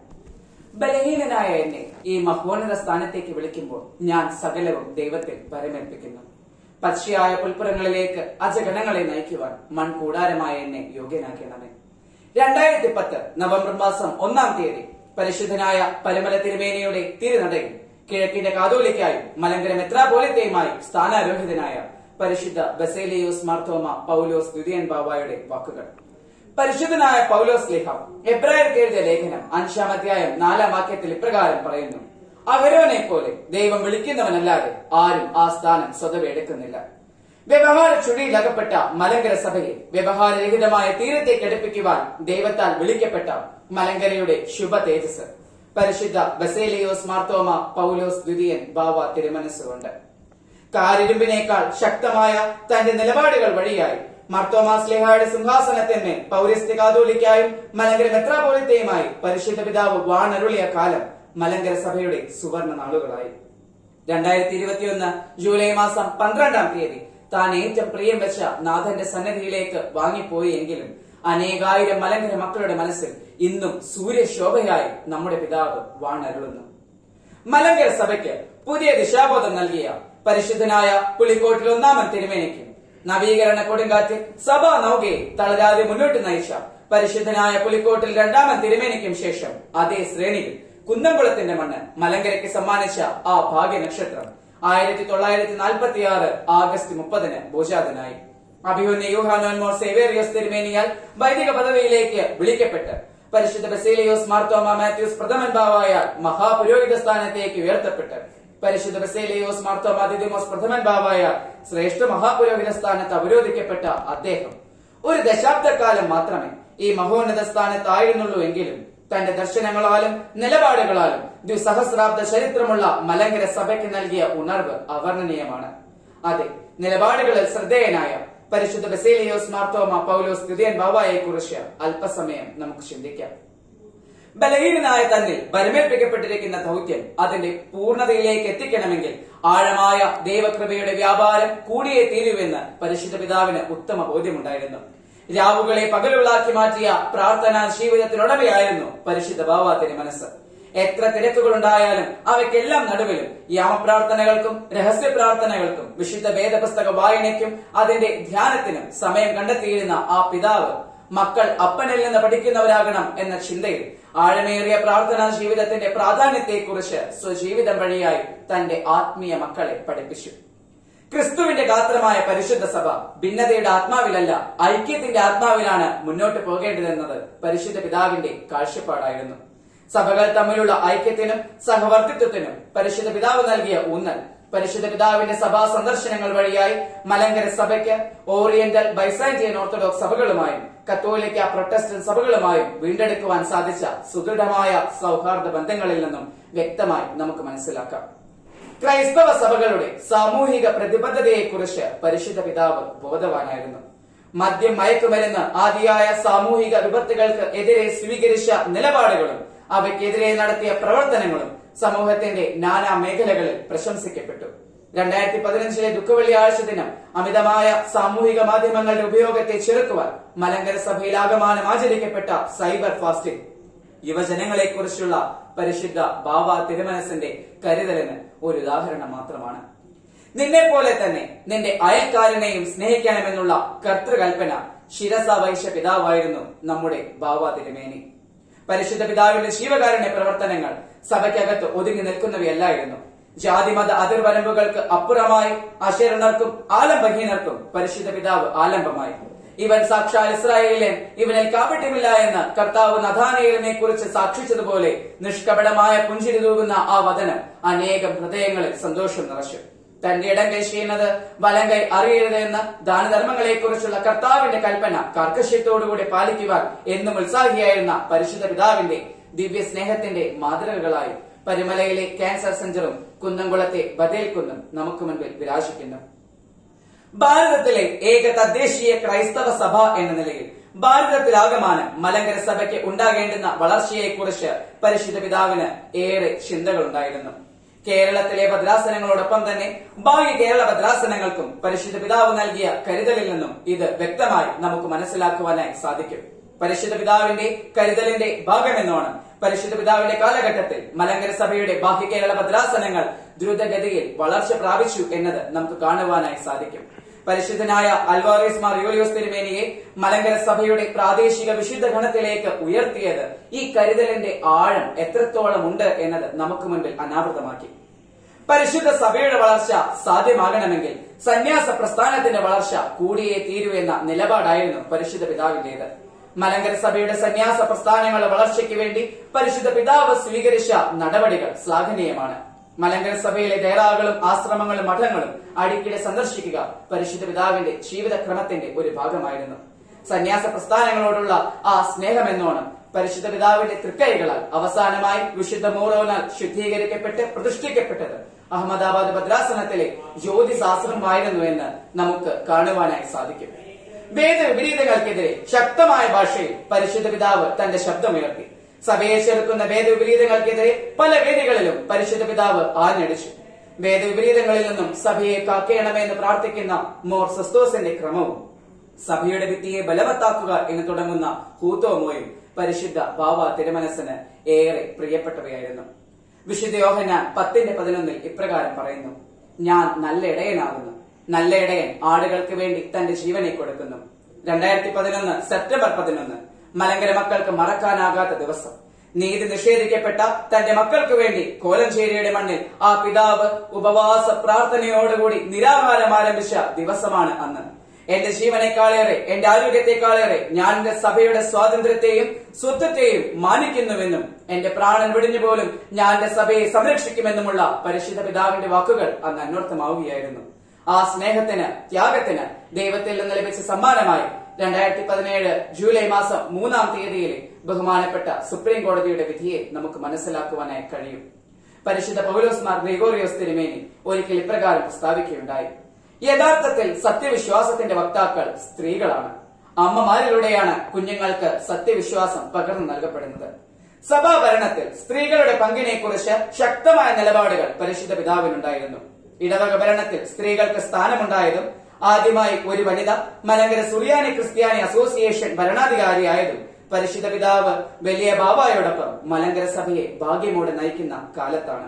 [SPEAKER 5] ബലഹീനനായ എന്നെ ഈ മഹോന്നത സ്ഥാനത്തേക്ക് വിളിക്കുമ്പോൾ ഞാൻ സകലവും ദൈവത്തിൽ പരമേൽപ്പിക്കുന്നു പച്ചയായ പുൽപ്പുറങ്ങളിലേക്ക് അജഗണങ്ങളെ നയിക്കുവാൻ മൺകൂടാരമായ എന്നെ യോഗ്യനാക്കണമേ രണ്ടായിരത്തി പത്ത് നവംബർ മാസം ഒന്നാം തീയതി പരിശുദ്ധനായ പരമല തിരുമേനിയുടെ തിരുനടയിൽ കിഴക്കിന്റെ കാതോലിക്കായും മലങ്കര മെത്രാപോലിത്തയുമായി സ്ഥാനാരോഹിതനായ പരിശുദ്ധ ബസേലിയോസ് മാർത്തോമ പൗലോസ് ദ്വിതീയൻ ബാബായുടെ വാക്കുകൾ പരിശുദ്ധനായ പൗലോസ് ലേഖ എബ്രായർക്ക് എഴുതിയ ലേഖനം അഞ്ചാം അധ്യായം നാലാം വാക്യത്തിൽ ഇപ്രകാരം പറയുന്നു അവരോനെ പോലെ ദൈവം വിളിക്കുന്നവനല്ലാതെ ആരും ആ സ്ഥാനം സ്വതവേ എടുക്കുന്നില്ല വ്യവഹാര ചുഴിയിലകപ്പെട്ട മലങ്കര സഭയെ വ്യവഹാരരഹിതമായ തീരത്തേക്ക് അടുപ്പിക്കുവാൻ ദൈവത്താൽ വിളിക്കപ്പെട്ട മലങ്കരയുടെ ശുഭ തേജസ് പരിശുദ്ധ ബസേലിയോസ് മാർത്തോമ പൗലോസ് ദ്വിതീയൻ ബാവ തിരുമനസ്സുകൊണ്ട് കാരിരുമ്പിനേക്കാൾ ശക്തമായ തന്റെ നിലപാടുകൾ വഴിയായി മർത്തോമാസ് ലേഹായുടെ സിംഹാസനത്തിന് പൗരസ്ത്യ കാതോലിക്കായും മലങ്കര മെത്രാപോലിത്തയുമായി പരിശുദ്ധ പിതാവ് വാണരുളിയ കാലം മലങ്കര സഭയുടെ സുവർണ നാളുകളായി രണ്ടായിരത്തി ഇരുപത്തിയൊന്ന് ജൂലൈ മാസം പന്ത്രണ്ടാം തീയതി താൻ ഏറ്റവും പ്രിയം വെച്ച നാഥന്റെ സന്നിധിയിലേക്ക് വാങ്ങിപ്പോയി എങ്കിലും അനേകായിരം മലങ്കര മക്കളുടെ മനസ്സിൽ ഇന്നും സൂര്യശോഭയായി നമ്മുടെ പിതാവ് വാണരുളുന്നു മലങ്കര സഭയ്ക്ക് പുതിയ ദിശാബോധം നൽകിയ പരിശുദ്ധനായ പുലിക്കോട്ടിൽ ഒന്നാമൻ തിരുമേനിക്കും നവീകരണ കൊടുങ്കാറ്റ് സഭാ നൗകയെ തളരാതെ മുന്നോട്ട് നയിച്ച പരിശുദ്ധനായ പുലിക്കോട്ടിൽ രണ്ടാമൻ തിരുമേനിക്കും ശേഷം അതേ ശ്രേണിയിൽ കുന്നംകുളത്തിന്റെ മണ്ണ് മലങ്കരയ്ക്ക് സമ്മാനിച്ച ആ ഭാഗ്യ നക്ഷത്രം ആയിരത്തി തൊള്ളായിരത്തി നാൽപ്പത്തി ആറ് ആഗസ്റ്റ് മുപ്പതിന് ഭൂജാതനായി അഭിമന്യ യൂഹാനോൻമോർ സേവേറിയോസ് തിരുമേനിയാൽ വൈദിക പദവിയിലേക്ക് വിളിക്കപ്പെട്ട് പരിശുദ്ധ ബസേലിയോസ് മാർത്തോമ മാത്യൂസ് പ്രഥമൻ ബാവായ മഹാപുരോഹിത സ്ഥാനത്തേക്ക് ഉയർത്തപ്പെട്ട് പരിശുദ്ധ ബസേലിയോസ് മാർത്തോമ ദിദിമോസ് പ്രഥമൻ ബാവായ ശ്രേഷ്ഠ മഹാപുരോഹിത സ്ഥാനത്ത് അവരോധിക്കപ്പെട്ട അദ്ദേഹം ഒരു ദശാബ്ദക്കാലം മാത്രമേ ഈ മഹോന്നത സ്ഥാനത്തായിരുന്നുള്ളൂ എങ്കിലും തന്റെ ദർശനങ്ങളാലും നിലപാടുകളാലും ദ്വിസഹസ്രാബ്ദ ചരിത്രമുള്ള മലങ്കര സഭയ്ക്ക് നൽകിയ ഉണർവ് അവർണ്ണനീയമാണ് അതെ നിലപാടുകളിൽ ശ്രദ്ധേയനായ പരിശുദ്ധ ബസേലിയോസ് മാർത്തോമ പൗലോസ് തുതിയൻ ബാബായെ കുറിച്ച് അല്പസമയം നമുക്ക് ചിന്തിക്കാം ബലഹീനനായ തന്നിൽ വരമേൽപ്പിക്കപ്പെട്ടിരിക്കുന്ന ദൗത്യം അതിന്റെ പൂർണ്ണതയിലേക്ക് എത്തിക്കണമെങ്കിൽ ആഴമായ ദൈവകൃപയുടെ വ്യാപാരം കൂടിയേ തീരുവെന്ന് പരിശുദ്ധ പിതാവിന് ഉത്തമ ബോധ്യമുണ്ടായിരുന്നു രാവുകളെ പകലുകളാക്കി മാറ്റിയ പ്രാർത്ഥനാ ജീവിതത്തിനുടമയായിരുന്നു പരിശുദ്ധ ബാവാത്തിന്റെ മനസ്സ് എത്ര തിരക്കുകളുണ്ടായാലും അവയ്ക്കെല്ലാം നടുവിലും യാമപ്രാർത്ഥനകൾക്കും രഹസ്യ പ്രാർത്ഥനകൾക്കും വിശുദ്ധ വേദപുസ്തക വായനയ്ക്കും അതിന്റെ ധ്യാനത്തിനും സമയം കണ്ടെത്തിയിരുന്ന ആ പിതാവ് മക്കൾ അപ്പനിൽ നിന്ന് പഠിക്കുന്നവരാകണം എന്ന ചിന്തയിൽ ആഴമേറിയ പ്രാർത്ഥനാ ജീവിതത്തിന്റെ പ്രാധാന്യത്തെക്കുറിച്ച് സ്വജീവിതം വഴിയായി തന്റെ ആത്മീയ മക്കളെ പഠിപ്പിച്ചു ക്രിസ്തുവിന്റെ ഗാത്രമായ പരിശുദ്ധ സഭ ഭിന്നതയുടെ ആത്മാവിലല്ല ഐക്യത്തിന്റെ ആത്മാവിലാണ് മുന്നോട്ട് പോകേണ്ടതെന്നത് പരിശുദ്ധ പിതാവിന്റെ കാഴ്ചപ്പാടായിരുന്നു സഭകൾ തമ്മിലുള്ള ഐക്യത്തിനും സഹവർത്തിത്വത്തിനും പരിശുദ്ധ പിതാവ് നൽകിയ ഊന്നൽ പരിശുദ്ധ പിതാവിന്റെ സഭാ സന്ദർശനങ്ങൾ വഴിയായി മലങ്കര സഭയ്ക്ക് ഓറിയന്റൽ ബൈസാന്റിയൻ ഓർത്തഡോക്സ് സഭകളുമായും കത്തോലിക്ക പ്രൊട്ടസ്റ്റന്റ് സഭകളുമായും വീണ്ടെടുക്കുവാൻ സാധിച്ച സുദൃഢമായ സൗഹാർദ്ദ ബന്ധങ്ങളിൽ നിന്നും വ്യക്തമായി നമുക്ക് മനസ്സിലാക്കാം ക്രൈസ്തവ സഭകളുടെ സാമൂഹിക പ്രതിബദ്ധതയെക്കുറിച്ച് പരിശുദ്ധ പിതാവ് ബോധവാനായിരുന്നു മദ്യം മയക്കുമരുന്ന് ആദിയായ സാമൂഹിക വിപത്തുകൾക്ക് എതിരെ സ്വീകരിച്ച നിലപാടുകളും അവയ്ക്കെതിരെ നടത്തിയ പ്രവർത്തനങ്ങളും സമൂഹത്തിന്റെ നാനാ മേഖലകളിൽ പ്രശംസിക്കപ്പെട്ടു രണ്ടായിരത്തി പതിനഞ്ചിലെ ദുഃഖവെള്ളിയാഴ്ച ദിനം അമിതമായ സാമൂഹിക മാധ്യമങ്ങളുടെ ഉപയോഗത്തെ ചെറുക്കുവാൻ മലങ്കര സഭയിൽ ആകമാനം ആചരിക്കപ്പെട്ട സൈബർ ഫാസ്റ്റിംഗ് യുവജനങ്ങളെ കുറിച്ചുള്ള പരിശുദ്ധ ബാബ തിരുമനസിന്റെ കരുതലിന് ഒരു ഉദാഹരണം മാത്രമാണ് നിന്നെ പോലെ തന്നെ നിന്റെ അയൽക്കാരനെയും സ്നേഹിക്കണമെന്നുള്ള കർത്തൃകൽപ്പന ശിരസ വൈശ്യ പിതാവായിരുന്നു നമ്മുടെ ബാബ തിരുമേനി പരിശുദ്ധ പിതാവിന്റെ ജീവകാരുണ്യ പ്രവർത്തനങ്ങൾ സഭയ്ക്കകത്ത് ഒതുങ്ങി നിൽക്കുന്നവയല്ലായിരുന്നു ജാതിമത അതിർവരമ്പുകൾക്ക് അപ്പുറമായി അശരണർക്കും ആലംബഹീനർക്കും പരിശുദ്ധ പിതാവ് ആലംബമായി ഇവൻ സാക്ഷാൽ ഇസ്രായേലിൻ ഇവനിൽ കാപട്യമില്ല എന്ന് കർത്താവ് നഥാനയിലിനെ കുറിച്ച് സാക്ഷിച്ചതുപോലെ നിഷ്കപടമായ പുഞ്ചിരി തൂകുന്ന ആ വചനം അനേകം ഹൃദയങ്ങളിൽ സന്തോഷം നിറച്ചു തന്റെ ഇടം കൈ ചെയ്യുന്നത് വലം കൈ അറിയരുത് എന്ന് ദാനധർമ്മങ്ങളെ കുറിച്ചുള്ള കർത്താവിന്റെ കൽപ്പന കർക്കശ്യത്തോടുകൂടി പാലിക്കുവാൻ എന്നും ഉത്സാഹിയായിരുന്ന പരിശുദ്ധ പിതാവിന്റെ ദിവ്യ സ്നേഹത്തിന്റെ മാതൃകകളായി പരിമലയിലെ ക്യാൻസർ സെന്ററും കുന്നംകുളത്തെ ബദേൽ കുന്നും നമുക്ക് മുൻപിൽ വിരാജിക്കുന്നു ഭാരതത്തിലെ ഏക തദ്ദേശീയ ക്രൈസ്തവ സഭ എന്ന നിലയിൽ ഭാരതത്തിലാകമാനം മലങ്കര സഭയ്ക്ക് ഉണ്ടാകേണ്ടുന്ന വളർച്ചയെക്കുറിച്ച് പരിശുദ്ധ പിതാവിന് ഏറെ ചിന്തകളുണ്ടായിരുന്നു കേരളത്തിലെ ഭദ്രാസനങ്ങളോടൊപ്പം തന്നെ ബാഹ്യ കേരള ഭദ്രാസനങ്ങൾക്കും പരിശുദ്ധ പിതാവ് നൽകിയ കരുതലിൽ നിന്നും ഇത് വ്യക്തമായി നമുക്ക് മനസ്സിലാക്കുവാനായി സാധിക്കും പരിശുദ്ധ പിതാവിന്റെ കരുതലിന്റെ ഭാഗമെന്നോണം പരിശുദ്ധ പിതാവിന്റെ കാലഘട്ടത്തിൽ മലങ്കര സഭയുടെ ബാഹ്യ കേരള ഭദ്രാസനങ്ങൾ ദ്രുതഗതിയിൽ വളർച്ച പ്രാപിച്ചു എന്നത് നമുക്ക് കാണുവാനായി സാധിക്കും പരിശുദ്ധനായ അൽവാറിസ് മാർ യൂലിയോസ് തിരുമേനിയെ മലങ്കര സഭയുടെ പ്രാദേശിക വിശുദ്ധ ഗണത്തിലേക്ക് ഉയർത്തിയത് ഈ കരുതലിന്റെ ആഴം എത്രത്തോളം ഉണ്ട് എന്നത് നമുക്ക് മുൻപിൽ അനാവൃതമാക്കി പരിശുദ്ധ സഭയുടെ വളർച്ച സാധ്യമാകണമെങ്കിൽ സന്യാസ പ്രസ്ഥാനത്തിന്റെ വളർച്ച കൂടിയേ തീരൂ എന്ന നിലപാടായിരുന്നു പരിശുദ്ധ പിതാവിന്റേത് മലങ്കര സഭയുടെ സന്യാസ പ്രസ്ഥാനങ്ങളുടെ വളർച്ചയ്ക്ക് വേണ്ടി പരിശുദ്ധ പിതാവ് സ്വീകരിച്ച നടപടികൾ ശ്ലാഘനീയമാണ് മലങ്കര സഭയിലെ ദേറാകളും ആശ്രമങ്ങളും മഠങ്ങളും അടിക്കടി സന്ദർശിക്കുക പരിശുദ്ധ പിതാവിന്റെ ജീവിതക്രമത്തിന്റെ ഒരു ഭാഗമായിരുന്നു സന്യാസ പ്രസ്ഥാനങ്ങളോടുള്ള ആ സ്നേഹമെന്നോണം പരിശുദ്ധ പിതാവിന്റെ തൃക്കൈകളാൽ അവസാനമായി വിശുദ്ധ മോറോനാൽ ശുദ്ധീകരിക്കപ്പെട്ട് പ്രതിഷ്ഠിക്കപ്പെട്ടത് അഹമ്മദാബാദ് ഭദ്രാസനത്തിലെ ജ്യോതിശാസ്ത്രമായിരുന്നു എന്ന് നമുക്ക് കാണുവാനായി സാധിക്കും വേദവിപരീതങ്ങൾക്കെതിരെ ശക്തമായ ഭാഷയിൽ പരിശുദ്ധ പിതാവ് തന്റെ ശബ്ദമുയർത്തി സഭയെ ചെറുക്കുന്ന വേദവിപരീതങ്ങൾക്കെതിരെ പല വേദികളിലും പരിശുദ്ധ പിതാവ് ആഞ്ഞടിച്ചു വേദവിപരീതങ്ങളിൽ നിന്നും സഭയെ കാക്കേണമെന്ന് പ്രാർത്ഥിക്കുന്ന മോർ സസ്തോസിന്റെ ക്രമവും സഭയുടെ ഭിത്തിയെ ബലവത്താക്കുക എന്ന് തുടങ്ങുന്ന ഹൂത്തോമോയും പരിശുദ്ധ ബാവ തിരുമനസ്സിന് ഏറെ പ്രിയപ്പെട്ടവയായിരുന്നു വിശുദ്ധ യോഹന്നാൻ പത്തിന്റെ പതിനൊന്നിൽ ഇപ്രകാരം പറയുന്നു ഞാൻ നല്ല ഇടയനാകുന്നു നല്ല ഇടയൻ ആടുകൾക്ക് വേണ്ടി തന്റെ ജീവനെ കൊടുക്കുന്നു രണ്ടായിരത്തി പതിനൊന്ന് സെപ്റ്റംബർ പതിനൊന്ന് മലങ്കര മക്കൾക്ക് മറക്കാനാകാത്ത ദിവസം നീതി നിഷേധിക്കപ്പെട്ട തന്റെ മക്കൾക്ക് വേണ്ടി കോലഞ്ചേരിയുടെ മണ്ണിൽ ആ പിതാവ് ഉപവാസ പ്രാർത്ഥനയോടുകൂടി നിരാഹാരം ആരംഭിച്ച ദിവസമാണ് അന്ന് എന്റെ ജീവനേക്കാളേറെ എന്റെ ആരോഗ്യത്തെക്കാളേറെ ഞാൻ എന്റെ സഭയുടെ സ്വാതന്ത്ര്യത്തെയും സ്വത്വത്തെയും മാനിക്കുന്നുവെന്നും എന്റെ പ്രാണൻ വിടിഞ്ഞു പോലും ഞാൻ എന്റെ സഭയെ സംരക്ഷിക്കുമെന്നുമുള്ള പരിശുദ്ധ പിതാവിന്റെ വാക്കുകൾ അന്ന് അന്വർത്ഥമാവുകയായിരുന്നു ആ സ്നേഹത്തിന് ത്യാഗത്തിന് ദൈവത്തിൽ നിന്ന് ലഭിച്ച സമ്മാനമായി രണ്ടായിരത്തി പതിനേഴ് ജൂലൈ മാസം മൂന്നാം തീയതിയിലെ ബഹുമാനപ്പെട്ട സുപ്രീം കോടതിയുടെ വിധിയെ നമുക്ക് മനസ്സിലാക്കുവാനായി കഴിയും പരിശുദ്ധ പൗലോസ് മാർ ഗ്രിഗോറിയോസ് തിരുമേനി ഒരിക്കൽ ഇപ്രകാരം പ്രസ്താവിക്കുകയുണ്ടായി യഥാർത്ഥത്തിൽ സത്യവിശ്വാസത്തിന്റെ വക്താക്കൾ സ്ത്രീകളാണ് അമ്മമാരിലൂടെയാണ് കുഞ്ഞുങ്ങൾക്ക് സത്യവിശ്വാസം പകർന്നു നൽകപ്പെടുന്നത് സഭാഭരണത്തിൽ സ്ത്രീകളുടെ പങ്കിനെ കുറിച്ച് ശക്തമായ നിലപാടുകൾ പരിശുദ്ധ പിതാവിനുണ്ടായിരുന്നു ഇടവക ഭരണത്തിൽ സ്ത്രീകൾക്ക് സ്ഥാനമുണ്ടായതും ആദ്യമായി ഒരു വനിത മലങ്കര സുറിയാനി ക്രിസ്ത്യാനി അസോസിയേഷൻ ഭരണാധികാരിയായതും പരിശുദ്ധ പിതാവ് വലിയ ബാബായോടൊപ്പം മലങ്കര സഭയെ ഭാഗ്യമോടെ നയിക്കുന്ന കാലത്താണ്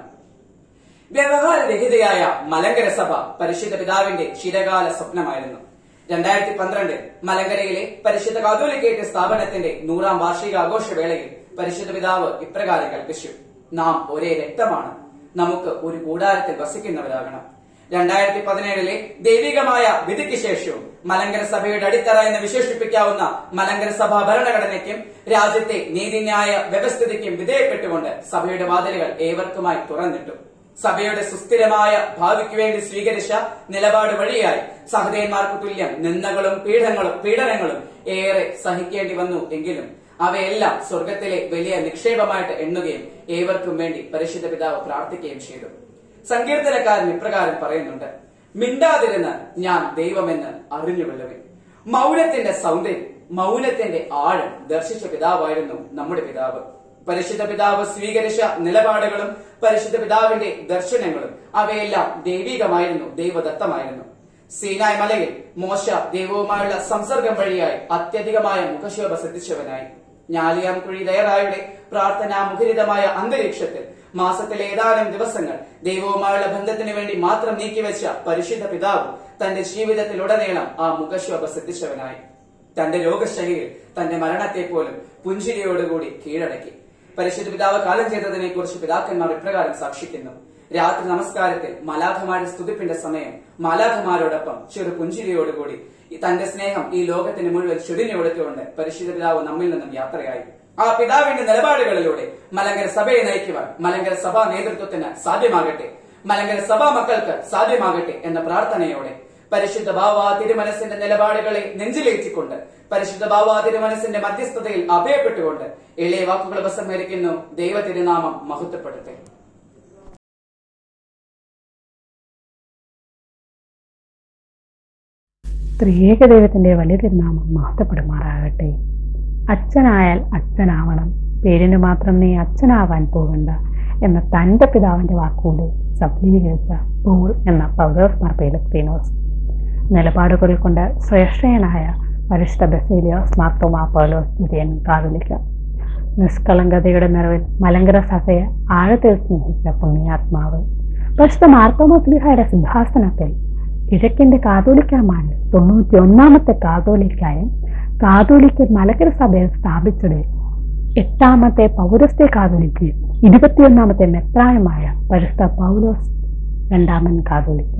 [SPEAKER 5] വ്യവഹാരരഹിതയായ മലങ്കര സഭ പരിശുദ്ധ പിതാവിന്റെ ചിരകാല സ്വപ്നമായിരുന്നു രണ്ടായിരത്തി പന്ത്രണ്ടിൽ മലങ്കരയിലെ പരിശുദ്ധ കാതോലിക്കേറ്റ് സ്ഥാപനത്തിന്റെ നൂറാം വാർഷികാഘോഷ വേളയിൽ പരിശുദ്ധ പിതാവ് ഇപ്രകാരം കൽപ്പിച്ചു നാം ഒരേ രക്തമാണ് നമുക്ക് ഒരു കൂടാരത്തിൽ വസിക്കുന്നവരാകണം രണ്ടായിരത്തി പതിനേഴിലെ ദൈവികമായ വിധിക്ക് ശേഷവും മലങ്കര സഭയുടെ അടിത്തറ എന്ന് വിശേഷിപ്പിക്കാവുന്ന മലങ്കര സഭാ ഭരണഘടനയ്ക്കും രാജ്യത്തെ നീതിന്യായ വ്യവസ്ഥിതിക്കും വിധേയപ്പെട്ടുകൊണ്ട് സഭയുടെ വാതിലുകൾ ഏവർക്കുമായി തുറന്നിട്ടു സഭയുടെ സുസ്ഥിരമായ ഭാവിക്ക് വേണ്ടി സ്വീകരിച്ച നിലപാട് വഴിയായി സഹതയന്മാർക്ക് തുല്യം നിന്ദകളും പീഡങ്ങളും പീഡനങ്ങളും ഏറെ സഹിക്കേണ്ടി വന്നു എങ്കിലും അവയെല്ലാം സ്വർഗത്തിലെ വലിയ നിക്ഷേപമായിട്ട് എണ്ണുകയും ഏവർക്കും വേണ്ടി പരിശുദ്ധ പിതാവ് പ്രാർത്ഥിക്കുകയും ചെയ്തു സങ്കീർത്തനക്കാരൻ ഇപ്രകാരം പറയുന്നുണ്ട് മിണ്ടാതിരുന്ന് ഞാൻ ദൈവമെന്ന് അറിഞ്ഞുകൊള്ളുവിൻ മൗനത്തിന്റെ സൗന്ദര്യം മൗനത്തിന്റെ ആഴം ദർശിച്ച പിതാവായിരുന്നു നമ്മുടെ പിതാവ് പരിശുദ്ധ പിതാവ് സ്വീകരിച്ച നിലപാടുകളും പരിശുദ്ധ പിതാവിന്റെ ദർശനങ്ങളും അവയെല്ലാം ദൈവികമായിരുന്നു ദൈവദത്തമായിരുന്നു സീനായ് മലയിൽ മോശ ദൈവവുമായുള്ള സംസർഗം വഴിയായി അത്യധികമായ മുഖശോഭ ശ്രദ്ധിച്ചവനായി ഞാലിയാം കുഴി ദയറായുടെ പ്രാർത്ഥനാ മുഖരിതമായ അന്തരീക്ഷത്തിൽ മാസത്തിലെ ഏതാനും ദിവസങ്ങൾ ദൈവവുമായുള്ള ബന്ധത്തിന് വേണ്ടി മാത്രം നീക്കിവെച്ച പരിശുദ്ധ പിതാവ് തന്റെ ജീവിതത്തിലുടനീളം ആ മുഖശോഭ ശ്രദ്ധിച്ചവനായി തന്റെ രോഗശൈലിയിൽ തന്റെ മരണത്തെ പോലും പുഞ്ചിരിയോടുകൂടി കീഴടക്കി പരിശുദ്ധ പിതാവ് കാലം ചെയ്തതിനെ കുറിച്ച് പിതാക്കന്മാർ ഇപ്രകാരം സാക്ഷിക്കുന്നു രാത്രി നമസ്കാരത്തിൽ മലാഖമാരുടെ സ്തുതിപ്പിന്റെ സമയം മാലാഖമാരോടൊപ്പം ചെറു പുഞ്ചിരിയോടുകൂടി ഈ തന്റെ സ്നേഹം ഈ ലോകത്തിന് മുഴുവൻ ചുരിഞ്ഞു കൊടുത്തുകൊണ്ട് പരിശുദ്ധ പിതാവ് നമ്മിൽ നിന്നും യാത്രയായി ആ പിതാവിന്റെ നിലപാടുകളിലൂടെ മലങ്കര സഭയെ നയിക്കുവാൻ മലങ്കര സഭാ നേതൃത്വത്തിന് സാധ്യമാകട്ടെ മലങ്കര സഭാ മക്കൾക്ക് സാധ്യമാകട്ടെ എന്ന പ്രാർത്ഥനയോടെ പരിശുദ്ധ ബാവ തിരുമനസിന്റെ നിലപാടുകളെ നെഞ്ചിലേറ്റിക്കൊണ്ട് പരിശുദ്ധ ബാവ തിരുമനസിന്റെ മധ്യസ്ഥതയിൽ അഭയപ്പെട്ടുകൊണ്ട് എളിയ വാക്കുകൾ ഉപസംഹരിക്കുന്നു ദൈവ തിരുനാമം മഹത്വപ്പെടുത്തേ
[SPEAKER 6] ത്രിയേക ദൈവത്തിന്റെ വലിയ തിരുനാമം മഹത്വപ്പെടുമാറാകട്ടെ അച്ഛനായാൽ അച്ഛനാവണം പേരിന് മാത്രം നീ അച്ഛനാവാൻ പോകണ്ട എന്ന തൻ്റെ പിതാവിൻ്റെ വാക്കുകൂടി സഫലീകരിച്ച പോൾ എന്ന പൗലോസ് മാർപ്പയിലെക്തീനോസ് നിലപാടുകളിൽ കൊണ്ട് ശ്രേഷ്ഠയനായ പരിശുദ്ധ ബസേലിയോസ് മാർത്തോമാ പൗലോസ് ദ്വിതീയൻ കാതലിക്ക നിഷ്കളങ്കതയുടെ നിറവിൽ മലങ്കര സഭയെ ആഴത്തിൽ സ്നേഹിച്ച പുണ്യാത്മാവ് പരിശുദ്ധ മാർത്തോമാസ്ലിഹായുടെ സിംഹാസനത്തിൽ കിഴക്കിന്റെ കാതോലിക്കമാണ് തൊണ്ണൂറ്റി ഒന്നാമത്തെ കാതോലിക്കായും കാതോലിക്കൽ മലങ്കര സഭയിൽ സ്ഥാപിച്ചത് എട്ടാമത്തെ പൗരസ്ത്യ കാതോലിക്ക് ഇരുപത്തിയൊന്നാമത്തെ മെത്രായമായ പരിശുദ്ധ പൗലോസ് രണ്ടാമൻ കാതോലിക്ക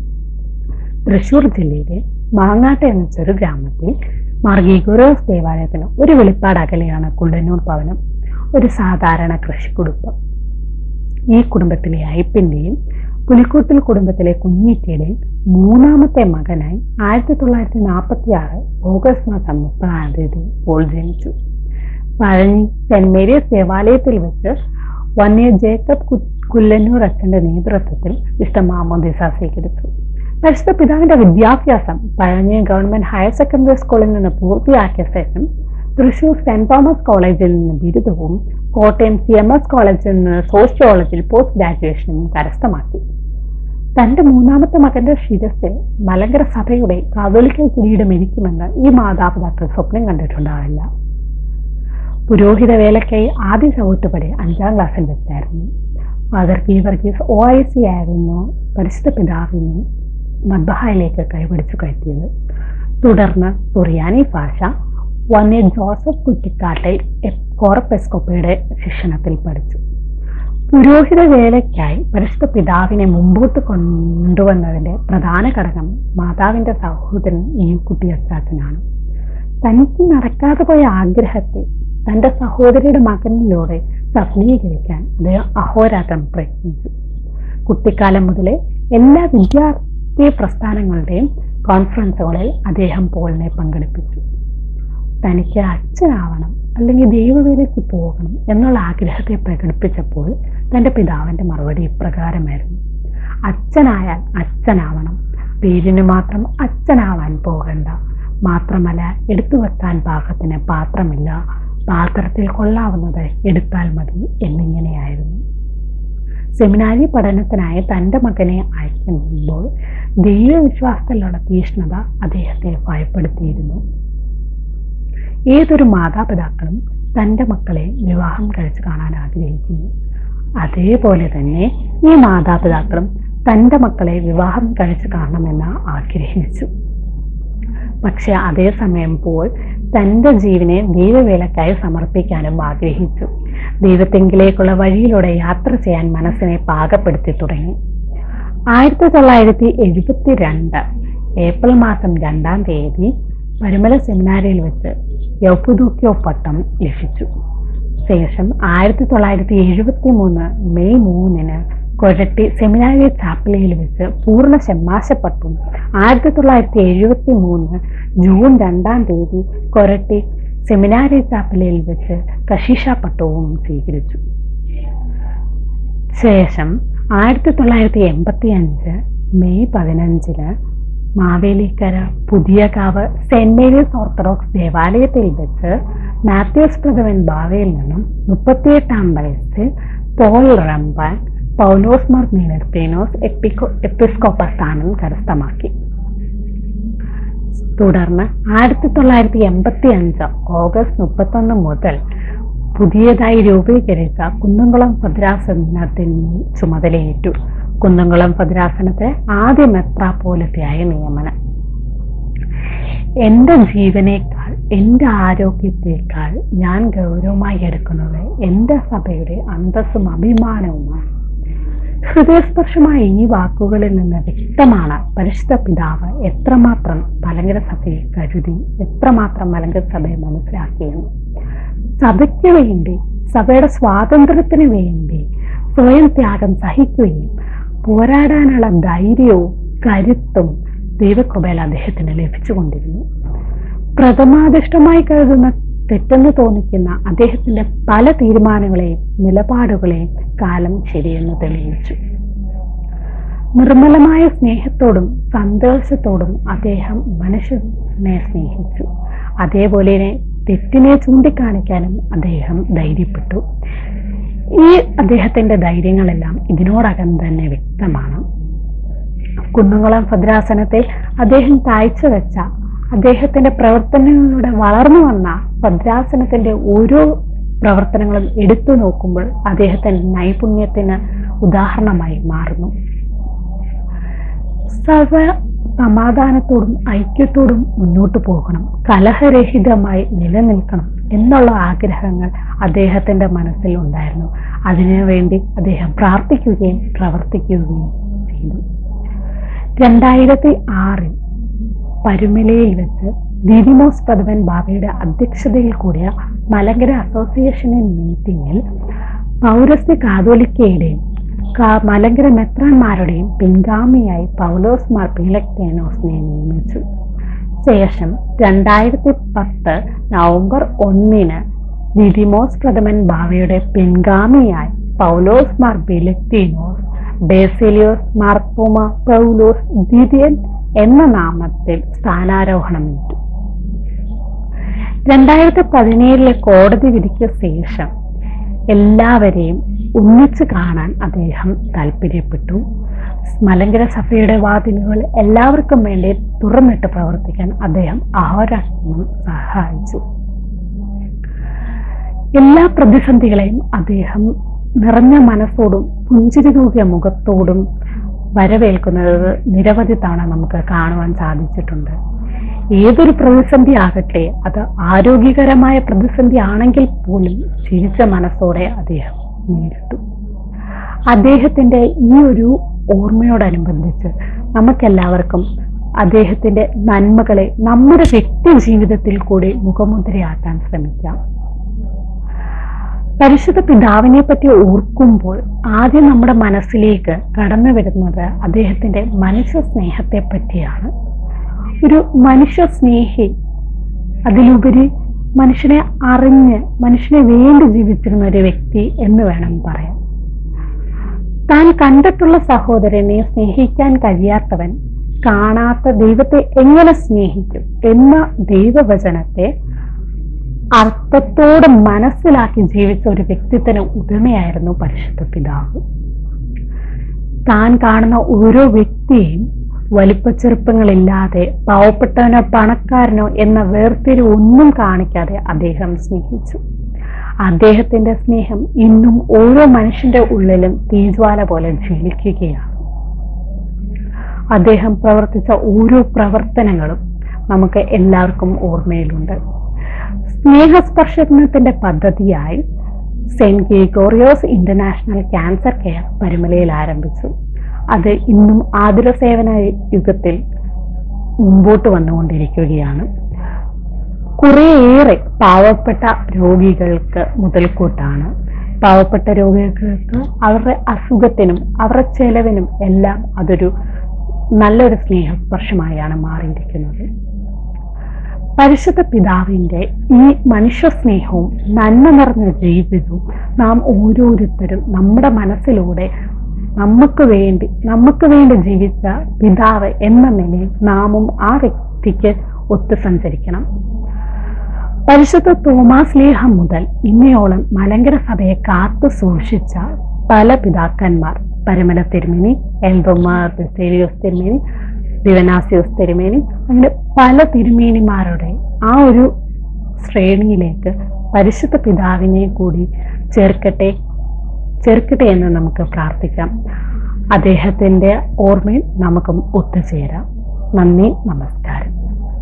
[SPEAKER 6] തൃശൂർ ജില്ലയിലെ മാങ്ങാട്ട് എന്ന ചെറു ഗ്രാമത്തിൽ മാർഗി ഗുരുവാസ് ദേവാലയത്തിന് ഒരു വെളിപ്പാട് അകലെയാണ് കുള്ളന്നൂർ ഭവനം ഒരു സാധാരണ കൃഷിക്കുടുംബം ഈ കുടുംബത്തിലെ അയ്പിന്റെയും പുലിക്കോട്ടിൽ കുടുംബത്തിലെ കുഞ്ഞീറ്റയുടെയും മൂന്നാമത്തെ മകനായി ആയിരത്തി തൊള്ളായിരത്തി നാൽപ്പത്തി ആറ് ഓഗസ്റ്റ് മാസം മുപ്പതാം തീയതി പോൾ ജനിച്ചു പഴഞ്ഞി സെന്റ് മേരീസ് ദേവാലയത്തിൽ വെച്ച് വന്യ ജേക്കബ് കു- കുല്ലന്നൂർ അച്ഛന്റെ നേതൃത്വത്തിൽ വിശുദ്ധ മാമോദിസ സ്വീകരിച്ചു പരിശുദ്ധ പിതാവിന്റെ വിദ്യാഭ്യാസം പഴഞ്ഞി ഗവൺമെന്റ് ഹയർ സെക്കൻഡറി സ്കൂളിൽ നിന്ന് പൂർത്തിയാക്കിയ ശേഷം തൃശൂർ സെന്റ് തോമസ് കോളേജിൽ നിന്ന് ബിരുദവും കോട്ടയം സി എം എസ് കോളേജിൽ നിന്ന് സോഷ്യോളജിയിൽ പോസ്റ്റ് ഗ്രാജുവേഷനും കരസ്ഥമാക്കി തന്റെ മൂന്നാമത്തെ മകന്റെ ശിരസിൽ മലങ്കര സഭയുടെ കാതോലിക്കൽ കിരീടം ഇരിക്കുമെന്ന് ഈ മാതാപിതാക്കൾ സ്വപ്നം കണ്ടിട്ടുണ്ടാവില്ല പുരോഹിത വേലയ്ക്കായി ആദ്യ ചവിട്ടുപടി അഞ്ചാം ക്ലാസ്സിൽ വെച്ചായിരുന്നു father P Varghese O I C ആയിരുന്നു പരിശുദ്ധ പിതാവിനെ മദ്ബഹായിലേക്ക് കൈപിടിച്ചു കയറ്റിയത് തുടർന്ന് സുറിയാനി ഭാഷ വന്യ ജോസഫ് കുറ്റിക്കാട്ടിൽ കോറപ്പെസ്കോപ്പയുടെ ശിക്ഷണത്തിൽ പഠിച്ചു പുരോഹിത വേലയ്ക്കായി പരിശുദ്ധ പിതാവിനെ മുമ്പോട്ട് കൊണ്ടുവന്നതിന്റെ പ്രധാന ഘടകം മാതാവിന്റെ സഹോദരൻ ഈ കുട്ടിയച്ചാച്ചനാണ് തനിക്ക് നടക്കാതെ പോയ ആഗ്രഹത്തെ തന്റെ സഹോദരിയുടെ മകനിലൂടെ സഫലീകരിക്കാൻ അദ്ദേഹം അഹോരാത്രം പ്രയത്നിച്ചു കുട്ടിക്കാലം മുതലേ എല്ലാ വിദ്യാർത്ഥി പ്രസ്ഥാനങ്ങളുടെയും കോൺഫറൻസുകളിൽ അദ്ദേഹം പോളിനെ പങ്കെടുപ്പിച്ചു തനിക്ക് അച്ഛനാവണം അല്ലെങ്കിൽ ദൈവവേലയ്ക്ക് പോകണം എന്നുള്ള ആഗ്രഹത്തെ പ്രകടിപ്പിച്ചപ്പോൾ തൻ്റെ പിതാവിൻ്റെ മറുപടി ഇപ്രകാരമായിരുന്നു അച്ഛനായാൽ അച്ഛനാവണം പേരിന് മാത്രം അച്ഛനാവാൻ പോകണ്ട മാത്രമല്ല എടുത്തു വെക്കാൻ പാകത്തിന് പാത്രമില്ല പാത്രത്തിൽ കൊള്ളാവുന്നത് എടുത്താൽ മതി എന്നിങ്ങനെയായിരുന്നു സെമിനാരി പഠനത്തിനായി തൻ്റെ മകനെ അയക്കുമ്പോൾ ദൈവവിശ്വാസത്തിലുള്ള തീഷ്ണത അദ്ദേഹത്തെ ഭയപ്പെടുത്തിയിരുന്നു ഏതൊരു മാതാപിതാക്കളും തൻ്റെ മക്കളെ വിവാഹം കഴിച്ചു കാണാൻ ആഗ്രഹിക്കുന്നു അതേപോലെ തന്നെ ഈ മാതാപിതാക്കളും തൻ്റെ മക്കളെ വിവാഹം കഴിച്ചു കാണണമെന്ന് ആഗ്രഹിച്ചു പക്ഷെ അതേസമയം പോൾ തൻ്റെ ജീവനെ ദൈവവേലക്കായി സമർപ്പിക്കാനും ആഗ്രഹിച്ചു ദൈവത്തെങ്കിലേക്കുള്ള വഴിയിലൂടെ യാത്ര ചെയ്യാൻ മനസ്സിനെ പാകപ്പെടുത്തി തുടങ്ങി ആയിരത്തി തൊള്ളായിരത്തി എഴുപത്തി രണ്ട് ഏപ്രിൽ മാസം രണ്ടാം തീയതി പരുമല സെമിനാരിയിൽ വെച്ച് യൗപ്പുദൂക്യോ പട്ടം ലഭിച്ചു ശേഷം ആയിരത്തി തൊള്ളായിരത്തി എഴുപത്തി മൂന്ന് മെയ് മൂന്നിന് കൊരട്ടി സെമിനാരി ചാപ്പലയിൽ വെച്ച് പൂർണ്ണ ഷെമ്മാശപ്പട്ടും ആയിരത്തി തൊള്ളായിരത്തി എഴുപത്തി മൂന്ന് ജൂൺ രണ്ടാം തീയതി കൊരട്ടി സെമിനാരി ചാപ്പലയിൽ വെച്ച് കശീഷ പട്ടവും സ്വീകരിച്ചു ശേഷം ആയിരത്തി തൊള്ളായിരത്തി എൺപത്തി അഞ്ച് മെയ് പതിനഞ്ചിന് Mavelikara Puthiyakavu Saint Mary's Orthodox ദേവാലയത്തിൽ വെച്ച് മാത്യൂസ് പ്രഥമൻ ബാവയിൽ നിന്നും മുപ്പത്തിയെട്ടാം വയസ്സിൽ പോൾ റംബാൻ പൗലോസ് മാർ മീനർത്തേനോസ് എപ്പിക്കോ എപ്പിസ്കോപ്പ സ്ഥാനം കരസ്ഥമാക്കി തുടർന്ന് ആയിരത്തി തൊള്ളായിരത്തി എൺപത്തി അഞ്ച് ഓഗസ്റ്റ് മുപ്പത്തൊന്ന് മുതൽ പുതിയതായി രൂപീകരിച്ച കുന്നംകുളം ഭദ്രാസനത്തിന് ചുമതലയേറ്റു കുന്നംകുളം ഭദ്രാസനത്തെ ആദ്യ മെത്രാപ്പോലത്തെയായ നിയമനം എൻ്റെ ജീവനേക്കാൾ എൻ്റെ ആരോഗ്യത്തേക്കാൾ ഞാൻ ഗൗരവമായി എടുക്കുന്നത് എൻ്റെ സഭയുടെ അന്തസ്സും അഭിമാനവുമാണ് ഹൃദയസ്പർശമായ ഈ വാക്കുകളിൽ നിന്ന് വ്യക്തമാണ് പരിശുദ്ധ പിതാവ് എത്രമാത്രം മലങ്കര സഭയെ കരുതി എത്രമാത്രം മലങ്കര സഭയെ മനസ്സിലാക്കിയെന്ന് സഭയ്ക്ക് വേണ്ടി സഭയുടെ സ്വാതന്ത്ര്യത്തിന് വേണ്ടി സ്വയം ത്യാഗം സഹിക്കുകയും പോരാടാനുള്ള ധൈര്യവും കരുത്തും ദൈവകൃപയിൽ അദ്ദേഹത്തിന് ലഭിച്ചുകൊണ്ടിരുന്നു പ്രഥമാദിഷ്ടമായി കരുതുന്ന തെറ്റെന്ന് തോന്നിക്കുന്ന അദ്ദേഹത്തിന്റെ പല തീരുമാനങ്ങളെയും നിലപാടുകളെയും കാലം ശരിയെന്ന് തെളിയിച്ചു നിർമ്മലമായ സ്നേഹത്തോടും സന്തോഷത്തോടും അദ്ദേഹം മനുഷ്യനെ സ്നേഹിച്ചു അതേപോലെ തന്നെ തെറ്റിനെ ചൂണ്ടിക്കാണിക്കാനും അദ്ദേഹം ധൈര്യപ്പെട്ടു ഈ അദ്ദേഹത്തിന്റെ ധൈര്യങ്ങളെല്ലാം ഇതിനോടകം തന്നെ വ്യക്തമാണ് കുന്നുകുളം ഭദ്രാസനത്തിൽ അദ്ദേഹം കാഴ്ചവെച്ച അദ്ദേഹത്തിന്റെ പ്രവർത്തനങ്ങളിലൂടെ വളർന്നു വന്ന ഭദ്രാസനത്തിന്റെ ഓരോ പ്രവർത്തനങ്ങളും എടുത്തു നോക്കുമ്പോൾ അദ്ദേഹത്തിന്റെ നൈപുണ്യത്തിന് ഉദാഹരണമായി മാറുന്നു സഭ സമാധാനത്തോടും ഐക്യത്തോടും മുന്നോട്ട് പോകണം കലഹരഹിതമായി നിലനിൽക്കണം എന്നുള്ള ആഗ്രഹങ്ങൾ അദ്ദേഹത്തിന്റെ മനസ്സിൽ ഉണ്ടായിരുന്നു അതിനുവേണ്ടി അദ്ദേഹം പ്രാർത്ഥിക്കുകയും പ്രവർത്തിക്കുകയും ചെയ്തു രണ്ടായിരത്തി ആറിൽ പരുമലയിൽ വെച്ച് ദിദിമോസ് പദവൻ ബാബയുടെ അധ്യക്ഷതയിൽ കൂടിയ മലങ്കര അസോസിയേഷനിൽ മീറ്റിംഗിൽ പൗരസ്ത്യ കാതോലിക്കയുടെയും കാ- മലങ്കര മെത്രാന്മാരുടെയും പിൻഗാമിയായി പൗലോസ് മാർ പീലക്തേനോസിനെ നിയമിച്ചു ശേഷം രണ്ടായിരത്തി പത്ത് നവംബർ ഒന്നിന് ദിദിമോസ് പ്രഥമൻ ബാവയുടെ പിൻഗാമിയായി പൗലോസ് മാർ ബിലക്തീനോസ് ബേസിലിയോസ് മാർത്തോമ പൗലോസ് ദ്വിതീയൻ എന്ന നാമത്തിൽ സ്ഥാനാരോഹണമേറ്റു രണ്ടായിരത്തി പതിനേഴിലെ കോടതി വിധിക്ക് ശേഷം എല്ലാവരെയും ഒന്നിച്ചു കാണാൻ അദ്ദേഹം താല്പര്യപ്പെട്ടു മലങ്കര സഭയുടെ വാതിലുകൾ എല്ലാവർക്കും വേണ്ടി തുറന്നിട്ട് പ്രവർത്തിക്കാൻ അദ്ദേഹം അഹോരാത്രം സഹായിച്ചു എല്ലാ പ്രതിസന്ധികളെയും അദ്ദേഹം നിറഞ്ഞ മനസ്സോടും പുഞ്ചിരി തൂകിയ മുഖത്തോടും വരവേൽക്കുന്നത് നിരവധി തവണ നമുക്ക് കാണുവാൻ സാധിച്ചിട്ടുണ്ട് ഏതൊരു പ്രതിസന്ധി ആകട്ടെ അത് ആരോഗ്യകരമായ പ്രതിസന്ധി ആണെങ്കിൽ പോലും ചിരിച്ച മനസ്സോടെ അദ്ദേഹം നേരിട്ടു അദ്ദേഹത്തിന്റെ ഈ ഒരു ഓർമ്മയോടനുബന്ധിച്ച് നമുക്കെല്ലാവർക്കും അദ്ദേഹത്തിന്റെ നന്മകളെ നമ്മുടെ വ്യക്തി ജീവിതത്തിൽ കൂടി മുഖമുദ്രയാക്കാൻ ശ്രമിക്കാം പരിശുദ്ധ പിതാവിനെ പറ്റി ഓർക്കുമ്പോൾ ആദ്യം നമ്മുടെ മനസ്സിലേക്ക് കടന്നു വരുന്നത് അദ്ദേഹത്തിന്റെ മനുഷ്യ സ്നേഹത്തെ പറ്റിയാണ് ഒരു മനുഷ്യ സ്നേഹി അതിലുപരി മനുഷ്യനെ അറിഞ്ഞ് മനുഷ്യനെ വേണ്ടി ജീവിച്ചിരുന്ന ഒരു വ്യക്തി എന്ന് വേണം പറയാൻ താൻ കണ്ടിട്ടുള്ള സഹോദരനെ സ്നേഹിക്കാൻ കഴിയാത്തവൻ കാണാത്ത ദൈവത്തെ എങ്ങനെ സ്നേഹിക്കും എന്ന ദൈവവചനത്തെ അർത്ഥത്തോടെ മനസ്സിലാക്കി ജീവിച്ച ഒരു വ്യക്തിത്വത്തിന് ഉടമയായിരുന്നു പരിശുദ്ധ പിതാവ് താൻ കാണുന്ന ഓരോ വ്യക്തിയെയും വലിപ്പച്ചെറുപ്പങ്ങളില്ലാതെ പാവപ്പെട്ടവനോ പണക്കാരനോ എന്ന വേർതിരിവ് ഒന്നും കാണിക്കാതെ അദ്ദേഹം സ്നേഹിച്ചു അദ്ദേഹത്തിന്റെ സ്നേഹം ഇന്നും ഓരോ മനുഷ്യന്റെ ഉള്ളിലും തീജ്വാല പോലെ ജ്വലിക്കുകയാണ് അദ്ദേഹം പ്രവർത്തിച്ച ഓരോ പ്രവർത്തനങ്ങളും നമുക്ക് എല്ലാവർക്കും ഓർമ്മയിലുണ്ട് സ്നേഹസ്പർശനത്തിന്റെ പദ്ധതിയായി Saint Gregorios international cancer care പരുമലയിൽ ആരംഭിച്ചു അത് ഇന്നും ആതുര സേവന യുഗത്തിൽ മുമ്പോട്ട് വന്നുകൊണ്ടിരിക്കുകയാണ് കുറേയേറെ പാവപ്പെട്ട രോഗികൾക്ക് മുതൽക്കൂട്ടാണ് പാവപ്പെട്ട രോഗികൾക്ക് അവരുടെ അസുഖത്തിനും അവരുടെ ചെലവിനും എല്ലാം അതൊരു നല്ലൊരു സ്നേഹസ്പർശമായാണ് മാറിയിരിക്കുന്നത് പരിശുദ്ധ പിതാവിന്റെ ഈ മനുഷ്യ സ്നേഹവും നന്മ നിറഞ്ഞ ജീവിതവും നാം ഓരോരുത്തരും നമ്മുടെ മനസ്സിലൂടെ നമുക്ക് വേണ്ടി നമുക്ക് വേണ്ടി ജീവിച്ച പിതാവ് എന്ന നിലയിൽ നാമും ആ വ്യക്തിക്ക് ഒത്തു സഞ്ചരിക്കണം പരിശുദ്ധ തോമാസ് ലേഹ മുതൽ ഇന്നയോളം മലങ്കര സഭയെ കാത്തു സൂക്ഷിച്ച പല പിതാക്കന്മാർ പരമല തിരുമേനി എൽബമാർ ബെസേലിയോസ് തിരുമേനി ദിവനാസിയോസ് തിരുമേനി അങ്ങനെ പല തിരുമേനിമാരുടെ ആ ഒരു ശ്രേണിയിലേക്ക് പരിശുദ്ധ പിതാവിനെ കൂടി ചേർക്കട്ടെ ചേർക്കട്ടെ എന്ന് നമുക്ക് പ്രാർത്ഥിക്കാം അദ്ദേഹത്തിന്റെ ഓർമ്മയിൽ നമുക്കും ഒത്തുചേരാം നന്ദി നമസ്കാരം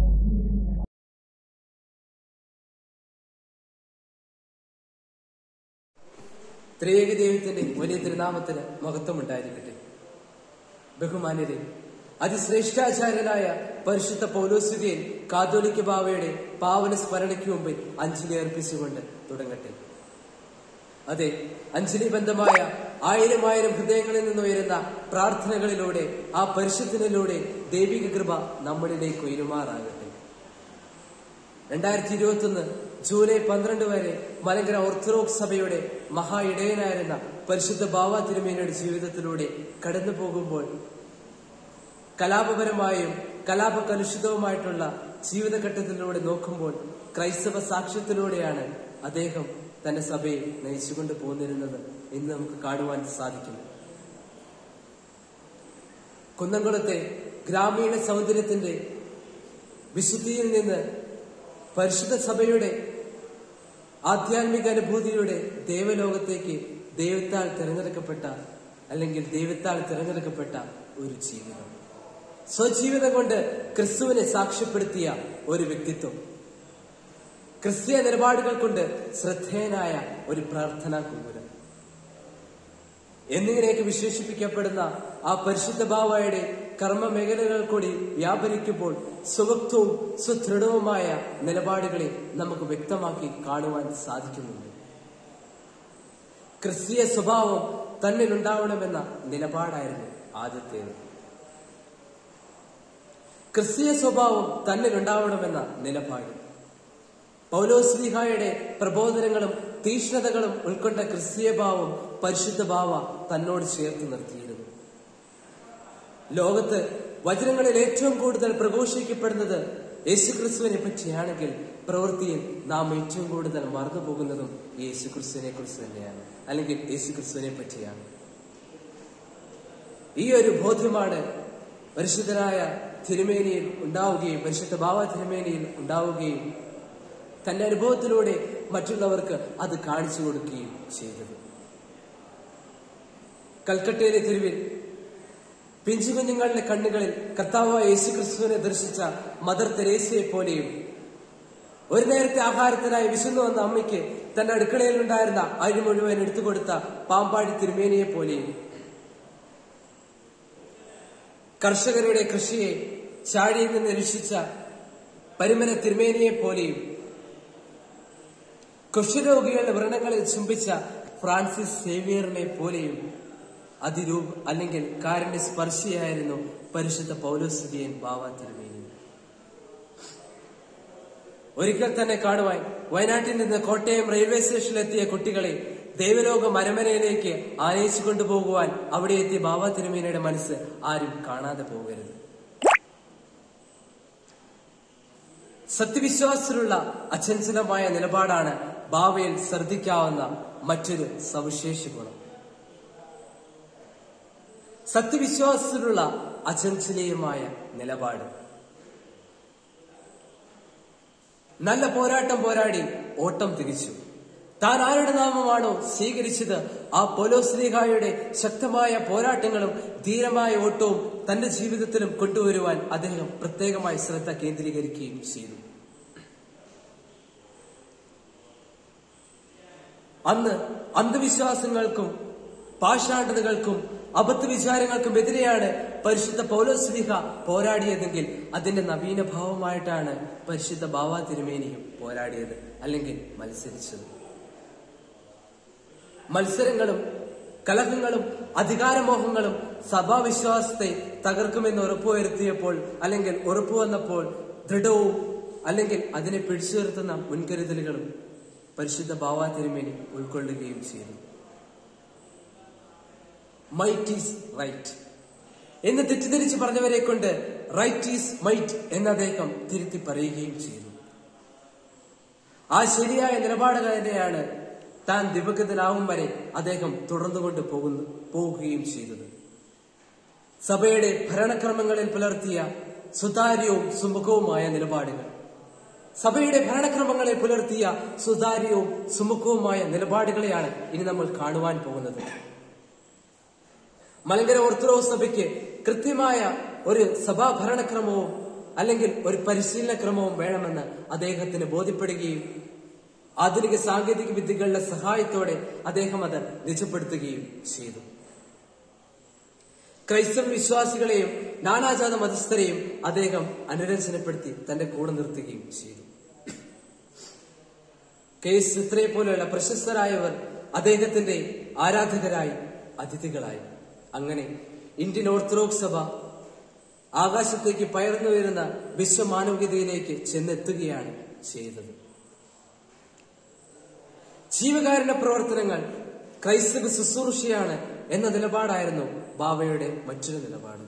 [SPEAKER 7] ത്രിയേക ദൈവത്തിന്റെ വലിയ തിരുനാമത്തിന് മഹത്വം ഉണ്ടായിരിക്കട്ടെ ബഹുമാന്യരെ അതിശ്രേഷ്ഠാചാര്യനായ പരിശുദ്ധ പൗലോസുദിയൻ കാതോലിക്ക ബാവയുടെ പാവന സ്മരണയ്ക്ക് മുമ്പിൽ അഞ്ജലി അർപ്പിച്ചുകൊണ്ട് തുടങ്ങട്ടെ അതെ അഞ്ജലി ബന്ധമായ ആയിരം ആയിരം ഹൃദയങ്ങളിൽ നിന്ന് ഉയരുന്ന പ്രാർത്ഥനകളിലൂടെ ആ പരിശുദ്ധനിലൂടെ ദൈവിക കൃപ നമ്മളിലേക്ക് ഉയരുമാറാകട്ടെ രണ്ടായിരത്തി ഇരുപത്തി ഒന്ന് ജൂലൈ പന്ത്രണ്ട് വരെ മലങ്കര ഓർത്തഡോക്സ് സഭയുടെ മഹാ ഇടയനായിരുന്ന പരിശുദ്ധ ബാവ തിരുമേനിയുടെ ജീവിതത്തിലൂടെ കടന്നു പോകുമ്പോൾ കലാപപരമായും കലാപകലുഷിതവുമായിട്ടുള്ള ജീവിതഘട്ടത്തിലൂടെ നോക്കുമ്പോൾ ക്രൈസ്തവ സാക്ഷ്യത്തിലൂടെയാണ് അദ്ദേഹം തന്റെ സഭയെ നയിച്ചുകൊണ്ട് പോന്നിരുന്നത് എന്ന് നമുക്ക് കാണുവാൻ സാധിക്കുന്നു കുന്നംകുളത്തെ ഗ്രാമീണ സൗന്ദര്യത്തിന്റെ വിശുദ്ധിയിൽ നിന്ന് പരിശുദ്ധ സഭയുടെ ആധ്യാത്മിക അനുഭൂതിയുടെ ദൈവലോകത്തേക്ക് ദൈവത്താൽ തിരഞ്ഞെടുക്കപ്പെട്ട അല്ലെങ്കിൽ ദൈവത്താൽ തിരഞ്ഞെടുക്കപ്പെട്ട ഒരു ജീവിതം സ്വജീവിതം കൊണ്ട് ക്രിസ്തുവിനെ സാക്ഷ്യപ്പെടുത്തിയ ഒരു വ്യക്തിത്വം ക്രിസ്തീയ നിലപാടുകൾ കൊണ്ട് ശ്രദ്ധേയനായ ഒരു പ്രാർത്ഥനാ കുമ്പുരം എന്നിങ്ങനെയൊക്കെ വിശേഷിപ്പിക്കപ്പെടുന്ന ആ പരിശുദ്ധ ബാവയുടെ കർമ്മ മേഖലകൾ കൂടി വ്യാപരിക്കുമ്പോൾ സുവക്തവും സുദൃഢവുമായ നിലപാടുകളെ നമുക്ക് വ്യക്തമാക്കി കാണുവാൻ സാധിക്കുന്നുണ്ട് ക്രിസ്തീയ സ്വഭാവം തന്നിലുണ്ടാവണമെന്ന നിലപാടായിരുന്നു ആദ്യത്തേത് ക്രിസ്തീയ സ്വഭാവം തന്നിലുണ്ടാവണമെന്ന നിലപാട് പൗലോസ്ലിഹായുടെ പ്രബോധനങ്ങളും തീഷ്ണതകളും ഉൾക്കൊണ്ട ക്രിസ്തീയ ഭാവം പരിശുദ്ധ ഭാവ തന്നോട് ചേർത്ത് നിർത്തിയിരുന്നു ലോകത്ത് വചനങ്ങളിൽ ഏറ്റവും കൂടുതൽ പ്രഘോഷിക്കപ്പെടുന്നത് യേശുക്രിസ്തുവിനെ പറ്റിയാണെങ്കിൽ പ്രവൃത്തിയിൽ നാം ഏറ്റവും കൂടുതൽ മറന്നു പോകുന്നതും യേശുക്രിസ്തുവിനെ കുറിച്ച് തന്നെയാണ് അല്ലെങ്കിൽ യേശുക്രിസ്തുവിനെ പറ്റിയാണ് ഈ ഒരു ബോധ്യമാണ് പരിശുദ്ധനായ തിരുമേനിയിൽ ഉണ്ടാവുകയും പരിശുദ്ധ ഭാവ തിരുമേനിയിൽ ഉണ്ടാവുകയും തന്റെ അനുഭവത്തിലൂടെ മറ്റുള്ളവർക്ക് അത് കാണിച്ചു കൊടുക്കുകയും ചെയ്തത് കൽക്കട്ടയിലെ തെരുവിൽ പിഞ്ചു കുഞ്ഞുങ്ങളുടെ കണ്ണുകളിൽ കർത്താവായ യേശു ക്രിസ്തുവിനെ ദർശിച്ച മദർ തെരേസയെ പോലെയും ഒരു നേരത്തെ ആഹാരത്തിനായി വിശന്നു വന്ന അമ്മയ്ക്ക് തന്റെ അടുക്കളയിലുണ്ടായിരുന്ന അരി മുഴുവൻ എടുത്തുകൊടുത്ത പാമ്പാടി തിരുമേനിയെ പോലെയും കർഷകരുടെ കൃഷിയെ ചാടിയിൽ നിന്ന് രക്ഷിച്ച പരിമല തിരുമേനിയെ പോലെയും കുഷ്ഠരോഗികളുടെ വ്രണങ്ങളിൽ ചുംബിച്ച ഫ്രാൻസിസ് സേവിയറിനെ പോലെയും അതിരൂപ അല്ലെങ്കിൽ കാരന്റെ സ്പർശിയായിരുന്നു പരിശുദ്ധ പൗലോസുദിയൻ ബാവ തിരുമേനി ഒരിക്കൽ തന്നെ കാണുവാൻ വയനാട്ടിൽ നിന്ന് കോട്ടയം റെയിൽവേ സ്റ്റേഷനിലെത്തിയ കുട്ടികളെ ദൈവലോക മരമനയിലേക്ക് ആനയിച്ചു കൊണ്ടുപോകുവാൻ അവിടെ എത്തിയ ബാബ തിരുമേനയുടെ മനസ്സ് ആരും കാണാതെ പോകരുത് സത്യവിശ്വാസത്തിലുള്ള അചഞ്ചലമായ നിലപാടാണ് ബാവയിൽ ശ്രദ്ധിക്കാവുന്ന മറ്റൊരു സവിശേഷ ഗുണം സത്യവിശ്വാസത്തിലുള്ള അചഞ്ചലീയമായ നിലപാട് നല്ല പോരാട്ടം പോരാടി ഓട്ടം തിരിച്ചു താൻ ആരുടെ നാമമാണോ സ്വീകരിച്ചത് ആ പോലോസ്ലീഹായുടെ ശക്തമായ പോരാട്ടങ്ങളും ധീരമായ ഓട്ടവും തന്റെ ജീവിതത്തിലും കൊണ്ടുവരുവാൻ അദ്ദേഹം പ്രത്യേകമായി ശ്രദ്ധ കേന്ദ്രീകരിക്കുകയും ചെയ്തു അന്ന് അന്ധവിശ്വാസങ്ങൾക്കും പാഷാണ്ഡതകൾക്കും അബദ്ധവിചാരങ്ങൾക്കും എതിരെയാണ് പരിശുദ്ധ പൗലോസ്ലിഹ പോരാടിയതെങ്കിൽ അതിന്റെ നവീന ഭാവമായിട്ടാണ് പരിശുദ്ധ ബാവ തിരുമേനിയും പോരാടിയത് അല്ലെങ്കിൽ മത്സരിച്ചത് മത്സരങ്ങളും കലഹങ്ങളും അധികാരമോഹങ്ങളും സഭാവിശ്വാസത്തെ തകർക്കുമെന്ന് ഉറപ്പുവരുത്തിയപ്പോൾ അല്ലെങ്കിൽ ഉറപ്പു വന്നപ്പോൾ ദൃഢവും അല്ലെങ്കിൽ അതിനെ പിടിച്ചു നിർത്തുന്ന മുൻകരുതലുകളും പരിശുദ്ധ ബാവ തിരുമേനി ഉൾക്കൊള്ളുകയും ചെയ്തു മൈറ്റ് ഈസ് റൈറ്റ് എന്ന് തെറ്റിദ്ധരിച്ച് പറഞ്ഞവരെ കൊണ്ട് റൈറ്റ് ഈസ് മൈറ്റ് എന്ന് അദ്ദേഹം തിരുത്തി പറയുകയും ചെയ്തു ആ ശരിയായ നിലപാട് തന്നെയാണ് താൻ ദിവഗതനാവും വരെ അദ്ദേഹം തുടർന്നുകൊണ്ട് പോകുന്നു പോകുകയും ചെയ്തത് സഭയുടെ ഭരണക്രമങ്ങളിൽ പുലർത്തിയ സുതാര്യവും സുമുഖവുമായ നിലപാടുകൾ സഭയുടെ ഭരണക്രമങ്ങളെ പുലർത്തിയ സുതാര്യവും സുമുഖവുമായ നിലപാടുകളെയാണ് ഇനി നമ്മൾ കാണുവാൻ പോകുന്നത് മലങ്കര ഓർത്തഡോക്സ് സഭയ്ക്ക് കൃത്യമായ ഒരു സഭാ ഭരണക്രമവും അല്ലെങ്കിൽ ഒരു പരിശീലന ക്രമവും വേണമെന്ന് അദ്ദേഹത്തിന് ബോധ്യപ്പെടുകയും ആധുനിക സാങ്കേതിക വിദ്യകളുടെ സഹായത്തോടെ അദ്ദേഹം അത് നിജപ്പെടുത്തുകയും ചെയ്തു ക്രൈസ്തവ വിശ്വാസികളെയും നാനാജാത മതസ്ഥരെയും അദ്ദേഹം അനുരഞ്ജനപ്പെടുത്തി തന്റെ കൂടെ നിർത്തുകയും ചെയ്തു കെ എസ് ചിത്രയെ പോലെയുള്ള പ്രശസ്തരായവർ അദ്ദേഹത്തിന്റെ ആരാധകരായി അതിഥികളായി അങ്ങനെ ഇന്ത്യൻ ഓർത്തഡോക്സ് സഭ ആകാശത്തേക്ക് പയർന്നു വരുന്ന വിശ്വമാനവികതയിലേക്ക് ചെന്നെത്തുകയാണ് ചെയ്തത് ജീവകാരുണ്യ പ്രവർത്തനങ്ങൾ ക്രൈസ്തവ ശുശ്രൂഷയാണ് എന്ന നിലപാടായിരുന്നു ബാബയുടെ മറ്റൊരു നിലപാട്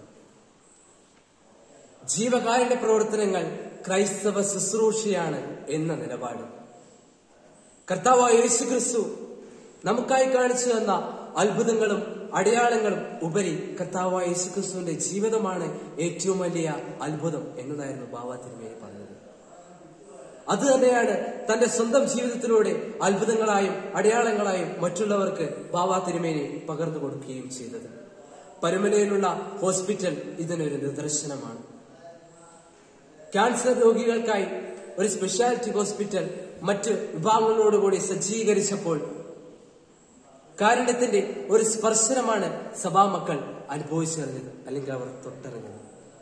[SPEAKER 7] ജീവകാരുണ്യ പ്രവർത്തനങ്ങൾ ക്രൈസ്തവ ശുശ്രൂഷയാണ് എന്ന നിലപാട് കർത്താവായ യേശു ക്രിസ്തു നമുക്കായി കാണിച്ചു തന്ന അത്ഭുതങ്ങളും അടയാളങ്ങളും ഉപരി കർത്താവായ യേശു ക്രിസ്തുവിന്റെ ജീവിതമാണ് ഏറ്റവും വലിയ അത്ഭുതം എന്നതായിരുന്നു ബാബ തിരുമേനി പറഞ്ഞത് അത് തന്നെയാണ് തന്റെ സ്വന്തം ജീവിതത്തിലൂടെ അത്ഭുതങ്ങളായും അടയാളങ്ങളായും മറ്റുള്ളവർക്ക് ബാബ തിരുമേനി പകർന്നു കൊടുക്കുകയും ചെയ്തത് പരുമലയിലുള്ള ഹോസ്പിറ്റൽ ഇതിനൊരു നിദർശനമാണ് ക്യാൻസർ രോഗികൾക്കായി ഒരു സ്പെഷ്യാലിറ്റി ഹോസ്പിറ്റൽ മറ്റ് വിഭാഗങ്ങളോടുകൂടി സജ്ജീകരിച്ചപ്പോൾ കാരുണ്യത്തിന്റെ ഒരു സ്പർശനമാണ് സഭാമക്കൾ അനുഭവിച്ചറിഞ്ഞത് അല്ലെങ്കിൽ അവർ തൊട്ടറിഞ്ഞത്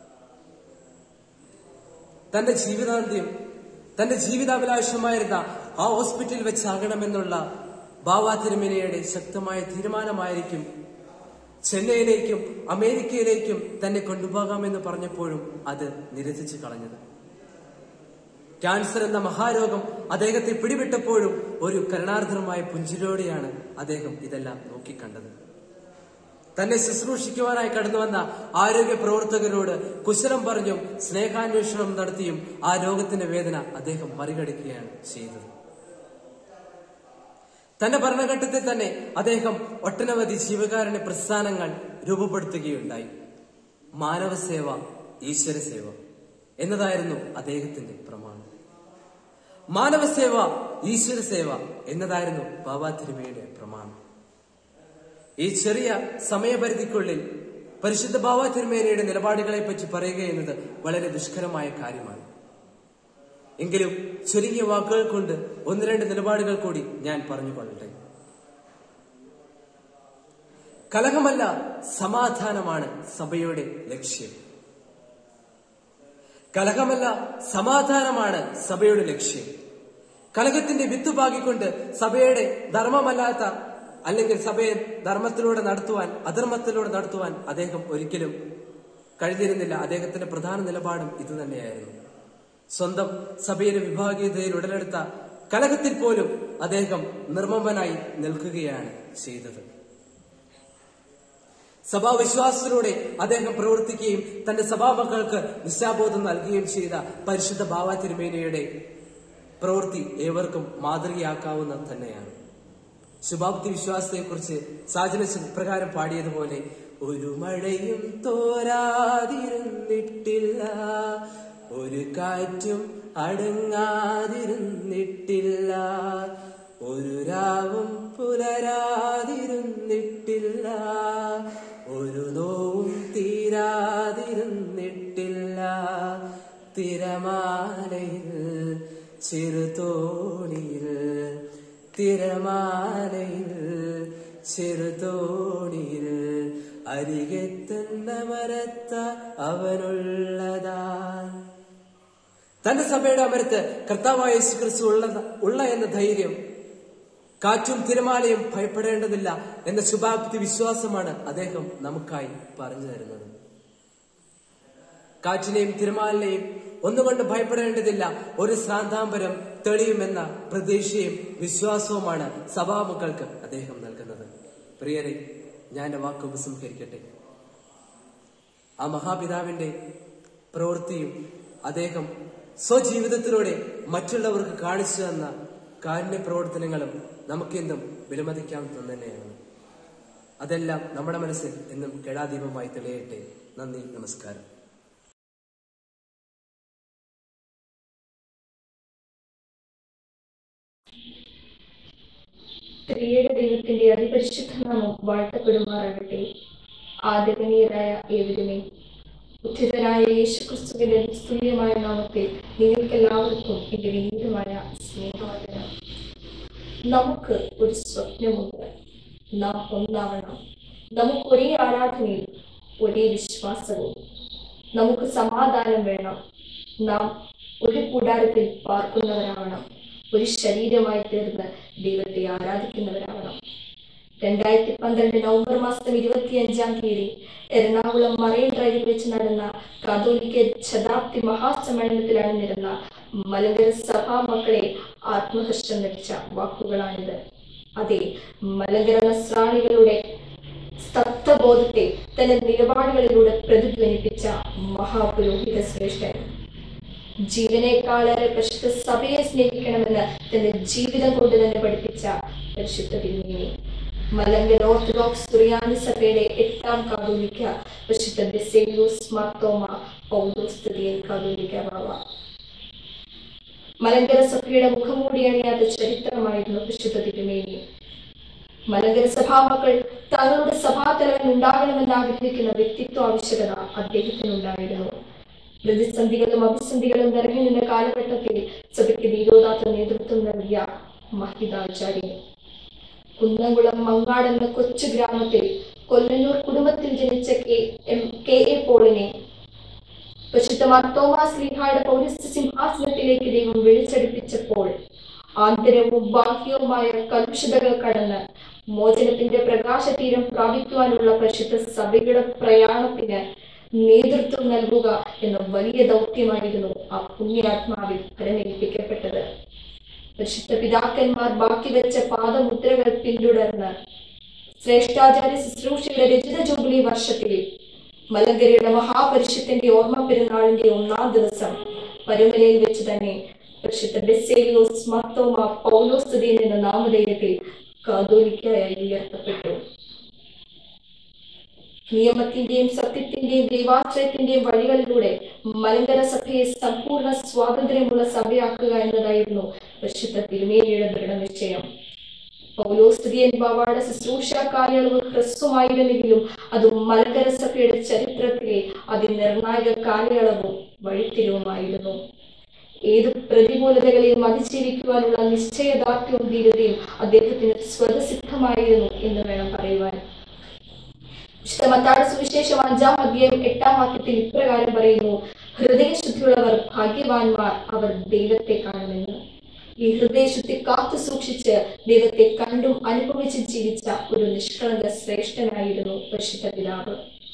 [SPEAKER 7] തന്റെ ജീവിതാന്ത്യം തന്റെ ജീവിതാഭിലാഷമായിരുന്ന ആ ഹോസ്പിറ്റലിൽ വെച്ചാകണമെന്നുള്ള ബാബാ തിരുമേനയുടെ ശക്തമായ തീരുമാനമായിരിക്കും ചെന്നൈയിലേക്കും അമേരിക്കയിലേക്കും തന്നെ കൊണ്ടുപോകാമെന്ന് പറഞ്ഞപ്പോഴും അത് നിരസിച്ചു കളഞ്ഞത് ക്യാൻസർ എന്ന മഹാരോഗം അദ്ദേഹത്തെ പിടിവിട്ടപ്പോഴും ഒരു കരുണാർദ്രമായ പുഞ്ചിരോടെയാണ് അദ്ദേഹം ഇതെല്ലാം നോക്കിക്കണ്ടത് തന്നെ ശുശ്രൂഷിക്കുവാനായി കടന്നുവന്ന ആരോഗ്യ പ്രവർത്തകരോട് കുശലം പറഞ്ഞും സ്നേഹാന്വേഷണം നടത്തിയും ആ രോഗത്തിന്റെ വേദന അദ്ദേഹം മറികടക്കുകയാണ് ചെയ്തത് തന്റെ ഭരണഘട്ടത്തിൽ തന്നെ അദ്ദേഹം ഒട്ടനവധി ജീവകാരുണ്യ പ്രസ്ഥാനങ്ങൾ രൂപപ്പെടുത്തുകയുണ്ടായി മാനവസേവ ഈശ്വരസേവ എന്നതായിരുന്നു അദ്ദേഹത്തിന്റെ പ്രമാണം മാനവസേവ ഈശ്വരസേവ എന്നതായിരുന്നു ബാബാ തിരുമയുടെ പ്രമാണം ഈ ചെറിയ സമയപരിധിക്കുള്ളിൽ പരിശുദ്ധ ബാബ തിരുമേനയുടെ നിലപാടുകളെ പറ്റി പറയുക എന്നത് വളരെ ദുഷ്കരമായ കാര്യമാണ് എങ്കിലും ചുരുങ്ങിയ വാക്കുകൾ കൊണ്ട് ഒന്ന് രണ്ട് നിലപാടുകൾ കൂടി ഞാൻ പറഞ്ഞുകൊള്ളട്ടെ കലഹമല്ല സമാധാനമാണ് സഭയുടെ ലക്ഷ്യം കലഹമല്ല സമാധാനമാണ് സഭയുടെ ലക്ഷ്യം കലഹത്തിന്റെ വിത്ത് പാകിക്കൊണ്ട് സഭയുടെ ധർമ്മമല്ലാത്ത അല്ലെങ്കിൽ സഭയെ ധർമ്മത്തിലൂടെ നടത്തുവാൻ അധർമ്മത്തിലൂടെ നടത്തുവാൻ അദ്ദേഹം ഒരിക്കലും കഴിഞ്ഞിരുന്നില്ല അദ്ദേഹത്തിന്റെ പ്രധാന നിലപാടും ഇത് തന്നെയായിരുന്നു സ്വന്തം സഭയിലെ വിഭാഗീയതയിൽ ഉടലെടുത്ത കലഹത്തിൽ പോലും അദ്ദേഹം നിർമ്മമനായി നിൽക്കുകയാണ് ചെയ്തത് സഭാവിശ്വാസത്തിലൂടെ അദ്ദേഹം പ്രവർത്തിക്കുകയും തന്റെ സഭാമക്കൾക്ക് നിശാബോധം നൽകുകയും ചെയ്ത പരിശുദ്ധ ബാബ തിരുമേനയുടെ പ്രവൃത്തി ഏവർക്കും മാതൃകയാക്കാവുന്ന തന്നെയാണ് ശുഭാപ്തി വിശ്വാസത്തെക്കുറിച്ച് സാജന പ്രകാരം പാടിയതുപോലെ ഒരു മഴയും തോരാതിരുന്നിട്ടില്ല ഒരു കാറ്റും അടങ്ങാതിരുന്നിട്ടില്ല ഒരു രാവും പുലരാതിരുന്നിട്ടില്ല ഒരു നോവും തീരാതിരുന്നിട്ടില്ല തിരമാലയിൽ ചെറുതോണിയിൽ തിരമാലയിൽ ചെറുതോണിയിൽ അരികെത്തുന്ന മരത്ത അവനുള്ളതാ തന്റെ സഭയുടെ അമരത്ത് കർത്താവായ യേശു ക്രിസ്തു ഉള്ള ഉള്ള എന്ന ധൈര്യം കാറ്റും തിരമാലയും ഭയപ്പെടേണ്ടതില്ല എന്ന ശുഭാപ്തി വിശ്വാസമാണ് അദ്ദേഹം നമുക്കായി പറഞ്ഞു തരുന്നത് കാറ്റിനെയും തിരമാലിനെയും ഒന്നുകൊണ്ട് ഭയപ്പെടേണ്ടതില്ല ഒരു ശ്രാന്താംബരം തെളിയുമെന്ന പ്രതീക്ഷയും വിശ്വാസവുമാണ് സഭാമക്കൾക്ക് അദ്ദേഹം നൽകുന്നത് പ്രിയരെ ഞാൻ എന്റെ വാക്ക് ഉപസംഹരിക്കട്ടെ ആ മഹാപിതാവിന്റെ പ്രവൃത്തിയും അദ്ദേഹം സ്വജീവിതത്തിലൂടെ മറ്റുള്ളവർക്ക് കാണിച്ചു തന്ന കാരുണ്യ പ്രവർത്തനങ്ങളും നമുക്കെന്നും വിലമതിക്കാവുന്ന തന്നെയാണ് അതെല്ലാം നമ്മുടെ മനസ്സിൽ എന്നും കെടാദീപമായി തെളിയട്ടെ നന്ദി നമസ്കാരം
[SPEAKER 1] ത്രിയേക ദൈവത്തിന്റെ അതിപരിശുദ്ധ നാമം വാഴ്ത്തപ്പെടുമാറാകട്ടെ ആദരണീയരായ ഏവരുമേ ഉദ്ധിതനായ യേശുക്രിസ്തുവിന്റെ തുല്യമായ നാമത്തിൽ നിങ്ങൾക്കെല്ലാവർക്കും എന്റെ വീരമായ സ്നേഹവന്ദനം നമുക്ക് ഒരു സ്വപ്നമുണ്ട് നാം ഒന്നാവണം നമുക്ക് ഒരേ ആരാധനയും ഒരേ വിശ്വാസവും നമുക്ക് സമാധാനം വേണം നാം ഒരു കൂടാരത്തിൽ പാർക്കുന്നവരാവണം ഒരു ശരീരമായി തീർന്ന് ദൈവത്തെ ആരാധിക്കുന്നവരാവണം രണ്ടായിരത്തി പന്ത്രണ്ട് നവംബർ മാസം ഇരുപത്തിയഞ്ചാം തീയതി എറണാകുളം മറൈൻ ഡ്രൈവിൽ വെച്ച് നടന്ന കാതോലിക്ക ശതാബ്ദി മഹാസമ്മേളനത്തിൽ അണിനിരുന്ന മലങ്കര സഭാ മക്കളെ ആത്മഹർഷം ലഭിച്ച വാക്കുകളാണിത് അതെ മലങ്കര നസ്രാണികളുടെ സ്തബ്ധബോധത്തെ തന്റെ നിലപാടുകളിലൂടെ പ്രതിധ്വനിപ്പിച്ച മഹാപുരോഹിത ശ്രേഷ്ഠൻ ജീവനേക്കാളേറെ പരിശുദ്ധ സഭയെ സ്നേഹിക്കണമെന്ന് തന്റെ ജീവിതം കൊണ്ട് തന്നെ പഠിപ്പിച്ച പരിശുദ്ധ തിരുമേനി മലങ്കര ഓർത്തഡോക്സ് തുറിയാനി സഭയുടെ എട്ടാം കാതോലിക്ക പരിശുദ്ധ ബെസേലിയോസ് മാർത്തോമ പൗലോസ് തുറിയൻ കാതോലിക്ക ബാവ മലങ്കര സഭയുടെ മുഖംമൂടി അണിയാത്ത ചരിത്രമായിരുന്നു പരിശുദ്ധ തിരുമേനി മലങ്കര സഭാമക്കൾ തങ്ങളുടെ സഭാതലവൻ ഉണ്ടാകണമെന്ന് ആഗ്രഹിക്കുന്ന വ്യക്തിത്വ ആവശ്യകത അദ്ദേഹത്തിനുണ്ടായിരുന്നു പ്രതിസന്ധികളും അഭിസന്ധികളും നിറഞ്ഞു നിന്ന കാലഘട്ടത്തിൽ സഭയ്ക്ക് ധീരോദാത്ത നേതൃത്വം നൽകിയ മഹിതാചാര്യൻ കുന്നംകുളം മങ്ങാട് എന്ന കൊച്ചു ഗ്രാമത്തിൽ കൊല്ലന്നൂർ കുടുംബത്തിൽ ജനിച്ച കെ എം കെ എ പോളിനെ പരിശുദ്ധമാർ തോമാസ് ലീഹായുടെ പൗരസ്ത്യ സിംഹാസനത്തിലേക്ക് ദൈവം വിളിച്ചടിപ്പിച്ചപ്പോൾ ആന്തരവും ബാഹ്യവുമായ കലുഷിതകൾ കടന്ന് മോചനത്തിന്റെ പ്രകാശതീരം പ്രാപിക്കുവാനുള്ള പരിശുദ്ധ സഭയുടെ പ്രയാണത്തിന് നേതൃത്വം നൽകുക എന്ന വലിയ ദൗത്യമായിരുന്നു ആ പുണ്യാത്മാവിൽ ഫലമേൽപ്പിക്കപ്പെട്ടത് പരിശുദ്ധ പിതാക്കന്മാർ ബാക്കി വെച്ച പാദമുദ്രകൾ പിന്തുടർന്ന് ശ്രേഷ്ഠാചാര്യ ശുശ്രൂഷയുടെ രചിത ജൂബിലി വർഷത്തിൽ മലങ്കരയുടെ മഹാപരിഷത്തിന്റെ ഓർമ്മ പെരുന്നാളിന്റെ ഒന്നാം ദിവസം പരുമലയിൽ വെച്ച് തന്നെ പരിശുദ്ധ ബെസേലിയോസ് മർത്തോമ പൗലോസ് തുര്യൻ എന്ന നാമധേയത്തിൽ കാതോലിക്കായി ഉയർത്തപ്പെട്ടു നിയമത്തിന്റെയും സത്യത്തിന്റെയും ദൈവാശ്രയത്തിന്റെയും വഴികളിലൂടെ മലങ്കര സഭയെ സമ്പൂർണ്ണ സ്വാതന്ത്ര്യമുള്ള സഭയാക്കുക എന്നതായിരുന്നു പരിശുദ്ധ തിരുമേനിയുടെ ദൃഢനിശ്ചയം പൗലോസ്തുതിയൻ ബാബായുടെ ശുശ്രൂഷ കാലയളവ് ഹ്രസ്വമായിരുന്നെങ്കിലും അത് മലങ്കര സഭയുടെ ചരിത്രത്തിലെ അതിനിർണായക കാലയളവും വഴിത്തിരിവുമായിരുന്നു ഏത് പ്രതികൂലതകളെയും അതിജീവിക്കുവാനുള്ള നിശ്ചയദാർഢ്യവും ധീരതയും അദ്ദേഹത്തിന് സ്വതസിദ്ധമായിരുന്നു എന്ന് വേണം പറയുവാൻ വിശുദ്ധ മത്താട് സുവിശേഷം അഞ്ചാം അധ്യായം എട്ടാം വാക്യത്തിൽ ഇപ്രകാരം പറയുന്നു ഹൃദയശുദ്ധിയുള്ളവർ ഭാഗ്യവാന്മാർ അവർ ദൈവത്തെ കാണുമെന്ന് ഈ ഹൃദയശുദ്ധി കാത്തു സൂക്ഷിച്ച് ദൈവത്തെ കണ്ടും അനുഭവിച്ച് ജീവിച്ച ഒരു നിഷ്കളങ്ക ശ്രേഷ്ഠനായിരുന്നു പരിശുദ്ധ പിതാവ്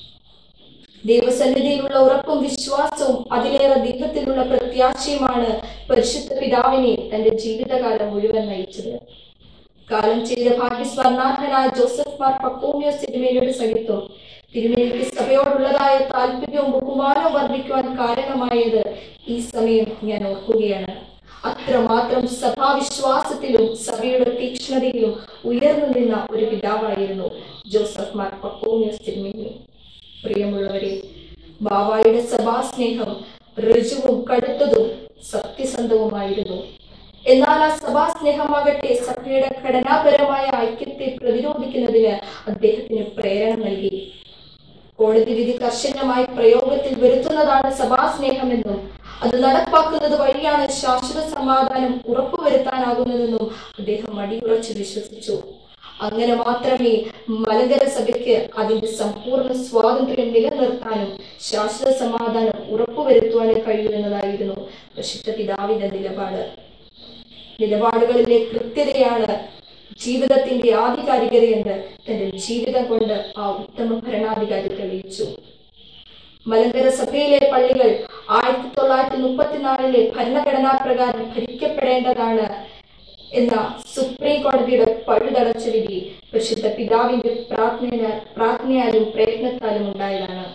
[SPEAKER 1] ദൈവസന്നിധിയിലുള്ള ഉറപ്പും വിശ്വാസവും അതിലേറെ ദൈവത്തിലുള്ള പ്രത്യാശയുമാണ് പരിശുദ്ധ പിതാവിനെ തന്റെ ജീവിതകാലം മുഴുവൻ നയിച്ചത് കാലം ചെയ്ത ഭാഗ്യസ്വർണാർഹനായ ജോസഫ് മാർ പക്കോമിയോസ് തിരുമേനിയുടെ സഹിത്വം തിരുമേനിക്ക് സഭയോടുള്ളതായ താല്പര്യവും ബഹുമാനവും വർദ്ധിക്കുവാൻ കാരണമായത് ഈ സമയം ഞാൻ ഓർക്കുകയാണ് അത്രമാത്രം സഭാവിശ്വാസത്തിലും സഭയുടെ തീക്ഷ്ണതയിലും ഉയർന്നു നിന്ന ഒരു പിതാവായിരുന്നു ജോസഫ് മാർ പക്കോമിയോസ് തിരുമേനി പ്രിയമുള്ളവരെ ബാവായുടെ സഭാസ്നേഹം ഋജുവും കടുത്തതും സത്യസന്ധവുമായിരുന്നു എന്നാൽ ആ സഭാസ്നേഹമാകട്ടെ സഭയുടെ ഘടനാപരമായ ഐക്യത്തെ പ്രതിരോധിക്കുന്നതിന് അദ്ദേഹത്തിന് പ്രേരണ നൽകി കോടതി വിധി കർശനമായി പ്രയോഗത്തിൽ വരുത്തുന്നതാണ് സഭാസ്നേഹമെന്നും അത് നടപ്പാക്കുന്നത് വഴിയാണ് ശാശ്വത സമാധാനം ഉറപ്പുവരുത്താനാകുന്നതെന്നും അദ്ദേഹം അടിയുറച്ച് വിശ്വസിച്ചു അങ്ങനെ മാത്രമേ മലങ്കര സഭയ്ക്ക് അതിന്റെ സമ്പൂർണ്ണ സ്വാതന്ത്ര്യം നിലനിർത്താനും ശാശ്വത സമാധാനം ഉറപ്പുവരുത്തുവാനും കഴിയൂ എന്നതായിരുന്നു പ്രസിദ്ധ പിതാവിന്റെ നിലപാട് നിലപാടുകളിലെ കൃത്യതയാണ് ജീവിതത്തിന്റെ ആധികാരികതയെന്ന് തന്റെ ജീവിതം കൊണ്ട് ആ ഉത്തമ ഭരണാധികാരി തെളിയിച്ചു മലങ്കര സഭയിലെ പള്ളികൾ ആയിരത്തി തൊള്ളായിരത്തി മുപ്പത്തിനാലിലെ ഭരണഘടനാ പ്രകാരം ഭരിക്കപ്പെടേണ്ടതാണ് എന്ന സുപ്രീം കോടതിയുടെ പഴുതടച്ച വിധി പരിശുദ്ധ പിതാവിന്റെ പ്രാർത്ഥന പ്രാർത്ഥനയാലും പ്രയത്നത്താലും ഉണ്ടായതാണ്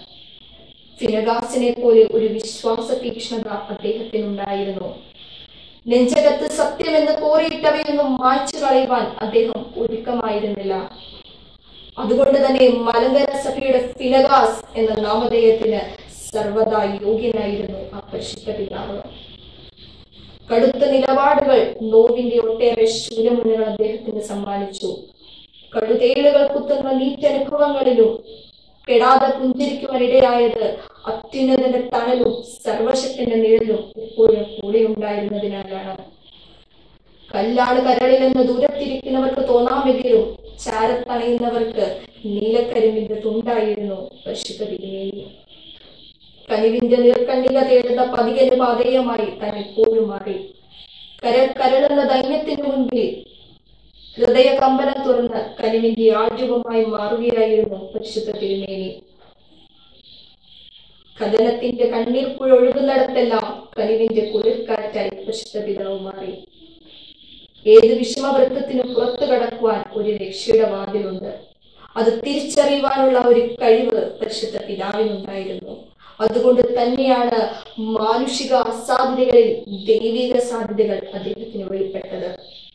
[SPEAKER 1] ഫിനഗാസിനെ പോലെ ഒരു വിശ്വാസ തീക്ഷ്ണത അദ്ദേഹത്തിനുണ്ടായിരുന്നു നെഞ്ചകത്ത് സത്യമെന്ന് കോറിയിട്ടവയൊന്നും മായ്ച്ചു കളയുവാൻ അദ്ദേഹം ഒരുക്കമായിരുന്നില്ല അതുകൊണ്ട് തന്നെ മലങ്കര സഭയുടെ ഫിനഗാസ് എന്ന നാമധേയത്തിന് സർവദാ യോഗ്യനായിരുന്നു ആ പരിശുദ്ധ പിതാവ് കടുത്ത നിലപാടുകൾ നോവിന്റെ ഒട്ടേറെ ശൂലമുന്നുകൾ അദ്ദേഹത്തിന് സമ്മാനിച്ചു കടുതേളുകൾ കുത്തുന്ന നീറ്റനുഭവങ്ങളിലും കെടാതെ പുഞ്ചിരിക്കുവാനിടയായത് അത്യുന്നതന്റെ തണലും സർവശക്തിന്റെ നിഴലും എപ്പോഴും കൂടെ ഉണ്ടായിരുന്നതിനാലാണ് കല്ലാണ് കരളിലെന്ന് ദൂരത്തിരിക്കുന്നവർക്ക് തോന്നാമെങ്കിലും ചാരത്തണയുന്നവർക്ക് നീലക്കരിമ്പിന്റെ തുണ്ടായിരുന്നു പരിശുദ്ധ തിരുമേനി കനിവിന്റെ നീർക്കണ്ണിക തേടുന്ന പതികന് പാതേയമായി താൻ എപ്പോഴും മാറി കരൾ കരളുന്ന ദൈന്യത്തിന് മുൻപിൽ ഹൃദയകമ്പനം തുറന്ന് കനിവിന്റെ ആജുവമായി മാറുകയായിരുന്നു പരിശുദ്ധ തിരുമേനി കഥനത്തിന്റെ കണ്ണീർ പുഴ ഒഴുകുന്നിടത്തെല്ലാം കനിവിന്റെ കുളിർക്കാറ്റായി പരിശുദ്ധ പിതാവ് മാറി ഏത് വിഷമവൃത്തത്തിനും പുറത്തു കടക്കുവാൻ ഒരു രക്ഷയുടെ വാതിലുണ്ട് അത് തിരിച്ചറിയുവാനുള്ള ഒരു കഴിവ് പരിശുദ്ധ പിതാവിനുണ്ടായിരുന്നു അതുകൊണ്ട് തന്നെയാണ് മാനുഷിക അസാധ്യതകളിൽ ദൈവിക സാധ്യതകൾ അദ്ദേഹത്തിന് വെളിപ്പെട്ടത്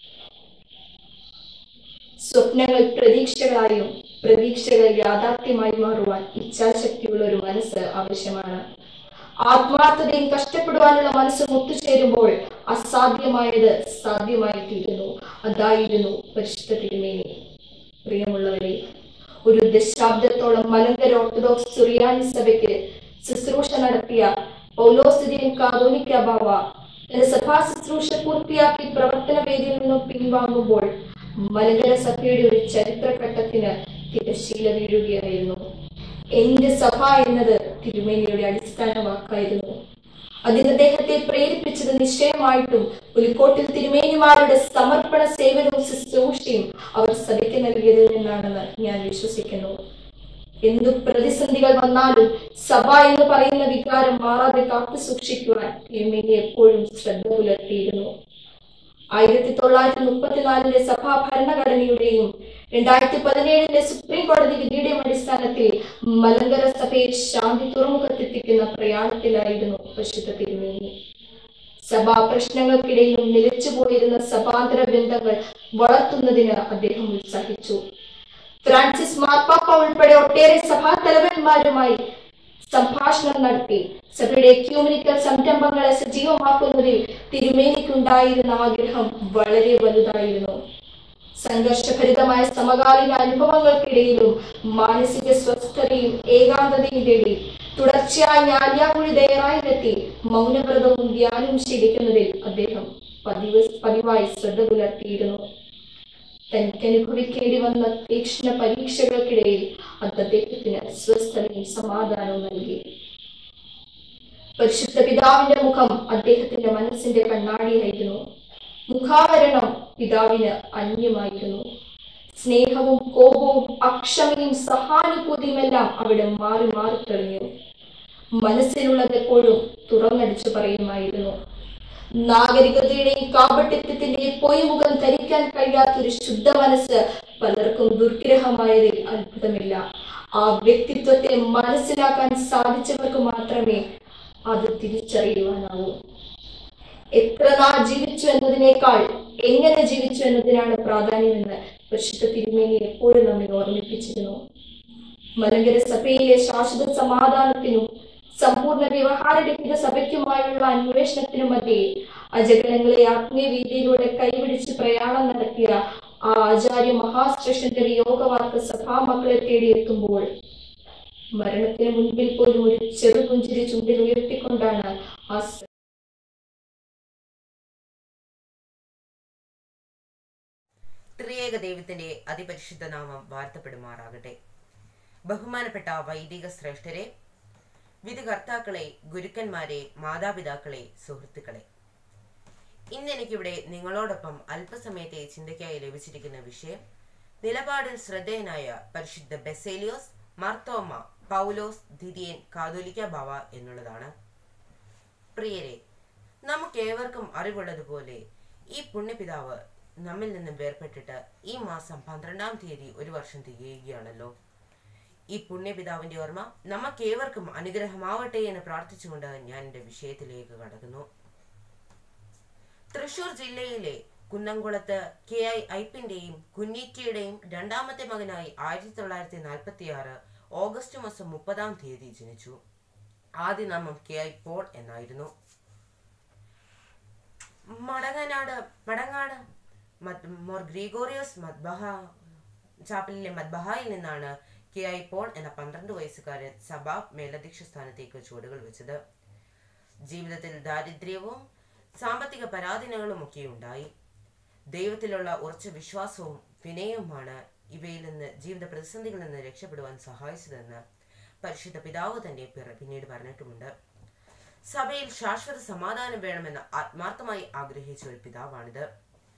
[SPEAKER 1] സ്വപ്നങ്ങൾ പ്രതീക്ഷകളായും പ്രതീക്ഷകൾ യാഥാർത്ഥ്യമായി മാറുവാൻ ഇച്ഛാശക്തിയുള്ള ഒരു മനസ്സ് ആവശ്യമാണ് ആത്മാർത്ഥതയും കഷ്ടപ്പെടുവാനുള്ള മനസ്സും ഒത്തുചേരുമ്പോൾ അസാധ്യമായത് സാധ്യമായി തീരുന്നു അതായിരുന്നു പരിശുദ്ധ തിരുമേനി പ്രിയമുള്ളവരെ ഒരു ദശാബ്ദത്തോളം മലങ്കര ഓർത്തഡോക്സ് സുറിയാനി സഭയ്ക്ക് ശുശ്രൂഷ നടത്തിയ പൗലോസ്ഥിതിയൻ കാതോലിക്ക ബാവ തന്റെ സഭാ ശുശ്രൂഷ പൂർത്തിയാക്കി പ്രവർത്തന വേദിയിൽ നിന്നും പിൻവാങ്ങുമ്പോൾ മലങ്കര സഭയുടെ ഒരു ചരിത്രഘട്ടത്തിന് തിരശീല വീഴുകയായിരുന്നു എന്റെ സഭ എന്നത് തിരുമേനിയുടെ അടിസ്ഥാന വാക്കായിരുന്നു അതിന് അദ്ദേഹത്തെ പ്രേരിപ്പിച്ചത് നിശ്ചയമായിട്ടും പുലിക്കോട്ടിൽ തിരുമേനിമാരുടെ സമർപ്പണ സേവനവും ശുശ്രൂഷയും അവർ സഭയ്ക്ക് നൽകിയതിൽ നിന്നാണെന്ന് ഞാൻ വിശ്വസിക്കുന്നു എന്തു പ്രതിസന്ധികൾ വന്നാലും സഭ എന്ന് പറയുന്ന വികാരം മാറാതെ കാത്തു സൂക്ഷിക്കുവാൻ തിരുമേനി എപ്പോഴും ശ്രദ്ധ പുലർത്തിയിരുന്നു ആയിരത്തി തൊള്ളായിരത്തി മുപ്പത്തിനാലിലെ സഭാ ഭരണഘടനയുടെയും രണ്ടായിരത്തി പതിനേഴിലെ സുപ്രീം കോടതി വിധിയുടെയും അടിസ്ഥാനത്തിൽ മലങ്കര സഭയെ ശാന്തി തുറമുഖത്തെത്തിക്കുന്ന പ്രയാണത്തിലായിരുന്നു പരിശുദ്ധ തിരുമേനി സഭാ പ്രശ്നങ്ങൾക്കിടയിലും നിലച്ചുപോയിരുന്ന സഭാന്തര ബന്ധങ്ങൾ വളർത്തുന്നതിന് അദ്ദേഹം ഉത്സാഹിച്ചു ഫ്രാൻസിസ് മാർപ്പാപ്പ ഉൾപ്പെടെ ഒട്ടേറെ സഭാ തലവന്മാരുമായി സംഭാഷണം നടത്തി സഭയുടെ ക്യൂമിനിക്കൽ സംരംഭങ്ങളെ സജീവമാക്കുന്നതിൽ തിരുമേനിക്കുണ്ടായിരുന്ന ആഗ്രഹം വളരെ വലുതായിരുന്നു സംഘർഷഭരിതമായ സമകാലീന അനുഭവങ്ങൾക്കിടയിലും മാനസിക സ്വസ്ഥതയും ഏകാന്തതയും തേടി തുടർച്ചയായി ഞാലിയാകുഴി ദയറായിലെത്തി മൗനവ്രതവും ധ്യാനവും ശീലിക്കുന്നതിൽ അദ്ദേഹം പതിവ് പതിവായി ശ്രദ്ധ പുലർത്തിയിരുന്നു തനിക്ക് അനുഭവിക്കേണ്ടി വന്ന തീക്ഷ്ണ പരീക്ഷകൾക്കിടയിൽ അത് അദ്ദേഹത്തിന് സ്വസ്ഥതയും സമാധാനവും നൽകി പരിശുദ്ധ പിതാവിന്റെ മുഖം അദ്ദേഹത്തിന്റെ മനസ്സിന്റെ കണ്ണാടിയായിരുന്നു മുഖാവരണം പിതാവിന് അന്യമായിരുന്നു സ്നേഹവും കോപവും അക്ഷമയും സഹാനുഭൂതിയുമെല്ലാം അവിടെ മാറി മാറി തെളിഞ്ഞു മനസ്സിലുള്ളത് എപ്പോഴും തുറന്നടിച്ചു പറയുമായിരുന്നു നാഗരികതയുടെയും കാപട്യത്തിന്റെയും പൊയ്മുഖം ധരിക്കാൻ കഴിയാത്തൊരു ശുദ്ധ മനസ്സ് പലർക്കും ദുർഗ്രഹമായതിൽ അത്ഭുതമില്ല ആ വ്യക്തിത്വത്തെ മനസ്സിലാക്കാൻ സാധിച്ചവർക്ക് മാത്രമേ അത് തിരിച്ചറിയുവാനാവൂ എത്ര നാൾ ജീവിച്ചു എന്നതിനേക്കാൾ എങ്ങനെ ജീവിച്ചു എന്നതിനാണ് പ്രാധാന്യമെന്ന് പരിശുദ്ധ തിരുമേനി എപ്പോഴും നമ്മെ ഓർമ്മിപ്പിച്ചിരുന്നു മലങ്കര സഭയിലെ ശാശ്വത സമാധാനത്തിനും സമ്പൂർണ്ണ വ്യവഹാരരഹിത സഭയ്ക്കുമായുള്ള അന്വേഷണത്തിനും മധ്യേ അജഗണങ്ങളെ ആത്മീയ രീതിയിലൂടെ കൈപിടിച്ച് പ്രയാണം നടത്തിയ ആ ആചാര്യ മഹാശ്രേഷ്ഠന്റെ വിയോഗവാർത്ത സഭാമക്കളെ തേടിയെത്തുമ്പോൾ മരണത്തിന് മുൻപിൽ പോലും ഒരു ചെറു പുഞ്ചിരി ചുണ്ടിൽ ഉയർത്തിക്കൊണ്ടാണ് ആ സ-
[SPEAKER 8] ത്രിയേക ദൈവത്തിന്റെ അതിപരിശുദ്ധ നാമം വാഴ്ത്തപ്പെടുമാറാകട്ടെ ബഹുമാനപ്പെട്ട വൈദിക ശ്രേഷ്ഠരെ വിധികർത്താക്കളെ ഗുരുക്കന്മാരെ മാതാപിതാക്കളെ സുഹൃത്തുക്കളെ ഇന്ന് എനിക്കിവിടെ നിങ്ങളോടൊപ്പം അല്പസമയത്തെ ചിന്തയ്ക്കായി ലഭിച്ചിരിക്കുന്ന വിഷയം നിലപാടിൽ ശ്രദ്ധേയനായ പരിശുദ്ധ ബെസേലിയോസ് മാർത്തോമ പൗലോസ് ധിതിയൻ കാതോലിക്ക ബാവ എന്നുള്ളതാണ് പ്രിയരെ നമുക്കേവർക്കും അറിവുള്ളതുപോലെ ഈ പുണ്യപിതാവ് നമ്മിൽ നിന്നും വേർപെട്ടിട്ട് ഈ മാസം പന്ത്രണ്ടാം തീയതി ഒരു വർഷം തികയുകയാണല്ലോ ഈ പുണ്യപിതാവിന്റെ ഓർമ്മ നമുക്കേവർക്കും അനുഗ്രഹമാവട്ടെ എന്ന് പ്രാർത്ഥിച്ചുകൊണ്ട് ഞാൻ എൻ്റെ വിഷയത്തിലേക്ക് കടക്കുന്നു തൃശൂർ ജില്ലയിലെ കുന്നംകുളത്ത് കെ ഐ ഐപ്പിന്റെയും കുഞ്ഞിറ്റിയുടെയും രണ്ടാമത്തെ മകനായി ആയിരത്തി തൊള്ളായിരത്തി നാൽപ്പത്തി ആറ് ഓഗസ്റ്റ് മാസം മുപ്പതാം തീയതി ജനിച്ചു ആദ്യ നാമം കെ ഐ പോൾ എന്നായിരുന്നു മടങ്ങനാട് മടങ്ങാട് മദ് മോർ ഗ്രിഗോറിയോസ് മദ്ബഹ ചാപ്പലിലെ മദ്ബഹായിൽ നിന്നാണ് കെ ഐ പോൾ എന്ന പന്ത്രണ്ട് വയസ്സുകാരൻ സഭാ മേലധ്യക്ഷ സ്ഥാനത്തേക്ക് ചുവടുകൾ വെച്ചത് ജീവിതത്തിൽ ദാരിദ്ര്യവും സാമ്പത്തിക പരാധീനകളും ഒക്കെ ഉണ്ടായി ദൈവത്തിലുള്ള ഉറച്ച വിശ്വാസവും വിനയവുമാണ് ഇവയിൽ നിന്ന് ജീവിത പ്രതിസന്ധികളിൽ നിന്ന് രക്ഷപ്പെടുവാൻ സഹായിച്ചതെന്ന് പരിശുദ്ധ പിതാവ് തന്നെ പിറ- പിന്നീട് പറഞ്ഞിട്ടുമുണ്ട് സഭയിൽ ശാശ്വത സമാധാനം വേണമെന്ന് ആത്മാർത്ഥമായി ആഗ്രഹിച്ച ഒരു പിതാവാണിത്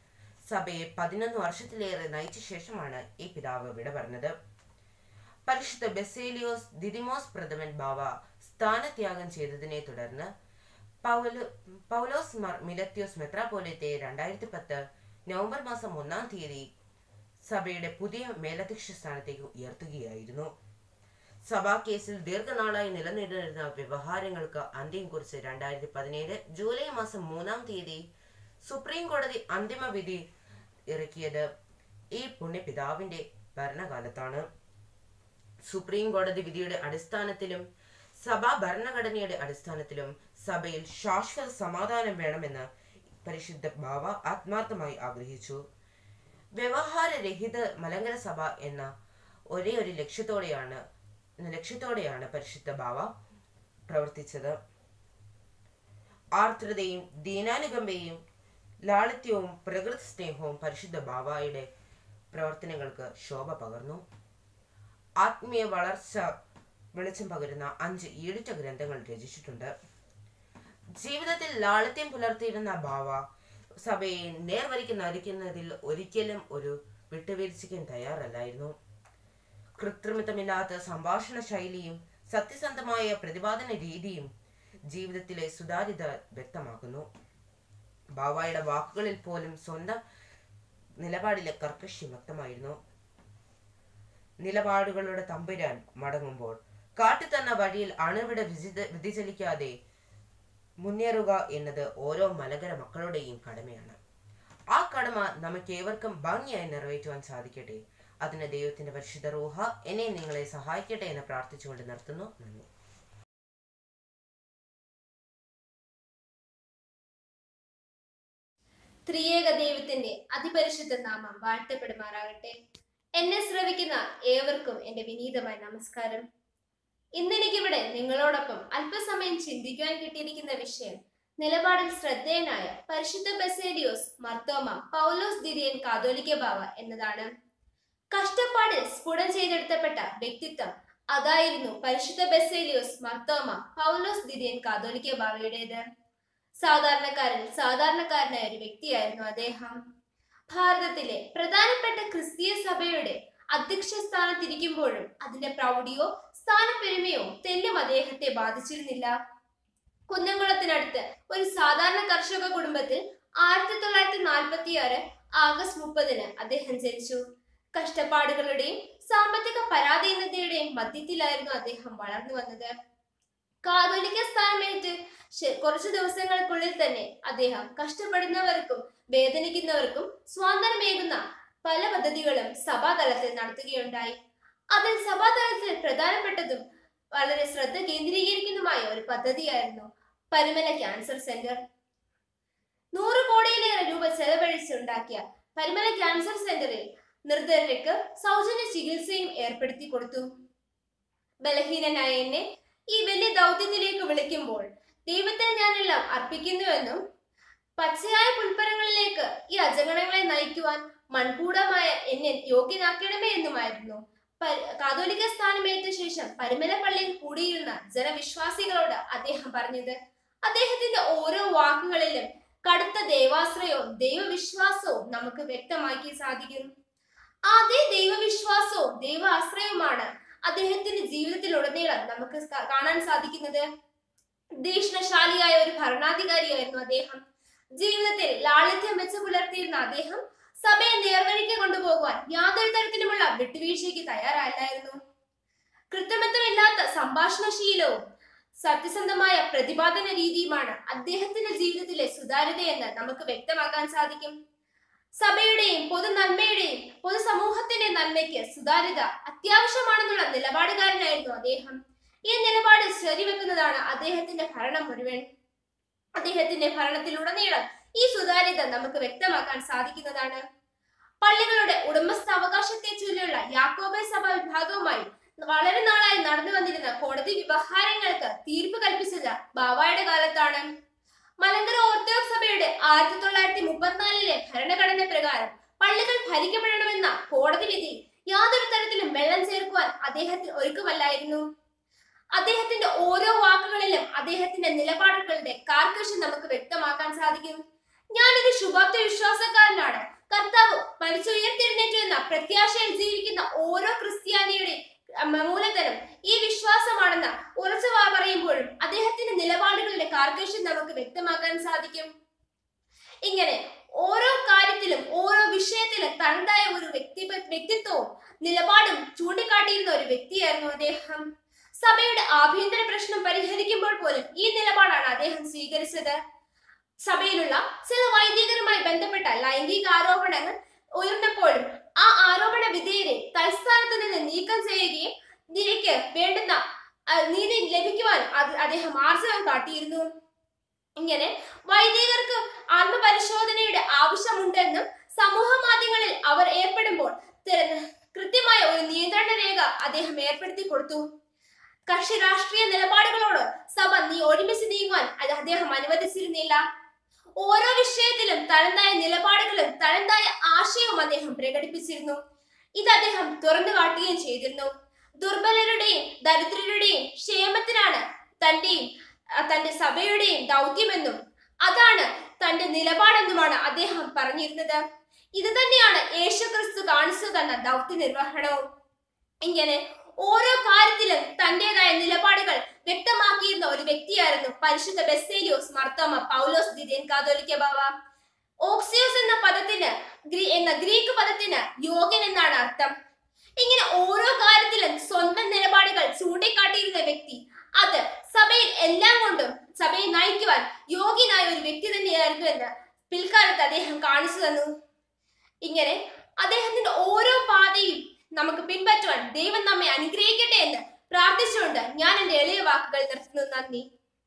[SPEAKER 8] സഭയെ പതിനൊന്ന് വർഷത്തിലേറെ നയിച്ച ശേഷമാണ് ഈ പിതാവ് വിട പറഞ്ഞത് പരിശുദ്ധ ബെസേലിയോസ് ദിദിമോസ് പ്രഥമൻ ബാവ സ്ഥാനത്യാഗം ചെയ്തതിനെ തുടർന്ന് പൗലോ പൗലോസ് മർ മിലത്യോസ് മെത്രാപോലിത്തെ രണ്ടായിരത്തി പത്ത് നവംബർ മാസം ഒന്നാം തീയതി സഭയുടെ പുതിയ മേലധ്യക്ഷ സ്ഥാനത്തേക്ക് ഉയർത്തുകയായിരുന്നു സഭാ കേസിൽ ദീർഘനാളായി നിലനിന്നിരുന്ന വ്യവഹാരങ്ങൾക്ക് അന്ത്യം കുറിച്ച് രണ്ടായിരത്തി പതിനേഴ് ജൂലൈ മാസം മൂന്നാം തീയതി സുപ്രീം കോടതി അന്തിമ വിധി ഇറക്കിയത് ഈ പുണ്യപിതാവിന്റെ ഭരണകാലത്താണ് സുപ്രീം കോടതി വിധിയുടെ അടിസ്ഥാനത്തിലും സഭാ ഭരണഘടനയുടെ അടിസ്ഥാനത്തിലും സഭയിൽ ശാശ്വത സമാധാനം വേണമെന്ന് പരിശുദ്ധ ബാവ ആത്മാർത്ഥമായി ആഗ്രഹിച്ചു വ്യവഹാരരഹിത മലങ്കര സഭ എന്ന ഒരേ ഒരു ലക്ഷ്യത്തോടെയാണ് ലക്ഷ്യത്തോടെയാണ് പരിശുദ്ധ ബാവ പ്രവർത്തിച്ചത് ആർദ്രതയും ദീനാനുകമ്പയും ലാളിത്യവും പ്രകൃതി സ്നേഹവും പരിശുദ്ധ ബാവയുടെ പ്രവർത്തനങ്ങൾക്ക് ശോഭ പകർന്നു ആത്മീയ വളർച്ച വെളിച്ചം പകരുന്ന അഞ്ച് ഈടിറ്റ ഗ്രന്ഥങ്ങൾ രചിച്ചിട്ടുണ്ട് ജീവിതത്തിൽ ലാളിത്യം പുലർത്തിയിരുന്ന ബാവ സഭയെ നേർവഴിക്ക് നയിക്കുന്നതിൽ ഒരിക്കലും ഒരു വിട്ടുവീഴ്ചയ്ക്കും തയ്യാറല്ലായിരുന്നു കൃത്രിമത്വമില്ലാത്ത സംഭാഷണ ശൈലിയും സത്യസന്ധമായ പ്രതിപാദന രീതിയും ജീവിതത്തിലെ സുതാര്യത വ്യക്തമാക്കുന്നു ബാവായുടെ വാക്കുകളിൽ പോലും സ്വന്തം നിലപാടിലെ കർക്കശ്യം വ്യക്തമായിരുന്നു നിലപാടുകളുടെ തമ്പുരാൻ മടങ്ങുമ്പോൾ കാട്ടിത്തന്ന വഴിയിൽ അണുവിട വിചിത വ്യതിചലിക്കാതെ മുന്നേറുക എന്നത് ഓരോ മലകര മക്കളുടെയും കടമയാണ് ആ കടമ നമുക്ക് ഏവർക്കും ഭംഗിയായി നിറവേറ്റുവാൻ സാധിക്കട്ടെ അതിന് ദൈവത്തിന്റെ പരിശുദ്ധ റൂഹ എന്നെ നിങ്ങളെ സഹായിക്കട്ടെ എന്ന് പ്രാർത്ഥിച്ചുകൊണ്ട് നിർത്തുന്നു നന്ദി
[SPEAKER 1] ത്രിയേക ദൈവത്തിന്റെ അതിപരിശുദ്ധ നാമം വാഴ്ത്തപ്പെടുമാറാകട്ടെ എന്നെ ശ്രവിക്കുന്ന ഏവർക്കും എന്റെ വിനീതമായ നമസ്കാരം ഇന്നെനിക്കിവിടെ നിങ്ങളോടൊപ്പം അല്പസമയം ചിന്തിക്കുവാൻ കിട്ടിയിരിക്കുന്ന വിഷയം നിലപാടിൽ ശ്രദ്ധേയനായ പരിശുദ്ധ ബസേലിയോസ് മർത്തോമ പൗലോസ് ദിരിയൻ കാതോലിക്ക ബാവ എന്നതാണ് കഷ്ടപ്പാടിൽ സ്ഫുടം ചെയ്തെടുത്തപ്പെട്ട വ്യക്തിത്വം അതായിരുന്നു പരിശുദ്ധ ബസേലിയോസ് മർത്തോമ പൗലോസ് ദിരിയൻ കാതോലിക്ക ബാവയുടേത് സാധാരണക്കാരിൽ സാധാരണക്കാരനായ ഒരു വ്യക്തിയായിരുന്നു അദ്ദേഹം ഭാരതത്തിലെ പ്രധാനപ്പെട്ട ക്രിസ്തീയ സഭയുടെ അധ്യക്ഷ സ്ഥാനത്തിരിക്കുമ്പോഴും അതിന്റെ പ്രൗഢിയോ സ്ഥാനപ്പെരുമയോ തെല്ലും അദ്ദേഹത്തെ ബാധിച്ചിരുന്നില്ല കുന്നംകുളത്തിനടുത്ത് ഒരു സാധാരണ കർഷക കുടുംബത്തിൽ ആയിരത്തി തൊള്ളായിരത്തി നാൽപ്പത്തി ആറ് ആഗസ്റ്റ് മുപ്പതിന് അദ്ദേഹം ജനിച്ചു കഷ്ടപ്പാടുകളുടെയും സാമ്പത്തിക പരാധീനതയുടെയും മധ്യത്തിലായിരുന്നു അദ്ദേഹം വളർന്നു വന്നത് കാതോലിക്ക സ്ഥാനമേറ്റ് ശ- കുറച്ചു ദിവസങ്ങൾക്കുള്ളിൽ തന്നെ അദ്ദേഹം കഷ്ടപ്പെടുന്നവർക്കും വേദനിക്കുന്നവർക്കും സ്വാതന്ത്ര്യമേകുന്ന പല പദ്ധതികളും സഭാതലത്തിൽ നടത്തുകയുണ്ടായി അതിൽ സഭാതലത്തിൽ പ്രധാനപ്പെട്ടതും വളരെ ശ്രദ്ധ കേന്ദ്രീകരിക്കുന്നതുമായ ഒരു പദ്ധതിയായിരുന്നു പരിമല ക്യാൻസർ സെന്റർ നൂറ് കോടിയിലേറെ രൂപ ചെലവഴിച്ചുണ്ടാക്കിയ പരിമല ക്യാൻസർ സെന്ററിൽ നിർദ്ധരർക്ക് സൗജന്യ ചികിത്സയും ഏർപ്പെടുത്തി കൊടുത്തു ബലഹീനനായ എന്നെ ഈ വലിയ ദൗത്യത്തിലേക്ക് വിളിക്കുമ്പോൾ ദൈവത്തെ ഞാനെല്ലാം അർപ്പിക്കുന്നുവെന്നും പച്ചയായ പുൽപ്പരങ്ങളിലേക്ക് ഈ അജഗണങ്ങളെ നയിക്കുവാൻ മൺകൂടമായ എന്നെ യോഗ്യനാക്കണമേ എന്നുമായിരുന്നു പ- കാതോലിക സ്ഥാനമേറ്റ ശേഷം പരിമല പള്ളിയിൽ കൂടിയിരുന്ന ജനവിശ്വാസികളോട് അദ്ദേഹം പറഞ്ഞത് അദ്ദേഹത്തിന്റെ ഓരോ വാക്കുകളിലും കടുത്ത ദൈവാശ്രയവും ദൈവവിശ്വാസവും നമുക്ക് വ്യക്തമാക്കി സാധിക്കും അതേ ദൈവവിശ്വാസവും ദൈവാശ്രയവുമാണ് അദ്ദേഹത്തിന്റെ ജീവിതത്തിലുടനീളം നമുക്ക് ക- കാണാൻ സാധിക്കുന്നത് ദീക്ഷണശാലിയായ ഒരു ഭരണാധികാരിയായിരുന്നു അദ്ദേഹം ജീവിതത്തിൽ ലാളിത്യം വെച്ച് പുലർത്തിയിരുന്ന അദ്ദേഹം സഭയെ നേർവഴിക്ക് കൊണ്ടുപോകുവാൻ യാതൊരു തരത്തിലുമുള്ള വിട്ടുവീഴ്ചയ്ക്ക് തയ്യാറല്ലായിരുന്നു കൃത്രിമത്വമില്ലാത്ത സംഭാഷണശീലവും സത്യസന്ധമായ പ്രതിപാദന രീതിയുമാണ് അദ്ദേഹത്തിന്റെ ജീവിതത്തിലെ സുതാര്യതയെന്ന് നമുക്ക് വ്യക്തമാക്കാൻ സാധിക്കും സഭയുടെയും പൊതു നന്മയുടെയും പൊതുസമൂഹത്തിന്റെ നന്മയ്ക്ക് സുതാര്യത അത്യാവശ്യമാണെന്നുള്ള നിലപാടുകാരനായിരുന്നു അദ്ദേഹം ഈ നിലപാട് ശരിവെക്കുന്നതാണ് അദ്ദേഹത്തിന്റെ ഭരണം മുഴുവൻ അദ്ദേഹത്തിന്റെ ഭരണത്തിലുടനീളം ഈ സുതാര്യത നമുക്ക് വ്യക്തമാക്കാൻ സാധിക്കുന്നതാണ് പള്ളികളുടെ ഉടമസ്ഥാവകാശത്തെ ചൊല്ലിയുള്ള യാക്കോബെ സഭ വിഭാഗവുമായി വളരെ നാളായി നടന്നു വന്നിരുന്ന കോടതി വ്യവഹാരങ്ങൾക്ക് തീർപ്പ് കൽപ്പിച്ചത് ബാവായുടെ കാലത്താണ് മലങ്കര ഓർത്തഡോക്സ് സഭയുടെ ആയിരത്തി തൊള്ളായിരത്തി മുപ്പത്തിനാലിലെ ഭരണഘടന പ്രകാരം പള്ളികൾ ഭരിക്കപ്പെടണമെന്ന കോടതി വിധി യാതൊരു തരത്തിലും വെള്ളം ചേർക്കുവാൻ അദ്ദേഹത്തിന് ഒരുക്കമല്ലായിരുന്നു അദ്ദേഹത്തിന്റെ ഓരോ വാക്കുകളിലും അദ്ദേഹത്തിന്റെ നിലപാടുകളുടെ കാർക്കശ്യം നമുക്ക് വ്യക്തമാക്കാൻ സാധിക്കും ഞാനൊരു ശുഭാപ്ത വിശ്വാസക്കാരനാണ് കർത്താവ്
[SPEAKER 9] മൂലധനം ഈ വിശ്വാസമാണെന്ന് ഉറച്ചു വാ പറയുമ്പോഴും അദ്ദേഹത്തിന്റെ നിലപാടുകളുടെ കാർക്കശ്യം നമുക്ക് വ്യക്തമാക്കാൻ സാധിക്കും ഇങ്ങനെ ഓരോ കാര്യത്തിലും ഓരോ വിഷയത്തിലും തനതായ ഒരു വ്യക്തി വ്യക്തിത്വവും നിലപാടും ചൂണ്ടിക്കാട്ടിയിരുന്ന ഒരു വ്യക്തിയായിരുന്നു അദ്ദേഹം സഭയുടെ ആഭ്യന്തര പ്രശ്നം പരിഹരിക്കുമ്പോൾ പോലും ഈ നിലപാടാണ് അദ്ദേഹം സ്വീകരിച്ചത് സഭയിലുള്ള ചില വൈദികരുമായി ബന്ധപ്പെട്ട ലൈംഗിക ആരോപണങ്ങൾ ഉയർന്നപ്പോഴും ആ ആരോപണ വിധേയരെ തൽസ്ഥാനത്ത് നിന്ന് നീക്കം ചെയ്യുകയും ഇതിലേക്ക് വേണ്ടുന്ന ആ, നീതി ലഭിക്കുവാൻ അത് അദ്ദേഹം ആർജവം കാട്ടിയിരുന്നു ഇങ്ങനെ വൈദികർക്ക് ആത്മപരിശോധനയുടെ ആവശ്യമുണ്ടെന്നും സമൂഹ മാധ്യമങ്ങളിൽ അവർ ഏർപ്പെടുമ്പോൾ തിര- കൃത്യമായ ഒരു നിയന്ത്രണ രേഖ അദ്ദേഹം ഏർപ്പെടുത്തി കൊടുത്തു കക്ഷി രാഷ്ട്രീയ നിലപാടുകളോട് സഭ നീ ഒരുമിച്ച് നീങ്ങുവാൻ അത് അദ്ദേഹം അനുവദിച്ചിരുന്നില്ല ഓരോ വിഷയത്തിലും തനതായ നിലപാടുകളും തനതായ ആശയവും അദ്ദേഹം പ്രകടിപ്പിച്ചിരുന്നു ഇത് അദ്ദേഹം തുറന്നു കാട്ടുകയും ചെയ്തിരുന്നു ദുർബലരുടെയും ദരിദ്രരുടെയും ക്ഷേമത്തിനാണ് തന്റെയും ആ, തന്റെ സഭയുടെയും ദൗത്യമെന്നും അതാണ് തന്റെ നിലപാടെന്നുമാണ് അദ്ദേഹം പറഞ്ഞിരുന്നത് ഇത് തന്നെയാണ് യേശുക്രിസ്തു കാണിച്ചു തന്ന ദൗത്യ നിർവഹണവും ഇങ്ങനെ ഓരോ കാര്യത്തിലും തന്റേതായ നിലപാടുകൾ വ്യക്തമാക്കിയിരുന്ന ഒരു വ്യക്തിയായിരുന്നു പരിശുദ്ധ ബെസേലിയോസ് മർത്തോമ പൗലോസ് ദിദേൻ കാതോലിക്ക ബാവ ഓക്സിയോസ് എന്ന പദത്തിന് ഗ്രീ- എന്ന ഗ്രീക്ക് പദത്തിന് യോഗ്യൻ എന്നാണ് അർത്ഥം ഇങ്ങനെ ഓരോ കാര്യത്തിലും സ്വന്തം നിലപാടുകൾ ചൂണ്ടിക്കാട്ടിയിരുന്ന വ്യക്തി അത് സഭയിൽ എല്ലാം കൊണ്ടും സഭയെ നയിക്കുവാൻ യോഗ്യനായ ഒരു വ്യക്തി തന്നെയായിരുന്നു എന്ന് പിൽക്കാലത്ത് അദ്ദേഹം കാണിച്ചു തന്നു ഇങ്ങനെ അദ്ദേഹത്തിന്റെ ഓരോ പാതയും നമുക്ക് പിൻപറ്റുവാൻ ദൈവം നമ്മെ അനുഗ്രഹിക്കട്ടെ എന്ന് പ്രാർത്ഥിച്ചുകൊണ്ട് ഞാൻ എന്റെ എളിയ വാക്കുകൾ നിർത്തുന്നു നന്ദി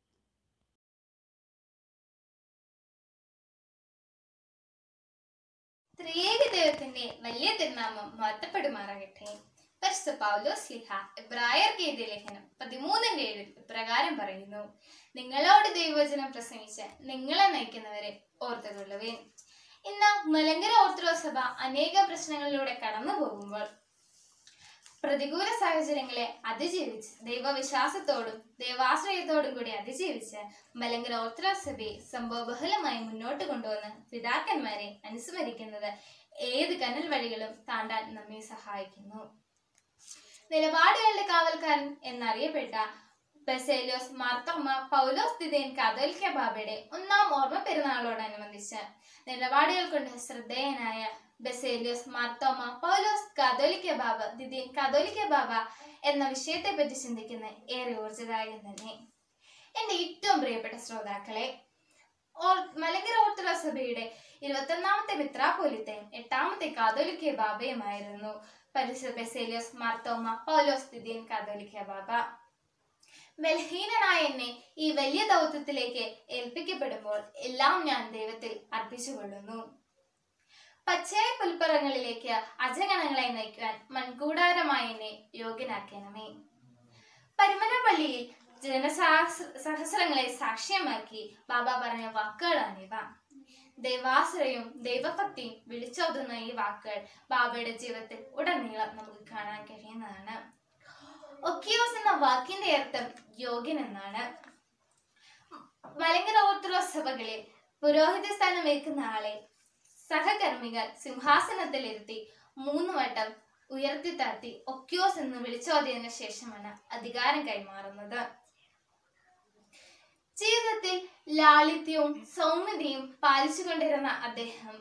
[SPEAKER 10] ത്രിയേക ദൈവത്തിന്റെ വലിയ തിരുനാമം മഹത്വപ്പെടുമാറാകട്ടെ പരിശുദ്ധ പൗലോസ് ലിഹ എബ്രായർക്ക് എഴുതിയ ലേഖനം പതിമൂന്നിന്റെ ഏഴിൽ ഇപ്രകാരം പറയുന്നു നിങ്ങളോട് ദൈവവചനം പ്രസംഗിച്ച് നിങ്ങളെ നയിക്കുന്നവരെ ഓർത്തുകൊള്ളുവേൻ ഇന്ന് മലങ്കര ഓർത്തഡോക്സ് സഭ അനേക പ്രശ്നങ്ങളിലൂടെ കടന്നു പോകുമ്പോൾ പ്രതികൂല സാഹചര്യങ്ങളെ അതിജീവിച്ച് ദൈവവിശ്വാസത്തോടും ദൈവാശ്രയത്തോടും കൂടി അതിജീവിച്ച് മലങ്കര ഓർത്തഡോക്സ് സഭയെ സംഭവബഹുലമായി മുന്നോട്ട് കൊണ്ടുവന്ന് പിതാക്കന്മാരെ അനുസ്മരിക്കുന്നത് ഏത് കനൽ വഴികളും താണ്ടാൻ നമ്മെ സഹായിക്കുന്നു നിലപാടുകളുടെ കാവൽക്കാരൻ എന്നറിയപ്പെട്ട ബസേലിയോസ് മാർത്തോമ പൗലോസ് ദിദേൻ കാതോലിക്ക ബാബയുടെ ഒന്നാം ഓർമ്മ പെരുന്നാളോടനുബന്ധിച്ച് നിലപാടുകൾ കൊണ്ട് ശ്രദ്ധേയനായ ബസേലിയോസ് മാർത്തോമ പൗലോസ് കാതോലിക്ക ബാബ ദിദീൻ കാതോലിക്ക ബാബ എന്ന വിഷയത്തെ പറ്റി ചിന്തിക്കുന്ന ഏറെ ഊർജ്ജദായകം തന്നെ എന്റെ ഏറ്റവും പ്രിയപ്പെട്ട ശ്രോതാക്കളെ ഓർ- മലങ്കര ഓർത്തഡോക്സ് സഭയുടെ ഇരുപത്തൊന്നാമത്തെ മിത്രാപോലിത്തയും എട്ടാമത്തെ കാതോലിക്ക ബാബയുമായിരുന്നു പരിശുദ്ധ ബെസേലിയോസ് മാർത്തോമ പൗലോസ് ദിദീൻ കാതോലിക്ക ബാബ ബലഹീനനായ എന്നെ ഈ വലിയ ദൗത്യത്തിലേക്ക് ഏൽപ്പിക്കപ്പെടുമ്പോൾ എല്ലാം ഞാൻ ദൈവത്തിൽ അർപ്പിച്ചുകൊള്ളുന്നു പച്ചയായ പുൽപ്പറങ്ങളിലേക്ക് അജഗണങ്ങളെ നയിക്കുവാൻ മൺകൂടാരമായ എന്നെ യോഗ്യനാക്കണമേ പരുമനപ്പള്ളിയിൽ ജനസഹസ്ര സഹസ്രങ്ങളെ സാക്ഷ്യമാക്കി ബാബ പറഞ്ഞ വാക്കുകളാണിവ ദൈവാശ്രയവും ദൈവഭക്തിയും വിളിച്ചോതുന്ന ഈ വാക്കുകൾ ബാബയുടെ ജീവിതത്തിൽ ഉടനീളം നമുക്ക് കാണാൻ കഴിയുന്നതാണ് ഒക്കിയോസ് എന്ന വാക്കിന്റെ അർത്ഥം യോഗ്യൻ എന്നാണ് മലങ്കര ഓർത്തഡോക്സ് സഭകളിൽ പുരോഹിത സ്ഥാനം ഏൽക്കുന്ന ആളെ സഹകർമ്മികൾ സിംഹാസനത്തിലിരുത്തി മൂന്ന് വട്ടം ഉയർത്തി താഴ്ത്തി ഒക്യോസ് എന്ന് വിളിച്ചോതിയതിനു ശേഷമാണ് അധികാരം കൈമാറുന്നത് ജീവിതത്തിൽ ലാളിത്യവും സൗമ്യതയും പാലിച്ചുകൊണ്ടിരുന്ന അദ്ദേഹം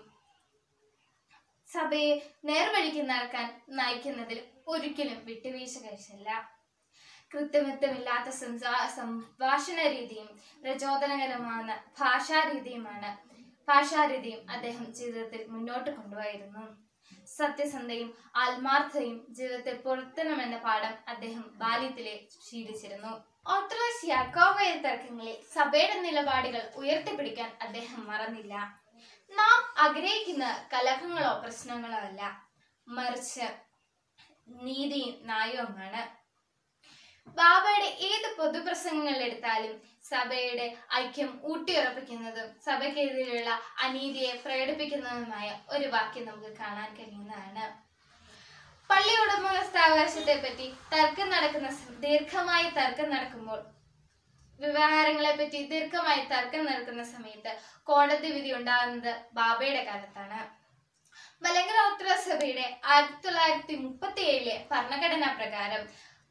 [SPEAKER 10] സഭയെ നേർവഴിക്ക് നടക്കാൻ നയിക്കുന്നതിൽ ഒരിക്കലും വിട്ടുവീഴ്ച കഴിച്ചില്ല കൃത്രിമത്വമില്ലാത്ത സംസാ സംഭാഷണ രീതിയും പ്രചോദനകരമായ ഭാഷാരീതിയുമാണ് ഭാഷാരീതിയും അദ്ദേഹം ജീവിതത്തിൽ മുന്നോട്ട് കൊണ്ടുപോയിരുന്നു സത്യസന്ധയും ആത്മാർത്ഥതയും ജീവിതത്തിൽ പുലർത്തണമെന്ന പാഠം അദ്ദേഹം ബാല്യത്തിലെ ശീലിച്ചിരുന്നു ഓർത്തഡോക്സ് യാക്കോബയ തർക്കങ്ങളിൽ സഭയുടെ നിലപാടുകൾ ഉയർത്തിപ്പിടിക്കാൻ അദ്ദേഹം മറന്നില്ല നാം ആഗ്രഹിക്കുന്ന കലഹങ്ങളോ പ്രശ്നങ്ങളോ അല്ല മറിച്ച് നീതിയും ന്യായവുമാണ് ബാബയുടെ ഏത് പൊതുപ്രസംഗങ്ങൾ എടുത്താലും സഭയുടെ ഐക്യം ഊട്ടിയുറപ്പിക്കുന്നതും സഭയ്ക്കെതിരെയുള്ള അനീതിയെ പ്രകടിപ്പിക്കുന്നതുമായ ഒരു വാക്യം നമുക്ക് കാണാൻ കഴിയുന്നതാണ് പള്ളി ഉടമസ്ഥാവകാശത്തെ പറ്റി തർക്കം നടക്കുന്ന സ- ദീർഘമായി തർക്കം നടക്കുമ്പോൾ വ്യവഹാരങ്ങളെ പറ്റി ദീർഘമായി തർക്കം നടക്കുന്ന സമയത്ത് കോടതി വിധി ഉണ്ടാകുന്നത് ബാബയുടെ കാലത്താണ് മലങ്കര ഓർത്തഡോക്സ് സഭയുടെ ആയിരത്തി തൊള്ളായിരത്തി മുപ്പത്തി ഏഴിലെ ഭരണഘടനാ പ്രകാരം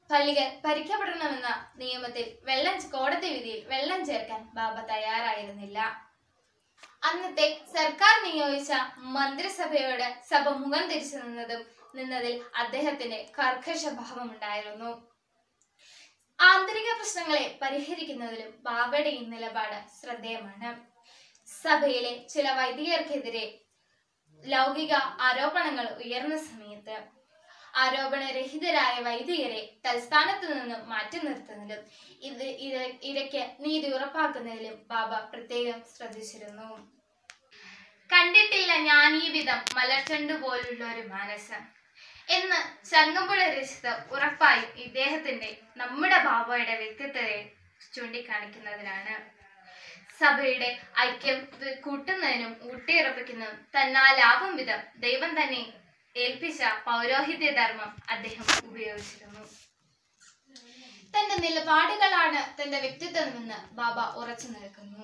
[SPEAKER 10] പള്ളികൾ ഭരിക്കപ്പെടണമെന്ന നിയമത്തിൽ വെള്ളം കോടതി വിധിയിൽ വെള്ളം ചേർക്കാൻ ബാബ തയ്യാറായിരുന്നില്ല അന്നത്തെ സർക്കാർ നിയോഗിച്ച മന്ത്രിസഭയോട് സഭ മുഖം തിരിച്ചു നിന്നതും നിന്നതിൽ അദ്ദേഹത്തിന്റെ കർക്കശ ഭാവമുണ്ടായിരുന്നു ആന്തരിക പ്രശ്നങ്ങളെ പരിഹരിക്കുന്നതിലും ബാബയുടെ ഈ നിലപാട് ശ്രദ്ധേയമാണ് സഭയിലെ ചില വൈദികർക്കെതിരെ ലൗകിക ആരോപണങ്ങൾ ഉയർന്ന സമയത്ത് ആരോപണരഹിതരായ വൈദികരെ തൽസ്ഥാനത്ത് നിന്നും മാറ്റി നിർത്തുന്നതിലും ഇത് ഇര- ഇരയ്ക്ക് നീതി ഉറപ്പാക്കുന്നതിലും ബാബ പ്രത്യേകം ശ്രദ്ധിച്ചിരുന്നു കണ്ടിട്ടില്ല ഞാൻ ഈ വിധം മലർച്ചണ്ടു പോലുള്ള ഒരു മനസ്സ് എന്ന് ചങ്ങമ്പുഴ രചിത ഉറപ്പായും ഇദ്ദേഹത്തിന്റെ നമ്മുടെ ബാബയുടെ വ്യക്തിത്വത്തെ ചൂണ്ടിക്കാണിക്കുന്നതിനാണ് സഭയുടെ ഐക്യം കൂട്ടുന്നതിനും ഊട്ടിയുറപ്പിക്കുന്നതും തന്നാലാവും വിധം ദൈവം തന്നെ ഏൽപ്പിച്ച പൗരോഹിത്യ ധർമ്മം അദ്ദേഹം ഉപയോഗിച്ചിരുന്നു തന്റെ നിലപാടുകളാണ് തന്റെ വ്യക്തിത്വമെന്ന് ബാബ ഉറച്ചു നിൽക്കുന്നു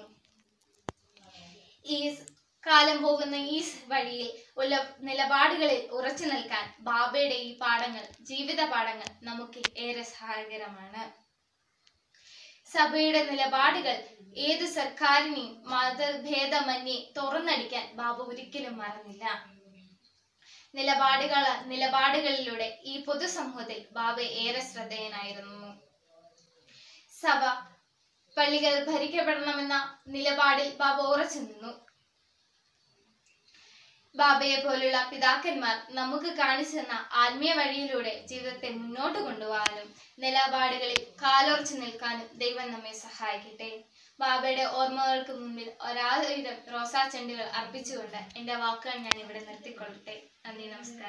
[SPEAKER 10] ഈ സ് കാലം പോകുന്ന ഈ സ് വഴിയിൽ ഉള്ള നിലപാടുകളിൽ ഉറച്ചു നിൽക്കാൻ ബാബയുടെ ഈ പാഠങ്ങൾ ജീവിത പാഠങ്ങൾ നമുക്ക് ഏറെ സഹായകരമാണ് സഭയുടെ നിലപാടുകൾ ഏത് സർക്കാരിനെയും മതഭേദമന്യേ തുറന്നടിക്കാൻ ബാബു ഒരിക്കലും മറന്നില്ല നിലപാടുകൾ നിലപാടുകളിലൂടെ ഈ പൊതുസമൂഹത്തിൽ ബാബ ഏറെ ശ്രദ്ധേയനായിരുന്നു സഭ പള്ളികൾ ഭരിക്കപ്പെടണമെന്ന നിലപാടിൽ ബാബ ഉറച്ചു നിന്നു ബാബയെ പോലുള്ള പിതാക്കന്മാർ നമുക്ക് കാണിച്ചു തന്ന ആത്മീയ വഴിയിലൂടെ ജീവിതത്തെ മുന്നോട്ട് കൊണ്ടുപോകാനും നിലപാടുകളിൽ കാലോർച്ചു നിൽക്കാനും ദൈവം നമ്മെ സഹായിക്കട്ടെ ബാബയുടെ ഓർമ്മകൾക്ക് മുമ്പിൽ ഒരായിരം റോസാ ചെണ്ടുകൾ അർപ്പിച്ചുകൊണ്ട് എന്റെ വാക്കുകൾ ഞാൻ ഇവിടെ നിർത്തിക്കൊള്ളട്ടെ നന്ദി നമസ്കാരം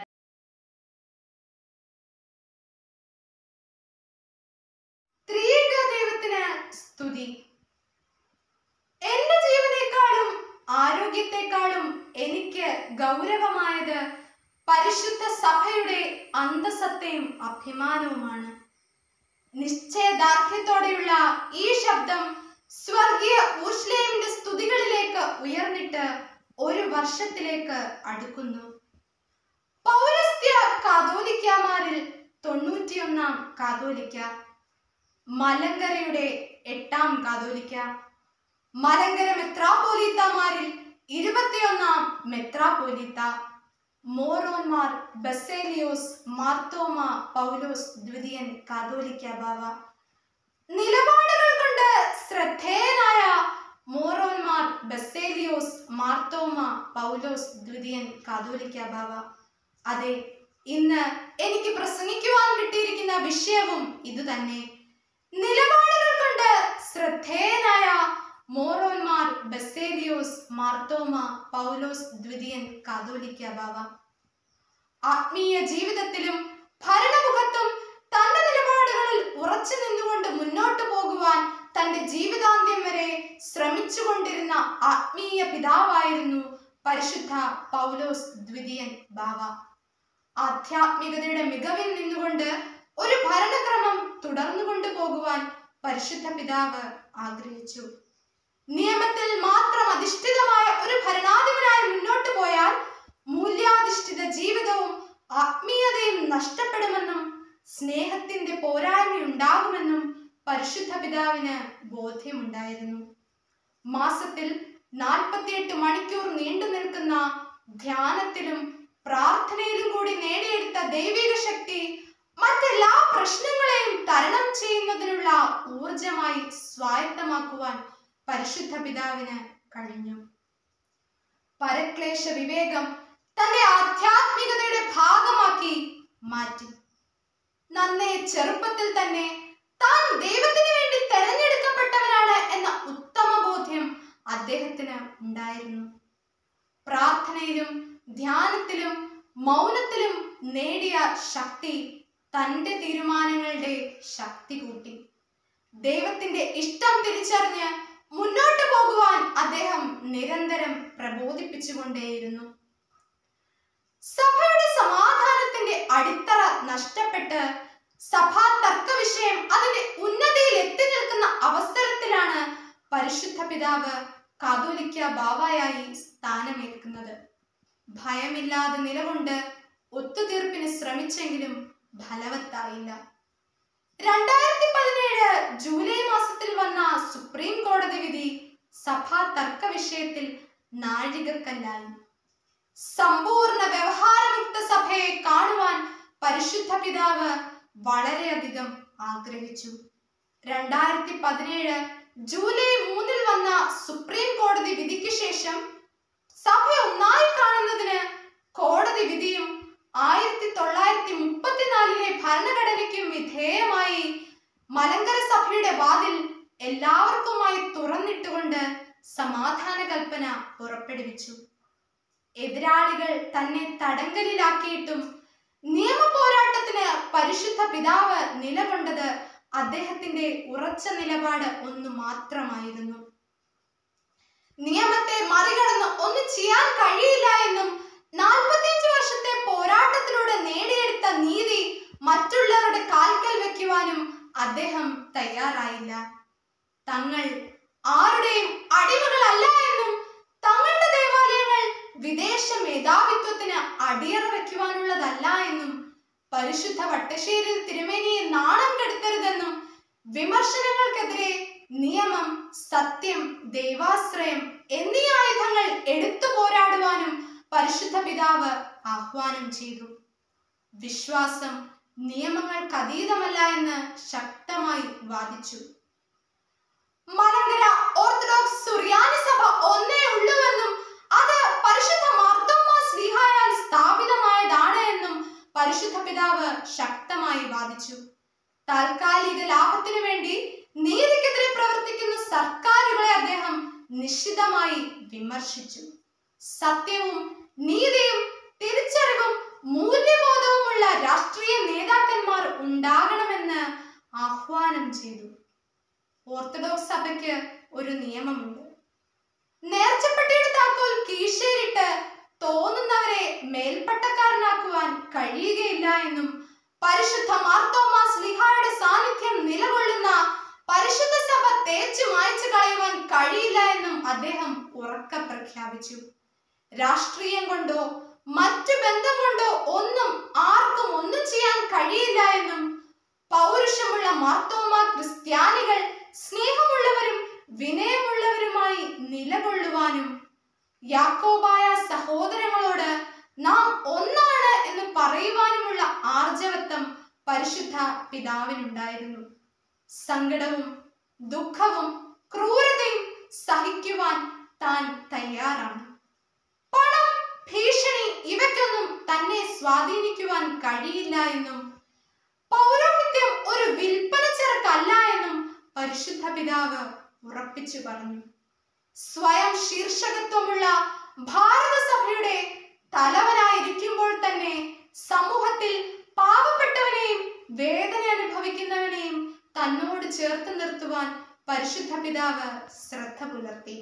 [SPEAKER 11] ത്രിയേക ദൈവത്തിന് സ്തുതി എന്റെ ജീവനേക്കാളും ആരോഗ്യത്തെക്കാളും എനിക്ക് ഗൗരവമായത് പരിശുദ്ധ സഭയുടെ അന്തസത്തയും അഭിമാനവുമാണ് നിശ്ചയദാർഢ്യത്തോടെയുള്ള ഈ ശബ്ദം സ്വർഗീയ ഊഷ്ലേമിന്റെ സ്തുതികളിലേക്ക് ഉയർന്നിട്ട് ഒരു വർഷത്തിലേക്ക് അടുക്കുന്നു പൗരസ്ത്യ കാതോലിക്കാമാരിൽ തൊണ്ണൂറ്റിയൊന്നാം കാതോലിക്ക മലങ്കരയുടെ എട്ടാം കാതോലിക്ക മലങ്കര മെത്രാപോലീത്തമാരിൽ ഇരുപത്തിയൊന്നാം മെത്രാപോലീത്ത മോറോന്മാർ ബസേലിയോസ് മാർത്തോമ പൗലോസ് ദ്വിതീയൻ കാതോലിക്ക ബാവ നിലപാടുകൾ കൊണ്ട് ശ്രദ്ധേയനായ മോറോന്മാർ ബസേലിയോസ് മാർത്തോമ പൗലോസ് ദ്വിതീയൻ കാതോലിക്ക ബാവ അതെ ഇന്ന് എനിക്ക് പ്രസംഗിക്കുവാൻ കിട്ടിയിരിക്കുന്ന വിഷയവും ഇതുതന്നെ നിലപാടുകൾ കൊണ്ട് ശ്രദ്ധേയനായ മോറോന്മാർ ബസേലിയോസ് മാർത്തോമ പൗലോസ് ദ്വിതീയൻ കാതോലിക്ക ബാവ ആത്മീയ ജീവിതത്തിലും ഭരണമുഖത്തും തന്റെ നിലപാടുകളിൽ ഉറച്ചു നിന്നുകൊണ്ട് മുന്നോട്ട് പോകുവാൻ തന്റെ ജീവിതാന്ത്യം വരെ ശ്രമിച്ചുകൊണ്ടിരുന്ന ആത്മീയ പിതാവായിരുന്നു പരിശുദ്ധ പൗലോസ് ദ്വിതീയൻ ബാവ ആധ്യാത്മികതയുടെ മികവിൽ നിന്നുകൊണ്ട് ഒരു ഭരണക്രമം തുടർന്നു കൊണ്ടുപോകുവാൻ പരിശുദ്ധ പിതാവ് ആഗ്രഹിച്ചു നിയമത്തിൽ മാത്രം അധിഷ്ഠിതമായ ഒരു ഭരണാധിപനായി മുന്നോട്ട് പോയാൽ മൂല്യാധിഷ്ഠിത ജീവിതവും ആത്മീയതയും നഷ്ടപ്പെടുമെന്നും സ്നേഹത്തിന്റെ പോരായ്മ ഉണ്ടാകുമെന്നും പരിശുദ്ധ പിതാവിന് ബോധ്യമുണ്ടായിരുന്നു മാസത്തിൽ നാൽപ്പത്തിയെട്ട് മണിക്കൂർ നീണ്ടു നിൽക്കുന്ന ധ്യാനത്തിലും പ്രാർത്ഥനയിലും കൂടി നേടിയെടുത്ത ദൈവിക ശക്തി മറ്റെല്ലാ പ്രശ്നങ്ങളെയും തരണം ചെയ്യുന്നതിനുള്ള ഊർജമായി സ്വായത്തമാക്കുവാൻ പരിശുദ്ധ പിതാവിന് കഴിഞ്ഞു പരക്ലേശ വിവേകം തന്റെ ആധ്യാത്മികതയുടെ ഭാഗമാക്കി മാറ്റി നന്നേ ചെറുപ്പത്തിൽ തന്നെ താൻ ദൈവത്തിന് വേണ്ടി തെരഞ്ഞെടുക്കപ്പെട്ടവനാണ് എന്ന ഉത്തമ ബോധ്യം അദ്ദേഹത്തിന് ഉണ്ടായിരുന്നു പ്രാർത്ഥനയിലും ധ്യാനത്തിലും മൗനത്തിലും നേടിയ ശക്തി തന്റെ തീരുമാനങ്ങളുടെ ശക്തി കൂട്ടി ദൈവത്തിന്റെ ഇഷ്ടം തിരിച്ചറിഞ്ഞ് മുന്നോട്ട് പോകുവാൻ അദ്ദേഹം നിരന്തരം പ്രബോധിപ്പിച്ചുകൊണ്ടേയിരുന്നു സഭയുടെ സമാധാനത്തിന്റെ അടിത്തറ നഷ്ടപ്പെട്ട് സഭാ തർക്ക വിഷയം അതിന്റെ ഉന്നതിയിൽ എത്തി നിൽക്കുന്ന അവസരത്തിലാണ് പരിശുദ്ധ പിതാവ് കാതോലിക്ക ബാവായായി സ്ഥാനമേൽക്കുന്നത് ഭയമില്ലാതെ നിലകൊണ്ട് ഒത്തുതീർപ്പിന് ശ്രമിച്ചെങ്കിലും ഫലവത്തായില്ല രണ്ടായിരത്തി പതിനേഴ് ജൂലൈ മാസത്തിൽ വന്ന സുപ്രീം കോടതി വിധി സഭാ തർക്ക വിഷയത്തിൽ നാഴികക്കല്ലായി സമ്പൂർണ്ണ വ്യവഹാരമുക്ത സഭയെ കാണുവാൻ പരിശുദ്ധ പിതാവ് വളരെയധികം ആഗ്രഹിച്ചു രണ്ടായിരത്തി പതിനേഴ് ജൂലൈ മൂന്നിൽ വന്ന സുപ്രീം കോടതി വിധിക്ക് ശേഷം സഭ ഒന്നായി കാണുന്നതിന് കോടതി വിധിയും ആയിരത്തി തൊള്ളായിരത്തി മുപ്പത്തിനാലിലെ ഭരണഘടനയ്ക്കും വിധേയമായി മലങ്കര സഭയുടെ വാതിൽ എല്ലാവർക്കുമായി തുറന്നിട്ടുകൊണ്ട് സമാധാന കൽപ്പന പുറപ്പെടുവിച്ചു എതിരാളികൾ തന്നെ തടങ്കലിലാക്കിയിട്ടും നിയമ പോരാട്ടത്തിന് പരിശുദ്ധ പിതാവ് നിലകൊണ്ടത് അദ്ദേഹത്തിന്റെ ഉറച്ച നിലപാട് ഒന്ന് മാത്രമായിരുന്നു നിയമത്തെ മറികടന്ന് ഒന്നും ചെയ്യാൻ കഴിയില്ല എന്നും നാൽപ്പത്തിയഞ്ച് വർഷത്തെ പോരാട്ടത്തിലൂടെ നേടിയെടുത്ത നീതി മറ്റുള്ളവരുടെ കാൽക്കൽ വെക്കുവാനും അദ്ദേഹം തയ്യാറായില്ല തങ്ങൾ ആരുടെയും അടിമകളല്ല എന്നും തങ്ങളുടെ ദേവാലയങ്ങൾ വിദേശ മേധാവിത്വത്തിന് അടിയറ വെക്കുവാനുള്ളതല്ല എന്നും പരിശുദ്ധ വട്ടശ്ശേരി തിരുമേനിയെ നാണം കെടുത്തരുതെന്നും വിമർശനങ്ങൾക്കെതിരെ നിയമം സത്യം ദൈവാശ്രയം എന്നീ ആയുധങ്ങൾ എടുത്തു പോരാടുവാനും പരിശുദ്ധ പിതാവ് ആഹ്വാനം ചെയ്തു വിശ്വാസം നിയമങ്ങൾക്ക് അതീതമല്ല എന്ന് ശക്തമായി വാദിച്ചു മലങ്കര ഓർത്തഡോക്സ് സുറിയാനി സഭ ഒന്നേ ഉള്ളുവെന്നും അത് പരിശുദ്ധ മാർത്തോമാ സ്ലീഹായാൽ സ്ഥാപിതമായതാണ് എന്നും പരിശുദ്ധ പിതാവ് ശക്തമായി വാദിച്ചു താൽക്കാലിക ലാഭത്തിനു വേണ്ടി നീതിക്കെതിരെ പ്രവർത്തിക്കുന്ന സർക്കാരുകളെ അദ്ദേഹം നിശ്ചിതമായി വിമർശിച്ചു സത്യവും നീതിയും തിരിച്ചറിവും മൂല്യബോധവുമുള്ള രാഷ്ട്രീയ നേതാക്കന്മാർ ഉണ്ടാകണമെന്ന് ആഹ്വാനം ചെയ്തു ഓർത്തഡോക്സ് സഭയ്ക്ക് ഒരു നിയമമുണ്ട് നേർച്ചപ്പെട്ടിയുടെ താക്കോൽ കീശേരിട്ട് തോന്നുന്നവരെ മേൽപ്പട്ടക്കാരനാക്കുവാൻ കഴിയുകയില്ല എന്നും പരിശുദ്ധ മാർത്തോമാസ് ലിഹായുടെ സാന്നിധ്യം നിലകൊള്ളുന്ന പരിശുദ്ധ സഭ തേച്ചു മായ്ച്ചു കളയുവാൻ കഴിയില്ല എന്നും അദ്ദേഹം ഉറക്ക പ്രഖ്യാപിച്ചു രാഷ്ട്രീയം കൊണ്ടോ മറ്റു ബന്ധം കൊണ്ടോ ഒന്നും ആർക്കും ഒന്നും ചെയ്യാൻ കഴിയില്ല എന്നും പൗരുഷമുള്ള മാർത്തോമ ക്രിസ്ത്യാനികൾ സ്നേഹമുള്ളവരും വിനയമുള്ളവരുമായി നിലകൊള്ളുവാനും യാക്കോബായ സഹോദരങ്ങളോട് നാം ഒന്നാണ് എന്ന് പറയുവാനുമുള്ള ആർജവത്വം പരിശുദ്ധ പിതാവിനുണ്ടായിരുന്നു സങ്കടവും ദുഃഖവും ക്രൂരതയും സഹിക്കുവാൻ താൻ തയ്യാറാണ് പണം ഭീഷണി ഇവയ്ക്കൊന്നും തന്നെ സ്വാധീനിക്കുവാൻ കഴിയില്ല എന്നും പൗരോഹിത്യം ഒരു വിൽപ്പനച്ചരക്കല്ല എന്നും പരിശുദ്ധ പിതാവ് ഉറപ്പിച്ചു പറഞ്ഞു സ്വയം ശീർഷകത്വമുള്ള ഭാരതസഭയുടെ തലവനായിരിക്കുമ്പോൾ തന്നെ സമൂഹത്തിൽ പാവപ്പെട്ടവനെയും വേദന അനുഭവിക്കുന്നവനെയും തന്നോട് ചേർത്ത് നിർത്തുവാൻ പരിശുദ്ധ പിതാവ് ശ്രദ്ധ പുലർത്തി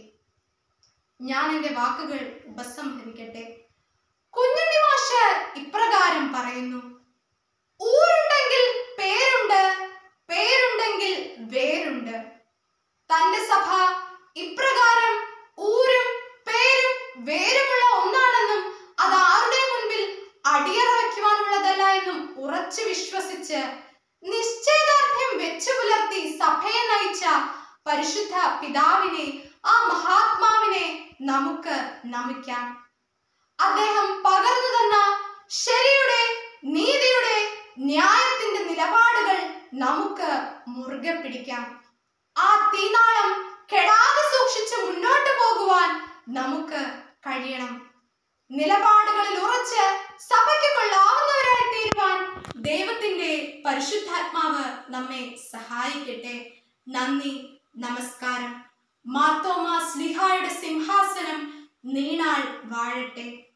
[SPEAKER 11] ഞാൻ എന്റെ വാക്കുകൾ ഉപസംഹരിക്കട്ടെ കുഞ്ഞുണ്ണി മാഷ് ഇപ്രകാരം പറയുന്നു ഊരുണ്ടെങ്കിൽ പേരുണ്ട് പേരുണ്ടെങ്കിൽ വേരുണ്ട് തന്റെ സഭ ഇപ്രകാരം ഊരും പേരും വേരുമുള്ള ഒന്നാണെന്നും അത് ആരുടെ മുൻപിൽ അടിയറ വയ്ക്കുവാനുള്ളതല്ല എന്നും ഉറച്ചു വിശ്വസിച്ച് നിശ്ചയദാർഢ്യം വെച്ചു പുലർത്തി സഭയെ നയിച്ച പരിശുദ്ധ പിതാവിനെ ആ മഹാത്മാവിനെ നമുക്ക് നമിക്കാം അദ്ദേഹം പകർന്നു തന്ന ശരിയുടെ നീതിയുടെ ന്യായത്തിന്റെ നിലപാടുകൾ നമുക്ക് മുറുകെ പിടിക്കാം ആ തീനാളം കെടാതെ സൂക്ഷിച്ച് മുന്നോട്ട് പോകുവാൻ നമുക്ക് കഴിയണം നിലപാടുകളിൽ ഉറച്ച് സഭയ്ക്ക് കൊള്ളാവുന്നവരായി തീരുവാൻ ദൈവത്തിന്റെ പരിശുദ്ധാത്മാവ് നമ്മെ സഹായിക്കട്ടെ നന്ദി നമസ്കാരം മാർത്തോമാ സ്ലിഹായുടെ സിംഹാസനം നീണാൾ വാഴട്ടെ